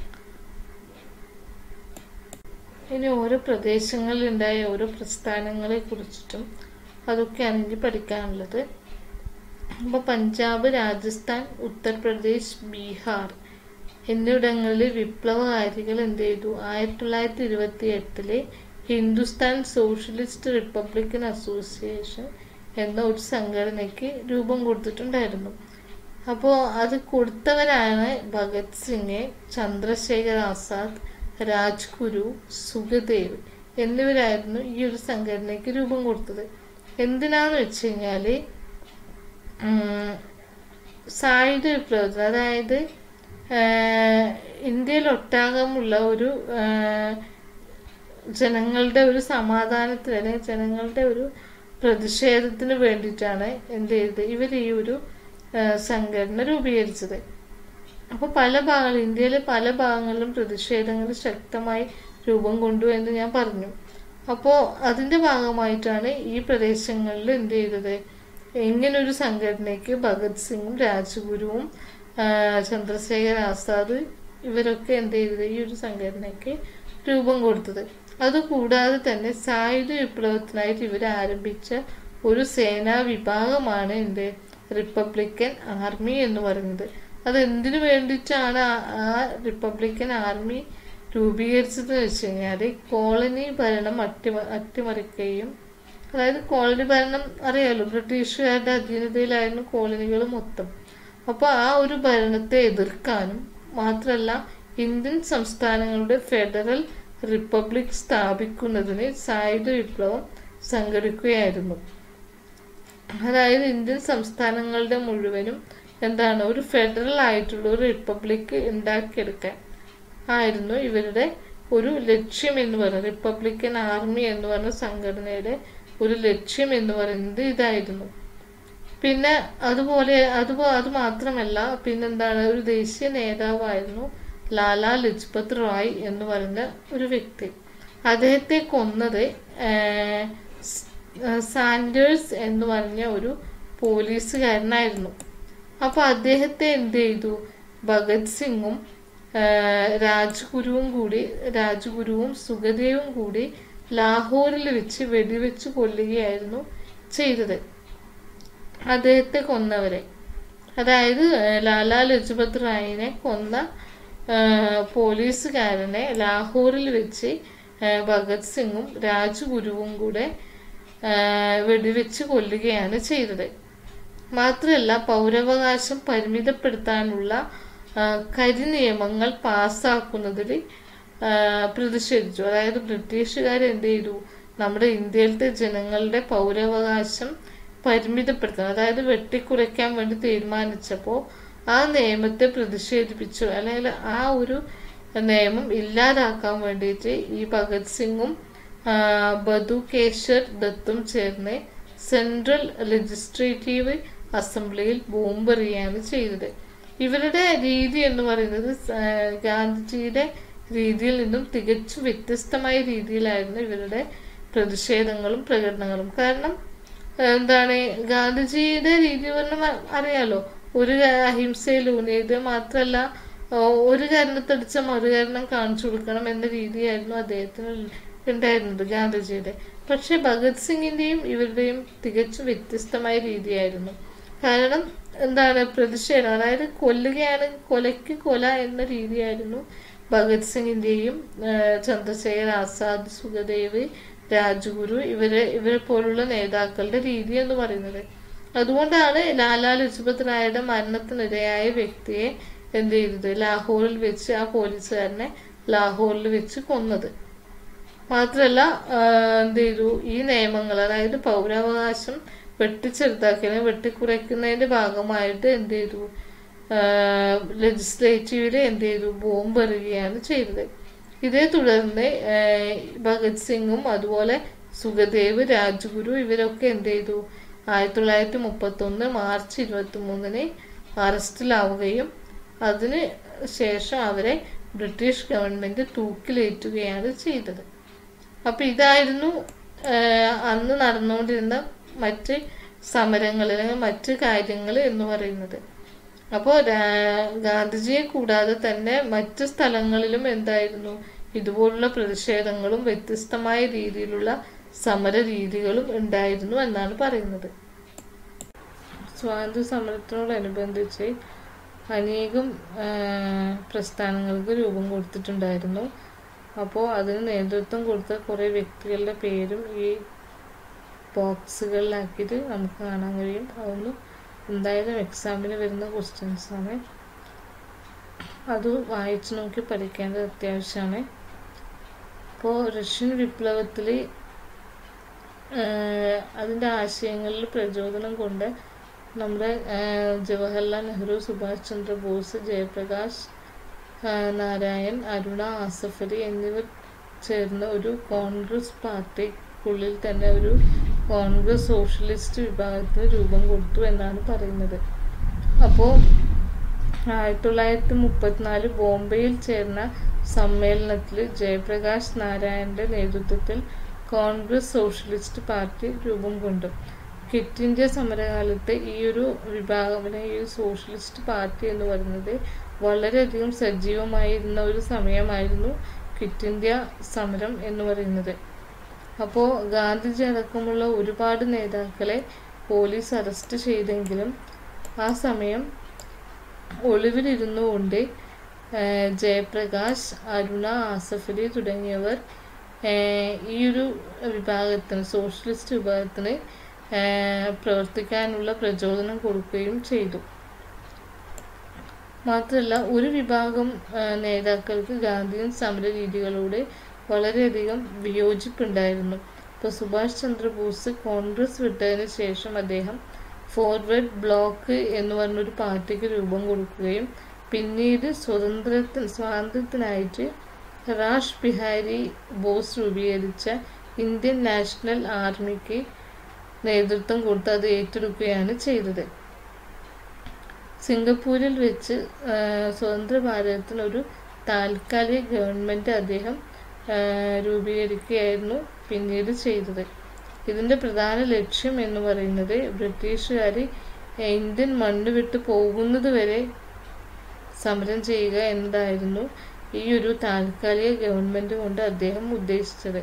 ഇനി ഓരോ പ്രദേശങ്ങളിൽ ഉണ്ടായ ഓരോ പ്രസ്ഥാനങ്ങളെ കുറിച്ചിട്ടും അതൊക്കെയാണ് ഇനി പഠിക്കാനുള്ളത് അപ്പൊ പഞ്ചാബ് രാജസ്ഥാൻ ഉത്തർപ്രദേശ് ബീഹാർ എന്നിവിടങ്ങളിൽ വിപ്ലവകാരികൾ എന്ത് ചെയ്തു ആയിരത്തി തൊള്ളായിരത്തി ഇരുപത്തി എട്ടില് ഹിന്ദുസ്ഥാൻ സോഷ്യലിസ്റ്റ് റിപ്പബ്ലിക്കൻ അസോസിയേഷൻ എന്ന ഒരു സംഘടനയ്ക്ക് രൂപം കൊടുത്തിട്ടുണ്ടായിരുന്നു അപ്പോൾ അത് കൊടുത്തവരാണ് ഭഗത് സിംഗ് ചന്ദ്രശേഖർ ആസാദ് രാജ്ഗുരു സുഖദേവ് എന്നിവരായിരുന്നു ഈ ഒരു സംഘടനയ്ക്ക് രൂപം കൊടുത്തത് എന്തിനാന്ന് വെച്ച് കഴിഞ്ഞാല് ഉം, സായുധ വിപ്ലവത്തിൽ അതായത് ആഹ്, ഇന്ത്യയിലൊട്ടാകമുള്ള ഒരു ആഹ്, ജനങ്ങളുടെ ഒരു സമാധാനത്തിന് അല്ലെങ്കിൽ ജനങ്ങളുടെ ഒരു പ്രതിഷേധത്തിന് വേണ്ടിയിട്ടാണ് എന്ത് ചെയ്തത് ഇവർ ഈ ഒരു ആഹ്, സംഘടന രൂപീകരിച്ചത് അപ്പോൾ പല ഭാഗങ്ങൾ ഇന്ത്യയിലെ പല ഭാഗങ്ങളിലും പ്രതിഷേധങ്ങൾ ശക്തമായി രൂപം കൊണ്ടു എന്ന് ഞാൻ പറഞ്ഞു അപ്പോൾ അതിൻ്റെ ഭാഗമായിട്ടാണ് ഈ പ്രദേശങ്ങളിൽ എന്ത് ചെയ്തത് ഇങ്ങനൊരു സംഘടനയ്ക്ക് ഭഗത് സിംഗും രാജ്ഗുരുവും ആ, ചന്ദ്രശേഖർ ആസാദ് ഇവരൊക്കെ എന്ത് ചെയ്തത് ഈ ഒരു സംഘടനയ്ക്ക് രൂപം കൊടുത്തത് അതുകൂടാതെ തന്നെ സായുധ വിപ്ലവത്തിനായിട്ട് ഇവർ ആരംഭിച്ച ഒരു സേനാ വിഭാഗമാണ് എന്ത് റിപ്പബ്ലിക്കൻ ആർമി എന്ന് പറയുന്നത് അത് എന്തിനു വേണ്ടിയിട്ടാണ് ആ- ആ റിപ്പബ്ലിക്കൻ ആർമി രൂപീകരിച്ചത് വെച്ച് കഴിഞ്ഞാൽ കോളനി ഭരണം അട്ടിമ അട്ടിമറിക്കുകയും അതായത് കോളനി ഭരണം അറിയാലോ ബ്രിട്ടീഷുകാരുടെ അധീനതയിലായിരുന്നു കോളനികൾ മൊത്തം അപ്പോൾ ആ ഒരു ഭരണത്തെ എതിർക്കാനും മാത്രമല്ല ഇന്ത്യൻ സംസ്ഥാനങ്ങളുടെ ഫെഡറൽ റിപ്പബ്ലിക് സ്ഥാപിക്കുന്നതിന് സായുധ വിപ്ലവം സംഘടിക്കുകയായിരുന്നു അതായത് ഇന്ത്യൻ സംസ്ഥാനങ്ങളുടെ മുഴുവനും എന്താണ് ഒരു ഫെഡറൽ ആയിട്ടുള്ള ഒരു റിപ്പബ്ലിക് ഉണ്ടാക്കിയെടുക്കാൻ ആയിരുന്നു ഇവരുടെ ഒരു ലക്ഷ്യം എന്ന് പറയുന്നത് റിപ്പബ്ലിക്കൻ ആർമി എന്ന് പറഞ്ഞ സംഘടനയുടെ ഒരു ലക്ഷ്യം എന്ന് പറയുന്നത് ഇതായിരുന്നു പിന്നെ അതുപോലെ അതുപോ അത് മാത്രമല്ല പിന്നെന്താണ് ഒരു ദേശീയ നേതാവായിരുന്നു ലാലാ ലജ്പത് റായ് എന്ന് പറയുന്ന ഒരു വ്യക്തി അദ്ദേഹത്തെ കൊന്നത് ആഹ്, സ്- ആഹ് സാൻഡേഴ്സ് എന്ന് പറഞ്ഞ ഒരു പോലീസുകാരനായിരുന്നു അപ്പൊ അദ്ദേഹത്തെ എന്ത് ചെയ്തു ഭഗത് സിംഗും ആഹ്, രാജ്ഗുരുവും കൂടി രാജ്ഗുരുവും സുഖദേവും കൂടി ലാഹോറിൽ വെച്ച് വെടിവെച്ച് കൊല്ലുകയായിരുന്നു ചെയ്തത് അദ്ദേഹത്തെ കൊന്നവരെ അതായത് ഏഹ്, ലാലാ ലജ്പത് റായിനെ കൊന്ന ഏഹ്, പോലീസുകാരനെ ലാഹോറിൽ വെച്ച് ഏഹ്, ഭഗത് സിംഗും രാജ്ഗുരുവും കൂടെ ഏഹ്, വെടിവെച്ച് കൊല്ലുകയാണ് ചെയ്തത് മാത്രമല്ല പൗരാവകാശം പരിമിതപ്പെടുത്താനുള്ള ആ, കരിനിയമങ്ങൾ പാസ്സാക്കുന്നതിൽ ആ, പ്രതിഷേധിച്ചു അതായത് ബ്രിട്ടീഷുകാർ എന്ത് ചെയ്തു നമ്മുടെ ഇന്ത്യയിലത്തെ ജനങ്ങളുടെ പൗരാവകാശം പരിമിതപ്പെടുത്തണം അതായത് വെട്ടിക്കുറയ്ക്കാൻ വേണ്ടി തീരുമാനിച്ചപ്പോൾ ആ നിയമത്തെ പ്രതിഷേധിപ്പിച്ചു അല്ലെങ്കിൽ ആ ഒരു നിയമം ഇല്ലാതാക്കാൻ വേണ്ടിയിട്ട് ഈ ഭഗത് സിംഗും ആ, ബധു കേശർ ദത്തും ചേർന്ന് സെൻട്രൽ ലെജിസ്ലേറ്റീവ് അസംബ്ലിയിൽ ബോംബെറിയാണ് ചെയ്തത് ഇവരുടെ രീതി എന്ന് പറയുന്നത് സ- ഗാന്ധിജിയുടെ രീതിയിൽ നിന്നും തികച്ചും വ്യത്യസ്തമായ രീതിയിലായിരുന്നു ഇവരുടെ പ്രതിഷേധങ്ങളും പ്രകടനങ്ങളും കാരണം എന്താണ് ഗാന്ധിജിയുടെ രീതി പറഞ്ഞാൽ അറിയാലോ ഒരു അഹിംസയിലൂന്നിയത് മാത്രമല്ല ഓ, ഒരു കാരണത്തടിച്ച മറുകാരണം കാണിച്ചു കൊടുക്കണം എന്ന രീതിയായിരുന്നു അദ്ദേഹത്തിന് ഉണ്ടായിരുന്നത് ഗാന്ധിജിയുടെ പക്ഷെ ഭഗത് സിംഗിന്റെയും ഇവരുടെയും തികച്ചും വ്യത്യസ്തമായ രീതിയായിരുന്നു കാരണം എന്താണ് പ്രതിഷേധം അതായത് കൊല്ലുകയാണ് കൊലയ്ക്ക് കൊല എന്ന രീതിയായിരുന്നു ഭഗത് സിംഗിന്റെയും ആ, ചന്ദ്രശേഖർ ആസാദ് സുഖദേവ് രാജ്ഗുരു ഇവരെ ഇവരെ പോലുള്ള നേതാക്കളുടെ രീതി എന്ന് പറയുന്നത് അതുകൊണ്ടാണ് ലാലാ ലജ്പത് റായുടെ മരണത്തിനിരയായ വ്യക്തിയെ എന്ത് ചെയ്തത് ലാഹോറിൽ വെച്ച് ആ പോലീസുകാരനെ ലാഹോറിൽ വെച്ച് കൊന്നത് മാത്രമല്ല ആ, എന്ത് ചെയ്തു ഈ നിയമങ്ങൾ അതായത് പൗരാവകാശം വെട്ടിച്ചെറുതാക്കിയതിനെ വെട്ടിക്കുറയ്ക്കുന്നതിന്റെ ഭാഗമായിട്ട് എന്ത് ചെയ്തു ലെജിസ്ലേറ്റീവില് എന്ത് ചെയ്തു ബോംബ് എറിയുകയാണ് ചെയ്തത് ഇതേ തുടർന്ന് ആ, ഭഗത് സിംഗും അതുപോലെ സുഖദേവ് രാജ്ഗുരു ഇവരൊക്കെ എന്ത് ചെയ്തു ആയിരത്തി തൊള്ളായിരത്തി മുപ്പത്തി ഒന്ന് മാർച്ച് ഇരുപത്തി മൂന്നിന് അറസ്റ്റിലാവുകയും അതിന് ശേഷം അവരെ ബ്രിട്ടീഷ് ഗവൺമെന്റ് തൂക്കിലേറ്റുകയാണ് ചെയ്തത് അപ്പൊ ഇതായിരുന്നു ആഹ്, അന്ന് നടന്നുകൊണ്ടിരുന്ന മറ്റ് സമരങ്ങൾ അല്ലെങ്കിൽ മറ്റ് കാര്യങ്ങൾ എന്ന് പറയുന്നത് അപ്പോൾ ഗാന്ധിജിയെ കൂടാതെ തന്നെ മറ്റ് സ്ഥലങ്ങളിലും എന്തായിരുന്നു ഇതുപോലുള്ള പ്രതിഷേധങ്ങളും വ്യത്യസ്തമായ രീതിയിലുള്ള സമര രീതികളും ഉണ്ടായിരുന്നു എന്നാണ് പറയുന്നത് സ്വാതന്ത്ര്യ സമരത്തിനോടനുബന്ധിച്ച് അനേകം ആ, പ്രസ്ഥാനങ്ങൾക്ക് രൂപം കൊടുത്തിട്ടുണ്ടായിരുന്നു അപ്പോൾ അതിന് നേതൃത്വം കൊടുത്ത കുറേ വ്യക്തികളുടെ പേരും ഈ ബോക്സുകളിലാക്കിയിട്ട് നമുക്ക് കാണാൻ കഴിയും അതൊന്നും എന്തായാലും എക്സാമിന് വരുന്ന ക്വസ്റ്റ്യൻസ് ആണ് അത് വായിച്ചു നോക്കി പഠിക്കേണ്ടത് അത്യാവശ്യമാണ് അപ്പോൾ റഷ്യൻ വിപ്ലവത്തിൽ അതിൻ്റെ ആശയങ്ങളിൽ പ്രചോദനം കൊണ്ട് നമ്മുടെ ആഹ്, ജവഹർലാൽ നെഹ്റു സുഭാഷ് ചന്ദ്ര ബോസ് ജയപ്രകാശ് ആഹ്, നാരായൺ അരുണ ആസഫ് അലി എന്നിവർ ചേർന്ന് ഒരു കോൺഗ്രസ് പാർട്ടിക്കുള്ളിൽ തന്നെ ഒരു കോൺഗ്രസ് സോഷ്യലിസ്റ്റ് വിഭാഗത്തിന് രൂപം കൊടുത്തു എന്നാണ് പറയുന്നത് അപ്പോൾ ആയിരത്തി തൊള്ളായിരത്തി മുപ്പത്തിനാല് ബോംബെയിൽ ചേർന്ന സമ്മേളനത്തിൽ ജയപ്രകാശ് നാരായണന്റെ നേതൃത്വത്തിൽ കോൺഗ്രസ് സോഷ്യലിസ്റ്റ് പാർട്ടി രൂപം കൊണ്ടു ക്വിറ്റ് ഇന്ത്യ സമരകാലത്ത് ഈ ഒരു വിഭാഗം ഈ ഒരു സോഷ്യലിസ്റ്റ് പാർട്ടി എന്ന് പറയുന്നത് വളരെയധികം സജീവമായിരുന്ന ഒരു സമയമായിരുന്നു ക്വിറ്റ് ഇന്ത്യ സമരം എന്ന് പറയുന്നത് അപ്പോൾ ഗാന്ധിജി അടക്കമുള്ള ഒരുപാട് നേതാക്കളെ പോലീസ് അറസ്റ്റ് ചെയ്തെങ്കിലും ആ സമയം ഒളിവിലിരുന്നു കൊണ്ട് ജയപ്രകാശ് അരുണ ആസഫ് അലി തുടങ്ങിയവർ ഈ ഒരു വിഭാഗത്തിന് സോഷ്യലിസ്റ്റ് വിഭാഗത്തിന് പ്രവർത്തിക്കാനുള്ള പ്രചോദനം കൊടുക്കുകയും ചെയ്തു മാത്രമല്ല ഒരു വിഭാഗം നേതാക്കൾക്ക് ഗാന്ധിയൻ സമര രീതികളോട് വളരെയധികം വിയോജിപ്പുണ്ടായിരുന്നു ഇപ്പോൾ സുഭാഷ് ചന്ദ്രബോസ് കോൺഗ്രസ് വിട്ടതിന് ശേഷം അദ്ദേഹം ഫോർവേഡ് ബ്ലോക്ക് എന്ന് പറഞ്ഞൊരു പാർട്ടിക്ക് രൂപം കൊടുക്കുകയും പിന്നീട് സ്വതന്ത്രത്തിന് സ്വാതന്ത്ര്യത്തിനായിട്ട് റാഷ് ബിഹാരി ബോസ് രൂപീകരിച്ച ഇന്ത്യൻ നാഷണൽ ആർമിക്ക് നേതൃത്വം കൊടുത്ത് അത് ഏറ്റെടുക്കുകയാണ് ചെയ്തത് സിംഗപ്പൂരിൽ വെച്ച് സ്വതന്ത്ര ഭാരതത്തിനൊരു താൽക്കാലിക ഗവൺമെൻറ് അദ്ദേഹം രൂപീകരിക്കുകയായിരുന്നു പിന്നീട് ചെയ്തത് ഇതിൻ്റെ പ്രധാന ലക്ഷ്യം എന്ന് പറയുന്നത് ബ്രിട്ടീഷുകാർ ഇന്ത്യൻ മണ്ണ് വിട്ട് പോകുന്നത് വരെ സമരം ചെയ്യുക എന്നതായിരുന്നു ഈ ഒരു താൽക്കാലിക ഗവൺമെൻറ് കൊണ്ട് അദ്ദേഹം ഉദ്ദേശിച്ചത്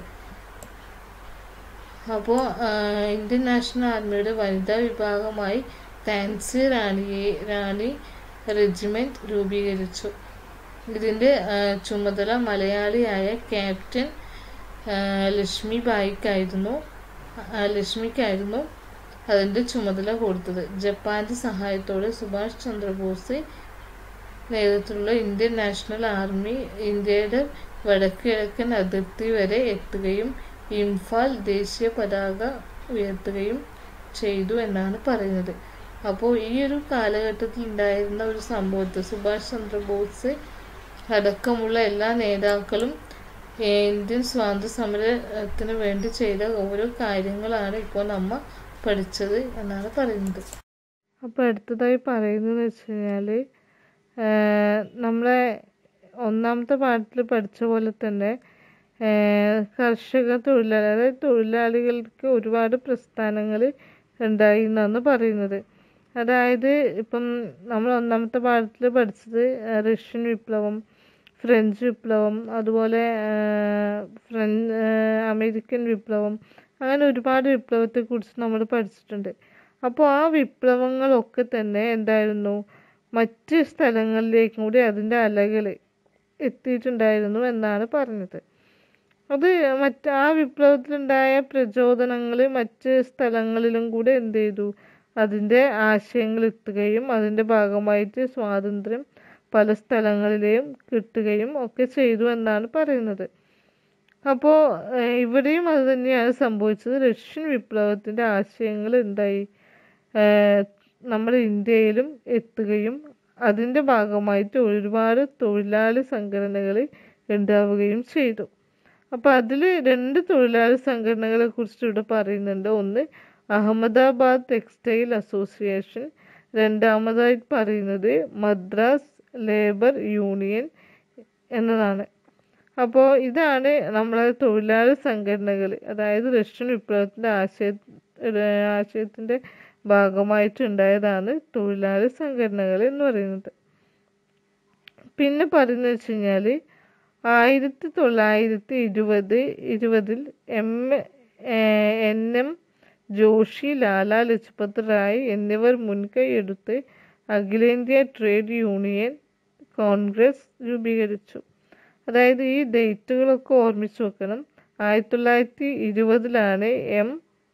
അപ്പോൾ ഇന്ത്യൻ നാഷണൽ ആർമിയുടെ വനിതാ വിഭാഗമായി താൻസി റാണിയെ റാണി റെജിമെൻറ്റ് രൂപീകരിച്ചു ഇതിൻ്റെ ചുമതല മലയാളിയായ ക്യാപ്റ്റൻ ലക്ഷ്മി ബായിക്കായിരുന്നു ലക്ഷ്മിക്കായിരുന്നു അതിൻ്റെ ചുമതല കൊടുത്തത് ജപ്പാന്റെ സഹായത്തോടെ സുഭാഷ് ചന്ദ്രബോസ് നേതൃത്വത്തിലുള്ള ഇന്ത്യൻ നാഷണൽ ആർമി ഇന്ത്യയുടെ വടക്കിഴക്കൻ അതിർത്തി വരെ എത്തുകയും ഇംഫാൽ ദേശീയ പതാക ഉയർത്തുകയും ചെയ്തു എന്നാണ് പറയുന്നത് അപ്പോൾ ഈ ഒരു കാലഘട്ടത്തിൽ ഉണ്ടായിരുന്ന ഒരു സംഭവത്തെ സുഭാഷ് ചന്ദ്രബോസ് അടക്കമുള്ള എല്ലാ നേതാക്കളും ഇന്ത്യൻ സ്വാതന്ത്ര്യ സമരത്തിന് വേണ്ടി ചെയ്ത ഓരോ കാര്യങ്ങളാണ് ഇപ്പോൾ നമ്മ പഠിച്ചത് എന്നാണ് പറയുന്നത് അപ്പോൾ അടുത്തതായി പറയുന്നതെന്ന് വെച്ച് കഴിഞ്ഞാൽ നമ്മളെ ഒന്നാമത്തെ പാഠത്തിൽ പഠിച്ച പോലെ തന്നെ കർഷക തൊഴിലാളി അതായത് തൊഴിലാളികൾക്ക് ഒരുപാട് പ്രസ്ഥാനങ്ങൾ ഉണ്ടായി എന്നാണ് പറയുന്നത് അതായത് ഇപ്പം നമ്മൾ ഒന്നാമത്തെ പാഠത്തിൽ പഠിച്ചത് റഷ്യൻ വിപ്ലവം ഫ്രഞ്ച് വിപ്ലവം അതുപോലെ ഫ്രൻ അമേരിക്കൻ വിപ്ലവം അങ്ങനെ ഒരുപാട് വിപ്ലവത്തെക്കുറിച്ച് നമ്മൾ പഠിച്ചിട്ടുണ്ട് അപ്പോൾ ആ വിപ്ലവങ്ങളൊക്കെ തന്നെ എന്തായിരുന്നു മറ്റ് സ്ഥലങ്ങളിലേക്കും കൂടി അതിൻ്റെ അലകൾ എത്തിയിട്ടുണ്ടായിരുന്നു എന്നാണ് പറഞ്ഞത് അത് മറ്റ് ആ വിപ്ലവത്തിലുണ്ടായ പ്രചോദനങ്ങൾ മറ്റ് സ്ഥലങ്ങളിലും കൂടെ എന്ത് ചെയ്തു അതിൻ്റെ ആശയങ്ങൾ എത്തുകയും അതിൻ്റെ ഭാഗമായിട്ട് സ്വാതന്ത്ര്യം പല സ്ഥലങ്ങളിലെയും കിട്ടുകയും ഒക്കെ ചെയ്തു എന്നാണ് പറയുന്നത് അപ്പോൾ ഇവിടെയും അത് തന്നെയാണ് സംഭവിച്ചത് റഷ്യൻ വിപ്ലവത്തിൻ്റെ ആശയങ്ങൾ എന്തായി നമ്മുടെ ഇന്ത്യയിലും എത്തുകയും അതിൻ്റെ ഭാഗമായിട്ട് ഒരുപാട് തൊഴിലാളി സംഘടനകൾ ഉണ്ടാവുകയും ചെയ്തു അപ്പോൾ അതിൽ രണ്ട് തൊഴിലാളി സംഘടനകളെ കുറിച്ച് ഇവിടെ പറയുന്നുണ്ട് ഒന്ന് അഹമ്മദാബാദ് ടെക്സ്റ്റൈൽ അസോസിയേഷൻ രണ്ടാമതായി പറയുന്നത് മദ്രാസ് ലേബർ യൂണിയൻ എന്നതാണ് അപ്പോൾ ഇതാണ് നമ്മളെ തൊഴിലാളി സംഘടനകൾ അതായത് റഷ്യൻ വിപ്ലവത്തിൻ്റെ ആശയ ആശയത്തിൻ്റെ ഭാഗമായിട്ടുണ്ടായതാണ് തൊഴിലാളി സംഘടനകൾ എന്ന് പറയുന്നത് പിന്നെ പറയുന്നത് വെച്ച് കഴിഞ്ഞാൽ ആയിരത്തി തൊള്ളായിരത്തി ഇരുപത് ഇരുപതിൽ M N M Joshi Lala Lajpat Rai എന്നിവർ മുൻകൈയെടുത്ത് അഖിലേന്ത്യാ ട്രേഡ് യൂണിയൻ കോൺഗ്രസ് രൂപീകരിച്ചു അതായത് ഈ ഡേറ്റുകളൊക്കെ ഓർമ്മിച്ച് വെക്കണം ആയിരത്തി തൊള്ളായിരത്തി ഇരുപതിലാണ് എം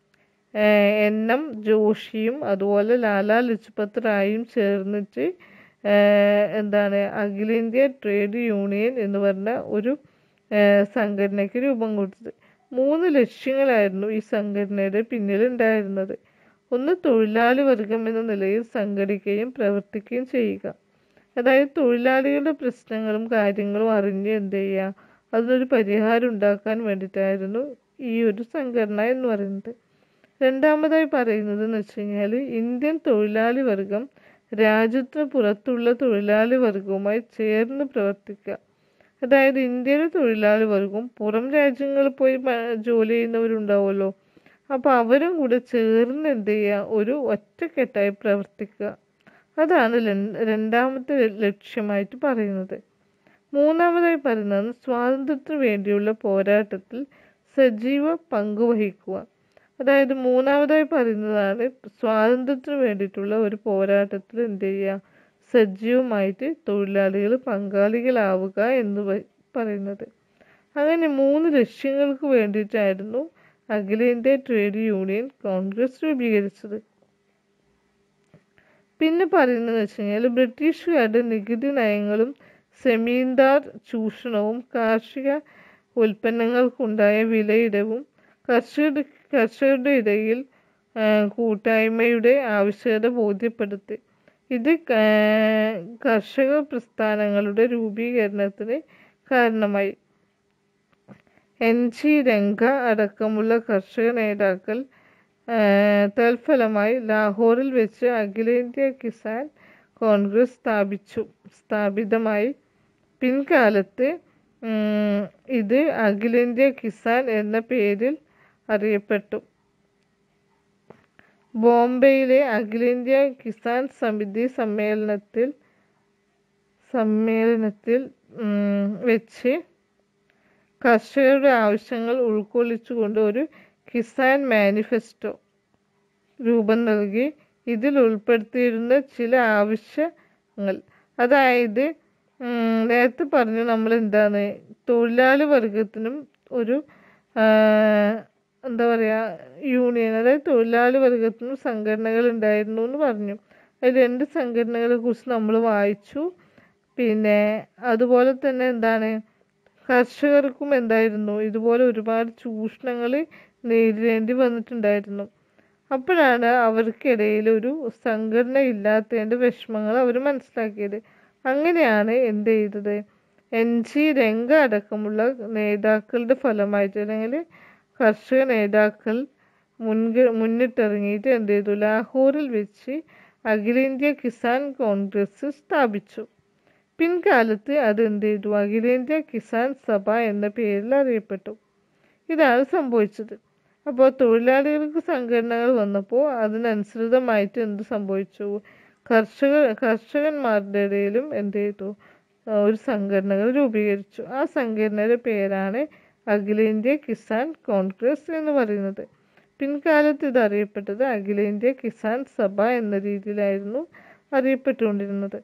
എൻ എം ജോഷിയും അതുപോലെ ലാല ലജ്പത് റായും ചേർന്നിട്ട് എന്താണ് അഖിലേന്ത്യാ ട്രേഡ് യൂണിയൻ എന്ന് പറഞ്ഞ ഒരു സംഘടനയ്ക്ക് രൂപം കൊടുത്തത് മൂന്ന് ലക്ഷ്യങ്ങളായിരുന്നു ഈ സംഘടനയുടെ പിന്നിലുണ്ടായിരുന്നത് ഒന്ന് തൊഴിലാളി വർഗം എന്ന നിലയിൽ സംഘടിക്കുകയും പ്രവർത്തിക്കുകയും ചെയ്യുക അതായത് തൊഴിലാളികളുടെ പ്രശ്നങ്ങളും കാര്യങ്ങളും അറിഞ്ഞ് എന്ത് ചെയ്യുക അതിനൊരു പരിഹാരം ഉണ്ടാക്കാൻ വേണ്ടിയിട്ടായിരുന്നു ഈ ഒരു സംഘടന എന്ന് പറയുന്നത് രണ്ടാമതായി പറയുന്നത് എന്ന് വെച്ച് കഴിഞ്ഞാൽ ഇന്ത്യൻ തൊഴിലാളി വർഗം രാജ്യത്തിന് പുറത്തുള്ള തൊഴിലാളി വർഗവുമായി ചേർന്ന് പ്രവർത്തിക്കുക അതായത് ഇന്ത്യയിലെ തൊഴിലാളി വർഗവും പുറം രാജ്യങ്ങളിൽ പോയി പ- ജോലി ചെയ്യുന്നവരുണ്ടാവുമല്ലോ അപ്പോൾ അവരും കൂടെ ചേർന്ന് എന്ത് ചെയ്യുക ഒരു ഒറ്റക്കെട്ടായി പ്രവർത്തിക്കുക അതാണ് ലൻ- രണ്ടാമത്തെ ലക്ഷ്യമായിട്ട് പറയുന്നത് മൂന്നാമതായി പറയുന്നത് സ്വാതന്ത്ര്യത്തിന് വേണ്ടിയുള്ള പോരാട്ടത്തിൽ സജീവ പങ്ക് വഹിക്കുക അതായത് മൂന്നാമതായി പറയുന്നതാണ് സ്വാതന്ത്ര്യത്തിന് വേണ്ടിയിട്ടുള്ള ഒരു പോരാട്ടത്തിൽ എന്ത് ചെയ്യുക സജീവമായിട്ട് തൊഴിലാളികൾ പങ്കാളികളാവുക എന്ന് പ- പറയുന്നത് അങ്ങനെ മൂന്ന് ലക്ഷ്യങ്ങൾക്ക് വേണ്ടിയിട്ടായിരുന്നു അഖിലേന്ത്യാ ട്രേഡ് യൂണിയൻ കോൺഗ്രസ് രൂപീകരിച്ചത് പിന്നെ പറയുന്നത് വെച്ച് കഴിഞ്ഞാൽ ബ്രിട്ടീഷുകാരുടെ നികുതി നയങ്ങളും സെമീന്ദാർ ചൂഷണവും കാർഷിക ഉൽപ്പന്നങ്ങൾക്കുണ്ടായ വിലയിടവും കർഷകരുടെ കർഷകരുടെ ഇടയിൽ ആ, കൂട്ടായ്മയുടെ ആവശ്യകത ബോധ്യപ്പെടുത്തി ഇത് ക- കർഷക പ്രസ്ഥാനങ്ങളുടെ രൂപീകരണത്തിന് കാരണമായി എൻ ജി രംഗ അടക്കമുള്ള കർഷക നേതാക്കൾ ആ, തൽഫലമായി ലാഹോറിൽ വെച്ച് അഖിലേന്ത്യാ കിസാൻ കോൺഗ്രസ് സ്ഥാപിച്ചു സ്ഥാപിതമായി പിൻകാലത്ത് ഉം, ഇത് അഖിലേന്ത്യാ കിസാൻ എന്ന പേരിൽ അറിയപ്പെട്ടു ബോംബെയിലെ അഖിലേന്ത്യാ കിസാൻ സമിതി സമ്മേളനത്തിൽ സമ്മേളനത്തിൽ ഉം, വെച്ച് കർഷകരുടെ ആവശ്യങ്ങൾ ഉൾക്കൊള്ളിച്ചുകൊണ്ട് ഒരു കിസാൻ മാനിഫെസ്റ്റോ രൂപം നൽകി ഇതിൽ ഉൾപ്പെടുത്തിയിരുന്ന ചില ആവശ്യങ്ങൾ അതായത് ഉം, നേരത്തെ പറഞ്ഞു നമ്മൾ എന്താണ് തൊഴിലാളി വർഗത്തിനും ഒരു ആ, എന്താ പറയുക യൂണിയൻ അതായത് തൊഴിലാളി വർഗത്തിനും സംഘടനകൾ ഉണ്ടായിരുന്നു എന്ന് പറഞ്ഞു അതിൽ രണ്ട് സംഘടനകളെ കുറിച്ച് നമ്മൾ വായിച്ചു പിന്നെ അതുപോലെ തന്നെ എന്താണ് കർഷകർക്കും എന്തായിരുന്നു ഇതുപോലെ ഒരുപാട് ചൂഷണങ്ങൾ നേരിടേണ്ടി വന്നിട്ടുണ്ടായിരുന്നു അപ്പോഴാണ് അവർക്കിടയിൽ ഒരു സംഘടന ഇല്ലാത്തതിൻ്റെ വിഷമങ്ങൾ അവർ മനസ്സിലാക്കിയത് അങ്ങനെയാണ് എന്ത് ചെയ്തത് എൻ ജി രംഗ അടക്കമുള്ള നേതാക്കളുടെ ഫലമായിട്ട് അല്ലെങ്കിൽ കർഷക നേതാക്കൾ മുൻക മുന്നിട്ടിറങ്ങിയിട്ട് എന്ത് ചെയ്തു ലാഹോറിൽ വെച്ച് അഖിലേന്ത്യാ കിസാൻ കോൺഗ്രസ് സ്ഥാപിച്ചു പിൻകാലത്ത് അത് എന്ത് ചെയ്തു അഖിലേന്ത്യാ കിസാൻ സഭ എന്ന പേരിൽ അറിയപ്പെട്ടു ഇതാണ് സംഭവിച്ചത് അപ്പോൾ തൊഴിലാളികൾക്ക് സംഘടനകൾ വന്നപ്പോൾ അതിനനുസൃതമായിട്ട് എന്ത് സംഭവിച്ചു കർഷക കർഷകന്മാരുടെ ഇടയിലും എന്ത് ചെയ്തു ആ, ഒരു സംഘടനകൾ രൂപീകരിച്ചു ആ സംഘടനയുടെ പേരാണ് അഖിലേന്ത്യാ കിസാൻ കോൺഗ്രസ് എന്ന് പറയുന്നത് പിൻകാലത്ത് ഇത് അറിയപ്പെട്ടത് അഖിലേന്ത്യാ കിസാൻ സഭ എന്ന രീതിയിലായിരുന്നു അറിയപ്പെട്ടുകൊണ്ടിരുന്നത്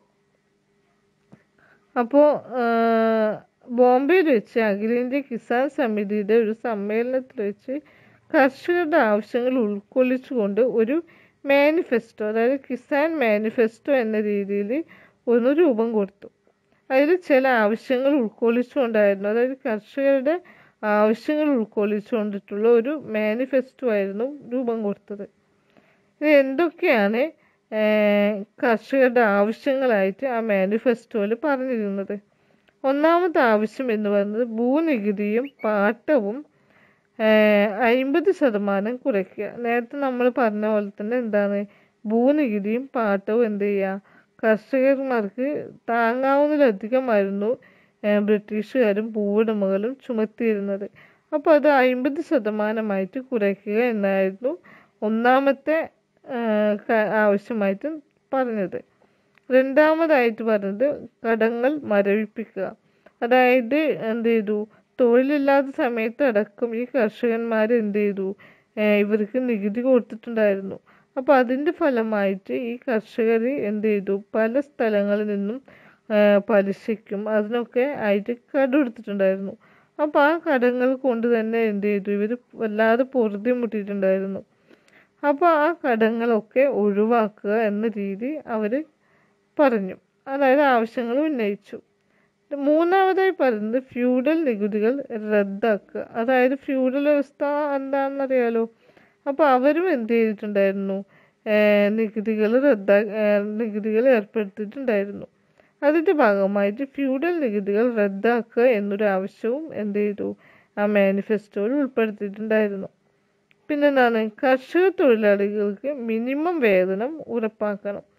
അപ്പോൾ ബോംബെയിൽ വെച്ച് അഖിലേന്ത്യാ കിസാൻ സമിതിയുടെ ഒരു സമ്മേളനത്തിൽ വെച്ച് കർഷകരുടെ ആവശ്യങ്ങൾ ഉൾക്കൊള്ളിച്ചുകൊണ്ട് ഒരു മാനിഫെസ്റ്റോ അതായത് കിസാൻ മാനിഫെസ്റ്റോ എന്ന രീതിയിൽ ഒന്ന് രൂപം കൊടുത്തു അതിൽ ചില ആവശ്യങ്ങൾ ഉൾക്കൊള്ളിച്ചുകൊണ്ടായിരുന്നു അതായത് കർഷകരുടെ ആവശ്യങ്ങൾ ഉൾക്കൊള്ളിച്ചുകൊണ്ടിട്ടുള്ള ഒരു മാനിഫെസ്റ്റോ ആയിരുന്നു രൂപം കൊടുത്തത് ഇത് എന്തൊക്കെയാണ് ഏഹ്, കർഷകരുടെ ആവശ്യങ്ങളായിട്ട് ആ മാനിഫെസ്റ്റോയിൽ പറഞ്ഞിരുന്നത് ഒന്നാമത്തെ ആവശ്യം എന്ന് പറയുന്നത് ഭൂനികുതിയും പാട്ടവും അയിമ്പത് ശതമാനം കുറയ്ക്കുക നേരത്തെ നമ്മൾ പറഞ്ഞ പോലെ തന്നെ എന്താണ് ഭൂനികുതിയും പാട്ടവും എന്ത് ചെയ്യുക കർഷകന്മാർക്ക് താങ്ങാവുന്നതിലധികമായിരുന്നു ഏഹ്, ബ്രിട്ടീഷുകാരും ഭൂവുടമകളും ചുമത്തിയിരുന്നത് അപ്പോൾ അത് അയിമ്പത് ശതമാനമായിട്ട് കുറയ്ക്കുക എന്നായിരുന്നു ഒന്നാമത്തെ ഏഹ്, ക- ആവശ്യമായിട്ട് പറഞ്ഞത് രണ്ടാമതായിട്ട് പറഞ്ഞത് കടങ്ങൾ മരവിപ്പിക്കുക അതായത് എന്ത് ചെയ്തു തൊഴിലില്ലാത്ത സമയത്ത് അടക്കം ഈ കർഷകന്മാർ എന്ത് ചെയ്തു ഏഹ് ഇവർക്ക് നികുതി കൊടുത്തിട്ടുണ്ടായിരുന്നു അപ്പോൾ അതിൻ്റെ ഫലമായിട്ട് ഈ കർഷകർ എന്ത് ചെയ്തു പല സ്ഥലങ്ങളിൽ നിന്നും ഏഹ് പലിശയ്ക്കും അതിനൊക്കെ ആയിട്ട് കടമെടുത്തിട്ടുണ്ടായിരുന്നു അപ്പോൾ ആ കടങ്ങൾ കൊണ്ട് തന്നെ എന്ത് ചെയ്തു ഇവർ വല്ലാതെ പൊറുതി മുട്ടിയിട്ടുണ്ടായിരുന്നു അപ്പോൾ ആ കടങ്ങളൊക്കെ ഒഴിവാക്കുക എന്ന രീതി അവർ പറഞ്ഞു അതായത് ആവശ്യങ്ങൾ ഉന്നയിച്ചു മൂന്നാമതായി പറയുന്നത് ഫ്യൂഡൽ നികുതികൾ റദ്ദാക്കുക അതായത് ഫ്യൂഡൽ വ്യവസ്ഥ എന്താണെന്നറിയാലോ അപ്പോൾ അവരും എന്ത് ചെയ്തിട്ടുണ്ടായിരുന്നു ഏഹ് നികുതികൾ റദ്ദാ ഏഹ് നികുതികൾ ഏർപ്പെടുത്തിയിട്ടുണ്ടായിരുന്നു അതിൻ്റെ ഭാഗമായിട്ട് ഫ്യൂഡൽ നികുതികൾ റദ്ദാക്കുക എന്നൊരു ആവശ്യവും എന്ത് ചെയ്തു ആ മാനിഫെസ്റ്റോയിൽ ഉൾപ്പെടുത്തിയിട്ടുണ്ടായിരുന്നു പിന്നെന്താണ് കർഷക തൊഴിലാളികൾക്ക് മിനിമം വേതനം ഉറപ്പാക്കണം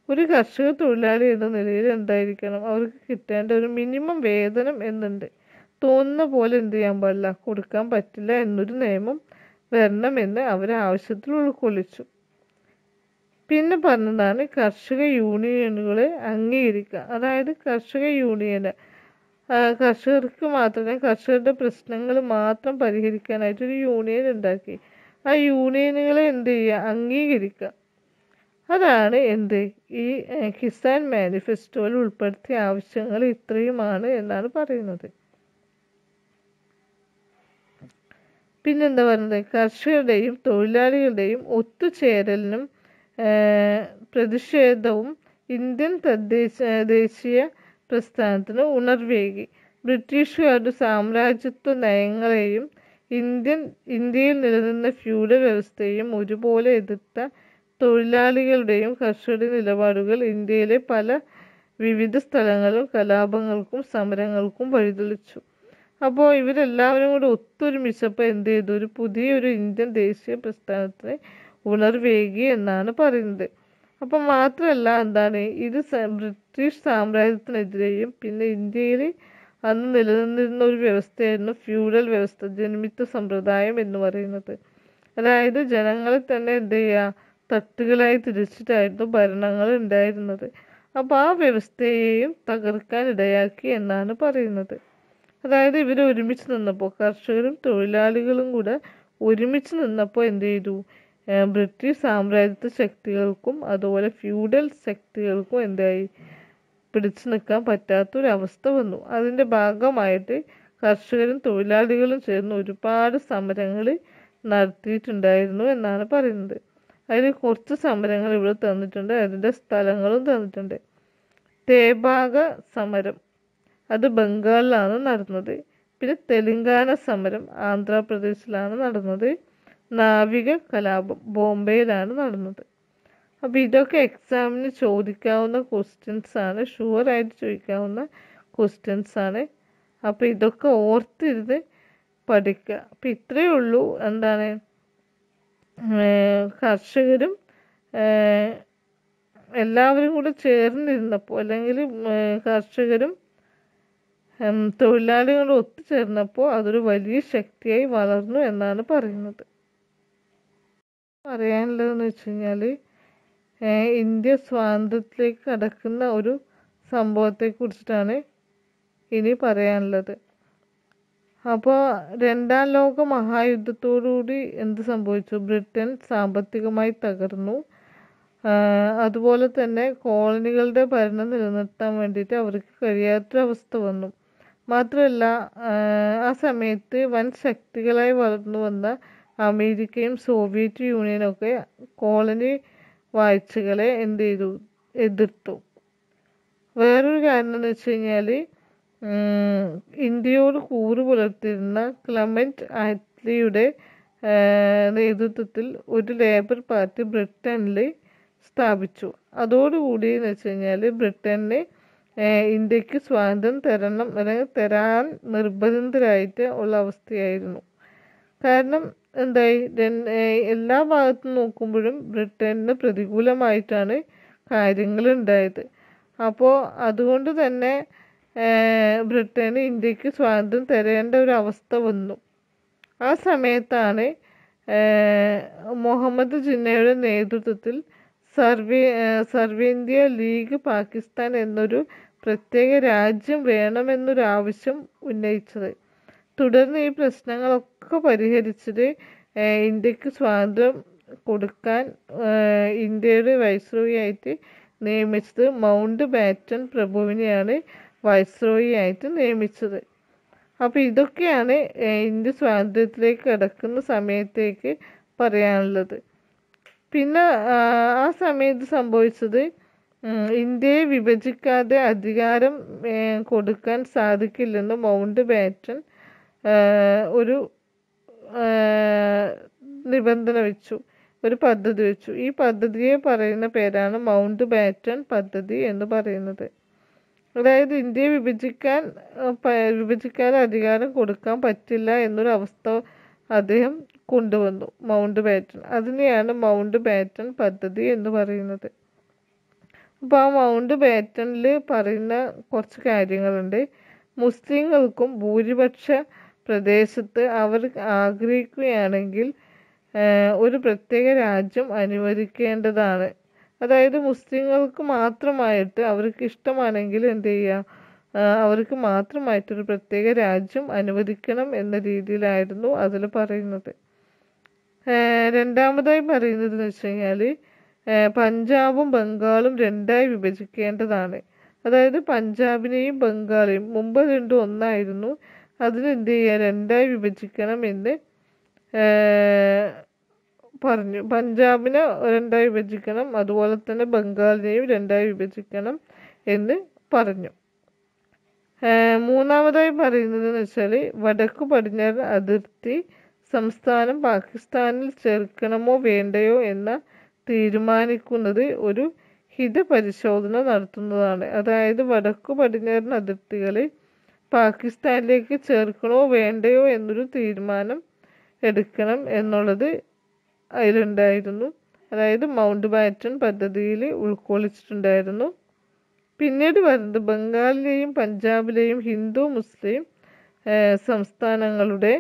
ഒരു കർഷക തൊഴിലാളി എന്ന നിലയിൽ എന്തായിരിക്കണം അവർക്ക് കിട്ടേണ്ട ഒരു മിനിമം വേതനം എന്നുണ്ട് തോന്നുന്ന പോലെ എന്ത് ചെയ്യാൻ പാടില്ല കൊടുക്കാൻ പറ്റില്ല എന്നൊരു നിയമം വരണമെന്ന് അവർ ആവശ്യത്തിൽ ഉൾക്കൊള്ളിച്ചു പിന്നെ പറഞ്ഞതാണ് കർഷക യൂണിയനുകളെ അംഗീകരിക്കുക അതായത് കർഷക യൂണിയന് ആ, കർഷകർക്ക് മാത്രമേ കർഷകരുടെ പ്രശ്നങ്ങൾ മാത്രം പരിഹരിക്കാനായിട്ട് ഒരു യൂണിയൻ ഉണ്ടാക്കി ആ യൂണിയനുകളെ എന്ത് ചെയ്യുക അംഗീകരിക്കുക അതാണ് എന്ത് ഈ ഏഹ്, കിസാൻ മാനിഫെസ്റ്റോയിൽ ഉൾപ്പെടുത്തിയ ആവശ്യങ്ങൾ ഇത്രയുമാണ് എന്നാണ് പറയുന്നത് പിന്നെന്താ പറയുന്നത് കർഷകരുടെയും തൊഴിലാളികളുടെയും ഒത്തുചേരലിനും ഏഹ്, പ്രതിഷേധവും ഇന്ത്യൻ തദ്ദേശ ദേശീയ പ്രസ്ഥാനത്തിന് ഉണർവേകി ബ്രിട്ടീഷുകാരുടെ സാമ്രാജ്യത്വ നയങ്ങളെയും ഇന്ത്യൻ ഇന്ത്യയിൽ നിലനിന്ന ഫ്യൂഡൽ വ്യവസ്ഥയെയും ഒരുപോലെ എതിർത്ത തൊഴിലാളികളുടെയും കർഷകരുടെയും നിലപാടുകൾ ഇന്ത്യയിലെ പല വിവിധ സ്ഥലങ്ങളിലും കലാപങ്ങൾക്കും സമരങ്ങൾക്കും വഴിതെളിച്ചു അപ്പോൾ ഇവരെല്ലാവരും കൂടെ ഒത്തൊരുമിച്ചപ്പോൾ എന്ത് ചെയ്തു ഒരു പുതിയൊരു ഇന്ത്യൻ ദേശീയ പ്രസ്ഥാനത്തിന് ഉണർവേകി എന്നാണ് പറയുന്നത് അപ്പം മാത്രമല്ല എന്താണ് ഇത് സ- ബ്രിട്ടീഷ് സാമ്രാജ്യത്തിനെതിരെയും പിന്നെ ഇന്ത്യയിൽ അന്ന് നിലനിന്നിരുന്ന ഒരു വ്യവസ്ഥയായിരുന്നു ഫ്യൂഡൽ വ്യവസ്ഥ ജന്മിത്വ സമ്പ്രദായം എന്ന് പറയുന്നത് അതായത് ജനങ്ങളെ തന്നെ എന്ത് ചെയ്യുക തട്ടുകളായി തിരിച്ചിട്ടായിരുന്നു ഭരണങ്ങൾ ഉണ്ടായിരുന്നത് അപ്പോൾ ആ വ്യവസ്ഥയെയും തകർക്കാൻ ഇടയാക്കി എന്നാണ് പറയുന്നത് അതായത് ഇവർ ഒരുമിച്ച് നിന്നപ്പോൾ കർഷകരും തൊഴിലാളികളും കൂടെ ഒരുമിച്ച് നിന്നപ്പോൾ എന്ത് ചെയ്തു ഏഹ് ബ്രിട്ടീഷ് സാമ്രാജ്യത്വ ശക്തികൾക്കും അതുപോലെ ഫ്യൂഡൽ ശക്തികൾക്കും എന്തായി പിടിച്ചു നിൽക്കാൻ പറ്റാത്തൊരവസ്ഥ വന്നു അതിൻ്റെ ഭാഗമായിട്ട് കർഷകരും തൊഴിലാളികളും ചേർന്ന് ഒരുപാട് സമരങ്ങൾ നടത്തിയിട്ടുണ്ടായിരുന്നു എന്നാണ് പറയുന്നത് അതിൽ കുറച്ച് സമരങ്ങൾ ഇവിടെ തന്നിട്ടുണ്ട് അതിൻ്റെ സ്ഥലങ്ങളും തന്നിട്ടുണ്ട് തേബാഗ സമരം അത് ബംഗാളിലാണ് നടന്നത് പിന്നെ തെലുങ്കാന സമരം ആന്ധ്രാപ്രദേശിലാണ് നടന്നത് നാവിക കലാപം ബോംബെയിലാണ് നടന്നത് അപ്പോൾ ഇതൊക്കെ എക്സാമിന് ചോദിക്കാവുന്ന ക്വസ്റ്റ്യൻസ് ആണ് ഷുവറായിട്ട് ചോദിക്കാവുന്ന ക്വസ്റ്റ്യൻസ് ആണ് അപ്പോൾ ഇതൊക്കെ ഓർത്തിരുന്ന് പഠിക്കുക അപ്പോൾ ഇത്രയേ ഉള്ളൂ എന്താണ് ഏർ കർഷകരും ഏർ എല്ലാവരും കൂടെ ചേർന്നിരുന്നപ്പോൾ അല്ലെങ്കിൽ ഏർ കർഷകരും ഉം, തൊഴിലാളികളും ഒത്തുചേർന്നപ്പോൾ അതൊരു വലിയ ശക്തിയായി വളർന്നു എന്നാണ് പറയുന്നത് പറയാനുള്ളതെന്ന് വെച്ച് കഴിഞ്ഞാൽ ഇന്ത്യ സ്വാതന്ത്ര്യത്തിലേക്ക് കടക്കുന്ന ഒരു സംഭവത്തെക്കുറിച്ചിട്ടാണ് ഇനി പറയാനുള്ളത് അപ്പോൾ രണ്ടാം ലോക മഹായുദ്ധത്തോടുകൂടി എന്ത് സംഭവിച്ചു ബ്രിട്ടൻ സാമ്പത്തികമായി തകർന്നു ആ, അതുപോലെ തന്നെ കോളനികളുടെ ഭരണം നിലനിർത്താൻ വേണ്ടിയിട്ട് അവർക്ക് കഴിയാത്തൊരവസ്ഥ വന്നു മാത്രമല്ല ആ, ആ സമയത്ത് വൻ ശക്തികളായി വളർന്നു വന്ന അമേരിക്കയും സോവിയറ്റ് യൂണിയനും ഒക്കെ കോളനി വാഴ്ചകളെ എന്ത് ചെയ്തു എതിർത്തു വേറൊരു കാരണം എന്ന് വെച്ച് കഴിഞ്ഞാൽ ഇന്ത്യയോട് കൂറ് പുലർത്തിയിരുന്ന ക്ലമന്റ് ആറ്റ്ലിയുടെ ആ, നേതൃത്വത്തിൽ ഒരു ലേബർ പാർട്ടി ബ്രിട്ടനിൽ സ്ഥാപിച്ചു അതോടുകൂടി എന്ന് വെച്ച് കഴിഞ്ഞാൽ ബ്രിട്ടന് ഏഹ് ഇന്ത്യക്ക് സ്വാതന്ത്ര്യം തരണം അല്ലെങ്കിൽ തരാൻ നിർബന്ധിതരായിട്ട് ഉള്ള അവസ്ഥയായിരുന്നു കാരണം എന്തായി രൺ- ഏഹ് എല്ലാ ഭാഗത്തും നോക്കുമ്പോഴും ബ്രിട്ടന് പ്രതികൂലമായിട്ടാണ് കാര്യങ്ങൾ ഉണ്ടായത് അപ്പോൾ അതുകൊണ്ട് തന്നെ ഏഹ് ബ്രിട്ടന് ഇന്ത്യക്ക് സ്വാതന്ത്ര്യം തരേണ്ട ഒരു അവസ്ഥ വന്നു ആ സമയത്താണ് ഏഹ് മുഹമ്മദ് ജിന്നയുടെ നേതൃത്വത്തിൽ സർവേ ഏഹ് സർവേന്ത്യ ലീഗ് പാകിസ്ഥാൻ എന്നൊരു പ്രത്യേക രാജ്യം വേണമെന്നൊരു ആവശ്യം ഉന്നയിച്ചത് തുടർന്ന് ഈ പ്രശ്നങ്ങളൊക്കെ പരിഹരിച്ചിട്ട് ഏഹ് ഇന്ത്യക്ക് സ്വാതന്ത്ര്യം കൊടുക്കാൻ ഏഹ് ഇന്ത്യയുടെ വൈസ്രോയി ആയിട്ട് നിയമിച്ചത് മൗണ്ട് ബാറ്റൺ പ്രഭുവിനെയാണ് വൈസ്രോയി ആയിട്ട് നിയമിച്ചത് അപ്പോൾ ഇതൊക്കെയാണ് ഏഹ് ഇന്ത്യ സ്വാതന്ത്ര്യത്തിലേക്ക് കടക്കുന്ന സമയത്തേക്ക് പറയാനുള്ളത് പിന്നെ ആ, ആ സമയത്ത് സംഭവിച്ചത് ഉം, ഇന്ത്യയെ വിഭജിക്കാതെ അധികാരം ഏഹ്, കൊടുക്കാൻ സാധിക്കില്ലെന്ന് മൗണ്ട് ബാറ്റൺ ഏഹ്, ഒരു ഏഹ്, നിബന്ധന വെച്ചു ഒരു പദ്ധതി വെച്ചു ഈ പദ്ധതിയെ പറയുന്ന പേരാണ് മൗണ്ട് ബാറ്റൺ പദ്ധതി എന്ന് പറയുന്നത് അതായത് ഇന്ത്യയെ വിഭജിക്കാൻ ഏഹ്, പ- വിഭജിക്കാതെ അധികാരം കൊടുക്കാൻ പറ്റില്ല എന്നൊരു അവസ്ഥ അദ്ദേഹം കൊണ്ടുവന്നു മൗണ്ട് ബാറ്റൺ അതിനെയാണ് മൗണ്ട് ബാറ്റൺ പദ്ധതി എന്ന് പറയുന്നത് അപ്പോൾ ആ മൗണ്ട് ബാറ്റണിൽ പറയുന്ന കുറച്ച് കാര്യങ്ങളുണ്ട് മുസ്ലിങ്ങൾക്കും ഭൂരിപക്ഷ പ്രദേശത്ത് അവർ ആഗ്രഹിക്കുകയാണെങ്കിൽ ഏഹ്, ഒരു പ്രത്യേക രാജ്യം അനുവദിക്കേണ്ടതാണ് അതായത് മുസ്ലിങ്ങൾക്ക് മാത്രമായിട്ട് അവർക്ക് ഇഷ്ടമാണെങ്കിൽ എന്ത് ചെയ്യുക ആ, അവർക്ക് മാത്രമായിട്ടൊരു പ്രത്യേക രാജ്യം അനുവദിക്കണം എന്ന രീതിയിലായിരുന്നു അതിൽ പറയുന്നത് ഏഹ് രണ്ടാമതായി പറയുന്നത് എന്ന് വെച്ച് കഴിഞ്ഞാൽ പഞ്ചാബും ബംഗാളും രണ്ടായി വിഭജിക്കേണ്ടതാണ് അതായത് പഞ്ചാബിനെയും ബംഗാളെയും മുമ്പ് രണ്ടും ഒന്നായിരുന്നു അതിനെന്ത് ചെയ്യുക രണ്ടായി വിഭജിക്കണം എന്ന് ഏഹ് പറഞ്ഞു പഞ്ചാബിനെ രണ്ടായി വിഭജിക്കണം അതുപോലെ തന്നെ ബംഗാളിനെയും രണ്ടായി വിഭജിക്കണം എന്ന് പറഞ്ഞു ഏഹ് മൂന്നാമതായി പറയുന്നത് എന്ന് വെച്ചാൽ വടക്കു പടിഞ്ഞാറ് അതിർത്തി സംസ്ഥാനം പാകിസ്ഥാനിൽ ചേർക്കണമോ വേണ്ടയോ എന്ന തീരുമാനിക്കുന്നത് ഒരു ഹിതപരിശോധന നടത്തുന്നതാണ് അതായത് വടക്കു പടിഞ്ഞാറൻ അതിർത്തികളെ പാകിസ്ഥാനിലേക്ക് ചേർക്കണോ വേണ്ടയോ എന്നൊരു തീരുമാനം എടുക്കണം എന്നുള്ളത് അതിലുണ്ടായിരുന്നു അതായത് മൗണ്ട് ബാറ്റൺ പദ്ധതിയിൽ ഉൾക്കൊള്ളിച്ചിട്ടുണ്ടായിരുന്നു പിന്നീട് വരുന്നത് ബംഗാളിലെയും പഞ്ചാബിലെയും ഹിന്ദു മുസ്ലിം ഏഹ്, സംസ്ഥാനങ്ങളുടെ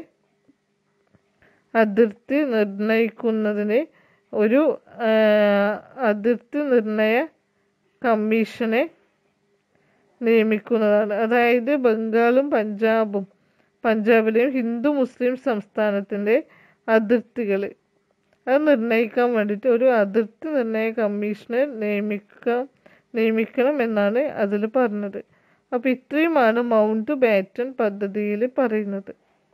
അതിർത്തി നിർണയിക്കുന്നതിന് ഒരു ഏഹ്, അതിർത്തി നിർണയ കമ്മീഷനെ നിയമിക്കുന്നതാണ് അതായത് ബംഗാളും പഞ്ചാബും പഞ്ചാബിലെയും ഹിന്ദു മുസ്ലിം സംസ്ഥാനത്തിൻ്റെ അതിർത്തികൾ അത് നിർണ്ണയിക്കാൻ വേണ്ടിയിട്ട് ഒരു അതിർത്തി നിർണയ കമ്മീഷനെ നിയമിക്കാം നിയമിക്കണം എന്നാണ് അതിൽ പറഞ്ഞത് അപ്പോൾ ഇത്രയുമാണ് മൗണ്ട് ബാറ്റൺ പദ്ധതിയിൽ പറയുന്നത്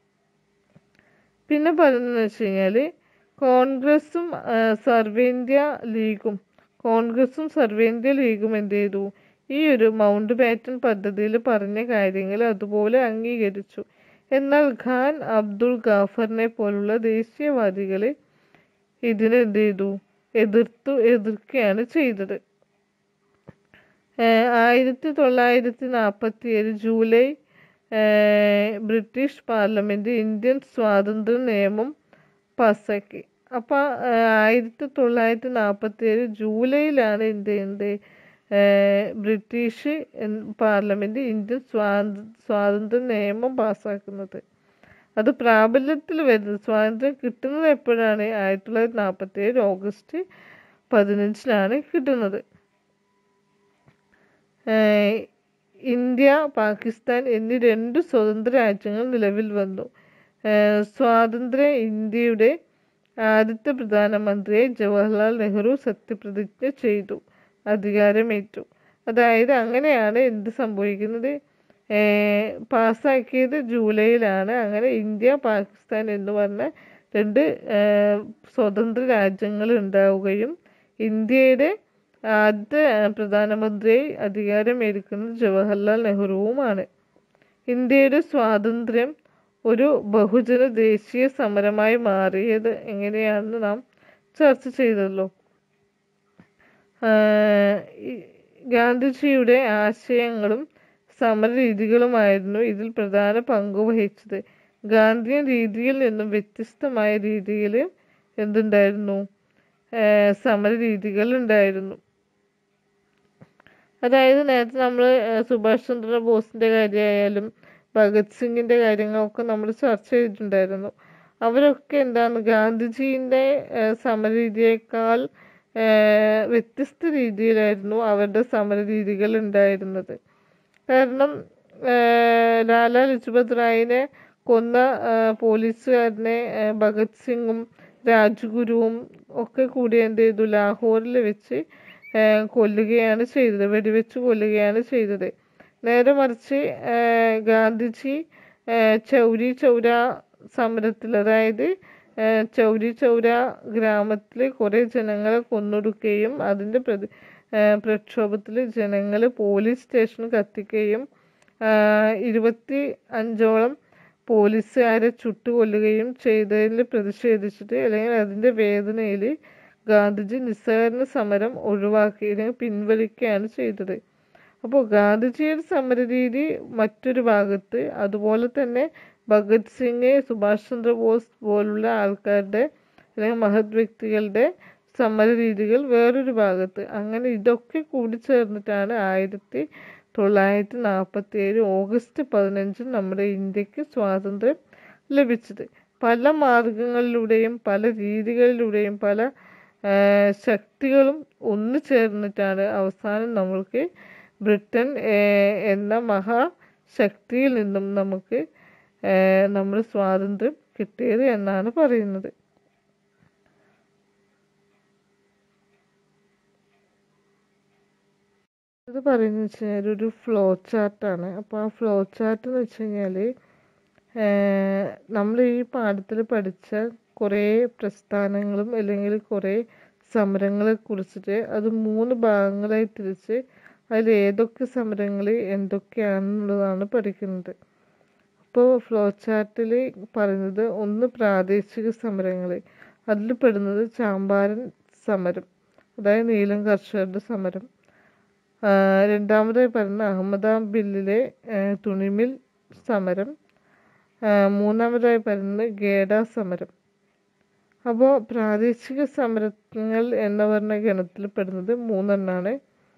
പിന്നെ പറയുന്നത് വെച്ച് കഴിഞ്ഞാൽ കോൺഗ്രസും ആ, സർവേന്ത്യ ലീഗും കോൺഗ്രസും സർവേന്ത്യ ലീഗും എന്ത് ചെയ്തു ഈ ഒരു മൗണ്ട് ബാറ്റൺ പദ്ധതിയിൽ പറഞ്ഞ കാര്യങ്ങൾ അതുപോലെ അംഗീകരിച്ചു എന്നാൽ ഖാൻ അബ്ദുൾ ഗാഫറിനെ പോലുള്ള ദേശീയവാദികൾ ഇതിനെ എന്ത് ചെയ്തു എതിർത്തു എതിർക്കുകയാണ് ചെയ്തത് ഏഹ് ആയിരത്തി തൊള്ളായിരത്തി നാൽപ്പത്തി ഏഴ് ജൂലൈ ഏഹ് ബ്രിട്ടീഷ് പാർലമെൻറ്റ് ഇന്ത്യൻ സ്വാതന്ത്ര്യ നിയമം പാസ്സാക്കി അപ്പോൾ ആയിരത്തി തൊള്ളായിരത്തി നാൽപ്പത്തി ഏഴ് ജൂലൈയിലാണ് എന്ത് ചെയ്യുന്നത് ഏഹ് ബ്രിട്ടീഷ് എൻ- പാർലമെൻറ്റ് ഇന്ത്യൻ സ്വാത സ്വാതന്ത്ര്യ നിയമം പാസ്സാക്കുന്നത് അത് പ്രാബല്യത്തിൽ വരുന്നത് സ്വാതന്ത്ര്യം കിട്ടുന്നത് എപ്പോഴാണ് ആയിരത്തി തൊള്ളായിരത്തി നാൽപ്പത്തി ഏഴ് ഓഗസ്റ്റ് പതിനഞ്ചിനാണ് കിട്ടുന്നത് ഏഹ് ഇന്ത്യ പാകിസ്ഥാൻ എന്നീ രണ്ട് സ്വതന്ത്ര രാജ്യങ്ങൾ നിലവിൽ വന്നു ഏഹ് സ്വാതന്ത്ര്യ ഇന്ത്യയുടെ ആദ്യത്തെ പ്രധാനമന്ത്രിയായി ജവഹർലാൽ നെഹ്റു സത്യപ്രതിജ്ഞ ചെയ്തു അധികാരമേറ്റു അതായത് അങ്ങനെയാണ് എന്ത് സംഭവിക്കുന്നത് ഏഹ് പാസ്സാക്കിയത് ജൂലൈയിലാണ് അങ്ങനെ ഇന്ത്യ പാകിസ്ഥാൻ എന്ന് പറഞ്ഞ രണ്ട് ഏഹ് സ്വതന്ത്ര രാജ്യങ്ങൾ ഉണ്ടാവുകയും ഇന്ത്യയുടെ ആദ്യ ഏഹ് പ്രധാനമന്ത്രിയായി അധികാരമേൽക്കുന്നത് ജവഹർലാൽ നെഹ്റുവുമാണ് ഇന്ത്യയുടെ സ്വാതന്ത്ര്യം ഒരു ബഹുജന ദേശീയ സമരമായി മാറിയത് എങ്ങനെയാണെന്ന് നാം ചർച്ച ചെയ്തല്ലോ ആഹ് ഈ ഗാന്ധിജിയുടെ ആശയങ്ങളും സമരരീതികളുമായിരുന്നു ഇതിൽ പ്രധാന പങ്ക് വഹിച്ചത് ഗാന്ധിയൻ രീതിയിൽ നിന്നും വ്യത്യസ്തമായ രീതിയിൽ എന്തുണ്ടായിരുന്നു ആഹ് സമരരീതികൾ ഉണ്ടായിരുന്നു അതായത് നേരത്തെ നമ്മൾ സുഭാഷ് ചന്ദ്ര ബോസിൻ്റെ കാര്യമായാലും ഭഗത് സിംഗിൻ്റെ കാര്യങ്ങളൊക്കെ നമ്മൾ ചർച്ച ചെയ്തിട്ടുണ്ടായിരുന്നു അവരൊക്കെ എന്താണ് ഗാന്ധിജീൻ്റെ സമരരീതിയേക്കാൾ ഏഹ് വ്യത്യസ്ത രീതിയിലായിരുന്നു അവരുടെ സമരരീതികൾ ഉണ്ടായിരുന്നത് കാരണം ഏഹ് ലാലാ ലജ്പത് റായിനെ കൊന്ന ഏഹ് പോലീസുകാരനെ ഏഹ് ഭഗത് സിംഗും രാജ്ഗുരുവും ഒക്കെ കൂടി എന്ത് ചെയ്തു ലാഹോറിൽ വെച്ച് ഏഹ് കൊല്ലുകയാണ് ചെയ്തത് വെടിവെച്ച് കൊല്ലുകയാണ് ചെയ്തത് നേരെ മറിച്ച് ഏഹ് ഗാന്ധിജി ഏഹ് ചൗരി ചൗര സമരത്തിൽ അതായത് ഏഹ് ചൗരി ചൗര ഗ്രാമത്തിൽ കുറേ ജനങ്ങളെ കൊന്നൊടുക്കുകയും അതിൻ്റെ പ്രതി ഏഹ് പ്രക്ഷോഭത്തിൽ ജനങ്ങൾ പോലീസ് സ്റ്റേഷൻ കത്തിക്കുകയും ആഹ് ഇരുപത്തി അഞ്ചോളം പോലീസുകാരെ ചുട്ടുകൊല്ലുകയും ചെയ്തതിൽ പ്രതിഷേധിച്ചിട്ട് അല്ലെങ്കിൽ അതിൻ്റെ വേദനയിൽ ഗാന്ധിജി നിസ്സഹകരണ സമരം ഒഴിവാക്കി അല്ലെങ്കിൽ പിൻവലിക്കുകയാണ് ചെയ്തത് അപ്പോൾ ഗാന്ധിജിയുടെ സമരരീതി മറ്റൊരു ഭാഗത്ത് അതുപോലെ തന്നെ ഭഗത് സിംഗ് സുഭാഷ് ചന്ദ്രബോസ് പോലുള്ള ആൾക്കാരുടെ അല്ലെങ്കിൽ മഹത് വ്യക്തികളുടെ സമര രീതികൾ വേറൊരു ഭാഗത്ത് അങ്ങനെ ഇതൊക്കെ കൂടി ചേർന്നിട്ടാണ് ആയിരത്തി തൊള്ളായിരത്തി നാൽപ്പത്തി ഏഴ് ഓഗസ്റ്റ് പതിനഞ്ചിന് നമ്മുടെ ഇന്ത്യക്ക് സ്വാതന്ത്ര്യം ലഭിച്ചത് പല മാർഗങ്ങളിലൂടെയും പല രീതികളിലൂടെയും പല ആ, ശക്തികളും ഒന്നു ചേർന്നിട്ടാണ് അവസാനം നമ്മൾക്ക് ബ്രിട്ടൻ ഏ, എന്ന മഹാശക്തിയിൽ നിന്നും നമുക്ക് ഏ, നമ്മൾ സ്വാതന്ത്ര്യം കിട്ടിയത് എന്നാണ് പറയുന്നത് ഇത് പറയുന്നത് വെച്ച് കഴിഞ്ഞാൽ ഒരു ഫ്ലോ ചാർട്ടാണ് അപ്പോൾ ആ ഫ്ലോ ചാർട്ട് എന്ന് വെച്ച് കഴിഞ്ഞാൽ നമ്മൾ ഈ പാഠത്തിൽ പഠിച്ച കുറേ പ്രസ്ഥാനങ്ങളും അല്ലെങ്കിൽ കുറേ സമരങ്ങളെ കുറിച്ചിട്ട് അത് മൂന്ന് ഭാഗങ്ങളായി തിരിച്ച് അതിൽ ഏതൊക്കെ സമരങ്ങൾ എന്തൊക്കെയാണെന്നുള്ളതാണ് പഠിക്കുന്നത് അപ്പോൾ ഫ്ലോ ചാർട്ടിൽ പറയുന്നത് ഒന്ന് പ്രാദേശിക സമരങ്ങൾ അതിൽ പെടുന്നത് ചാമ്പാരൻ സമരം അതായത് നീലം കർഷകരുടെ സമരം ആ, രണ്ടാമതായി പറയുന്ന അഹമ്മദാബാദ് ബില്ലിലെ ആ, തുണിമിൽ സമരം ആ, മൂന്നാമതായി പറയുന്നത് ഗേഡ സമരം അപ്പോൾ പ്രാദേശിക സമരങ്ങൾ എന്ന് പറഞ്ഞ ഗണത്തിൽ പെടുന്നത് മൂന്നെണ്ണാണ്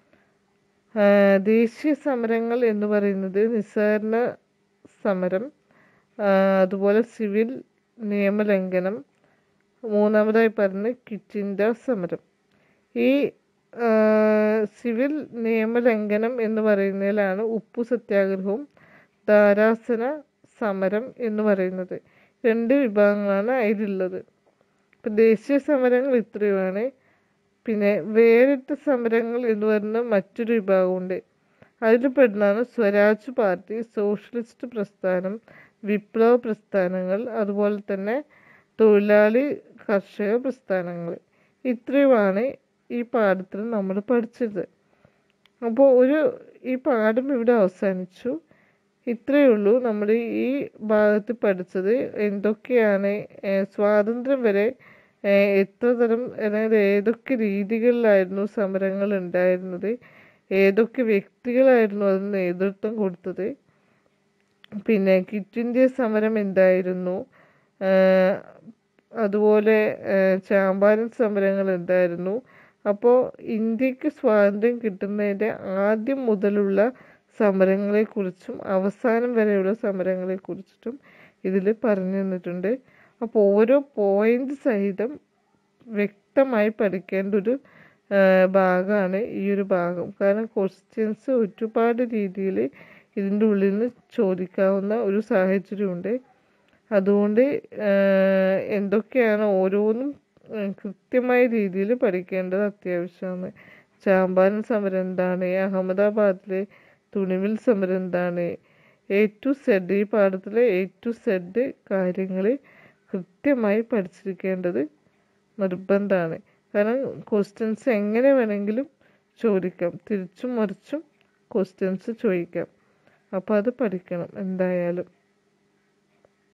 ആ, ദേശീയ സമരങ്ങൾ എന്ന് പറയുന്നത് നിസ്സഹരണ സമരം ആ, അതുപോലെ സിവിൽ നിയമലംഘനം മൂന്നാമതായി പറയുന്നത് ക്വിറ്റ് ഇന്ത്യ സമരം ഈ ആ, സിവിൽ നിയമലംഘനം എന്ന് പറയുന്നതിലാണ് ഉപ്പു സത്യാഗ്രഹവും ധാരാസന സമരം എന്ന് പറയുന്നത് രണ്ട് വിഭാഗങ്ങളാണ് അതിലുള്ളത് ഇപ്പം ദേശീയ സമരങ്ങൾ ഇത്രയുമാണ് പിന്നെ വേറിട്ട സമരങ്ങൾ എന്ന് പറയുന്ന മറ്റൊരു വിഭാഗമുണ്ട് അതിൽ പെടുന്നതാണ് സ്വരാജ് പാർട്ടി സോഷ്യലിസ്റ്റ് പ്രസ്ഥാനം വിപ്ലവ പ്രസ്ഥാനങ്ങൾ അതുപോലെ തന്നെ തൊഴിലാളി കർഷക പ്രസ്ഥാനങ്ങൾ ഇത്രയുമാണ് ഈ പാഠത്തിൽ നമ്മൾ പഠിച്ചത് അപ്പോൾ ഒരു ഈ പാഠം ഇവിടെ അവസാനിച്ചു ഇത്രയേ ഉള്ളൂ നമ്മൾ ഈ ഭാഗത്ത് പഠിച്ചത് എന്തൊക്കെയാണ് ഏഹ്, സ്വാതന്ത്ര്യം വരെ ഏഹ്, എത്ര തരം അതായത് ഏതൊക്കെ രീതികളിലായിരുന്നു സമരങ്ങൾ ഉണ്ടായിരുന്നത് ഏതൊക്കെ വ്യക്തികളായിരുന്നു അതിന് നേതൃത്വം കൊടുത്തത് പിന്നെ ക്വിറ്റ് ഇന്ത്യ സമരം എന്തായിരുന്നു ആഹ് അതുപോലെ ആഹ് ചാമ്പാരൻ സമരങ്ങൾ എന്തായിരുന്നു അപ്പോൾ ഇന്ത്യക്ക് സ്വാതന്ത്ര്യം കിട്ടുന്നതിൻ്റെ ആദ്യം മുതലുള്ള സമരങ്ങളെക്കുറിച്ചും അവസാനം വരെയുള്ള സമരങ്ങളെക്കുറിച്ചിട്ടും ഇതിൽ പറഞ്ഞു തന്നിട്ടുണ്ട് അപ്പോൾ ഓരോ പോയിന്റ് സഹിതം വ്യക്തമായി പഠിക്കേണ്ട ഒരു ഭാഗമാണ് ഈ ഒരു ഭാഗം കാരണം ക്വസ്റ്റ്യൻസ് ഒരുപാട് രീതിയിൽ ഇതിൻ്റെ ഉള്ളിൽ നിന്ന് ചോദിക്കാവുന്ന ഒരു സാഹചര്യമുണ്ട് അതുകൊണ്ട് ആഹ് എന്തൊക്കെയാണ് ഓരോന്നും ഉം, കൃത്യമായ രീതിയിൽ പഠിക്കേണ്ടത് അത്യാവശ്യമാണ് ചാമ്പാരൻ സമരം എന്താണ് അഹമ്മദാബാദിലെ തുണിമിൽ സമരം എന്താണ് എ ടു സെഡ് ഈ പാഠത്തിലെ എ ടു സെഡ് കാര്യങ്ങൾ കൃത്യമായി പഠിച്ചിരിക്കേണ്ടത് നിർബന്ധമാണ് കാരണം ക്വസ്റ്റ്യൻസ് എങ്ങനെ വേണമെങ്കിലും ചോദിക്കാം തിരിച്ചും മറിച്ചും ക്വസ്റ്റ്യൻസ് ചോദിക്കാം അപ്പോൾ അത് പഠിക്കണം എന്തായാലും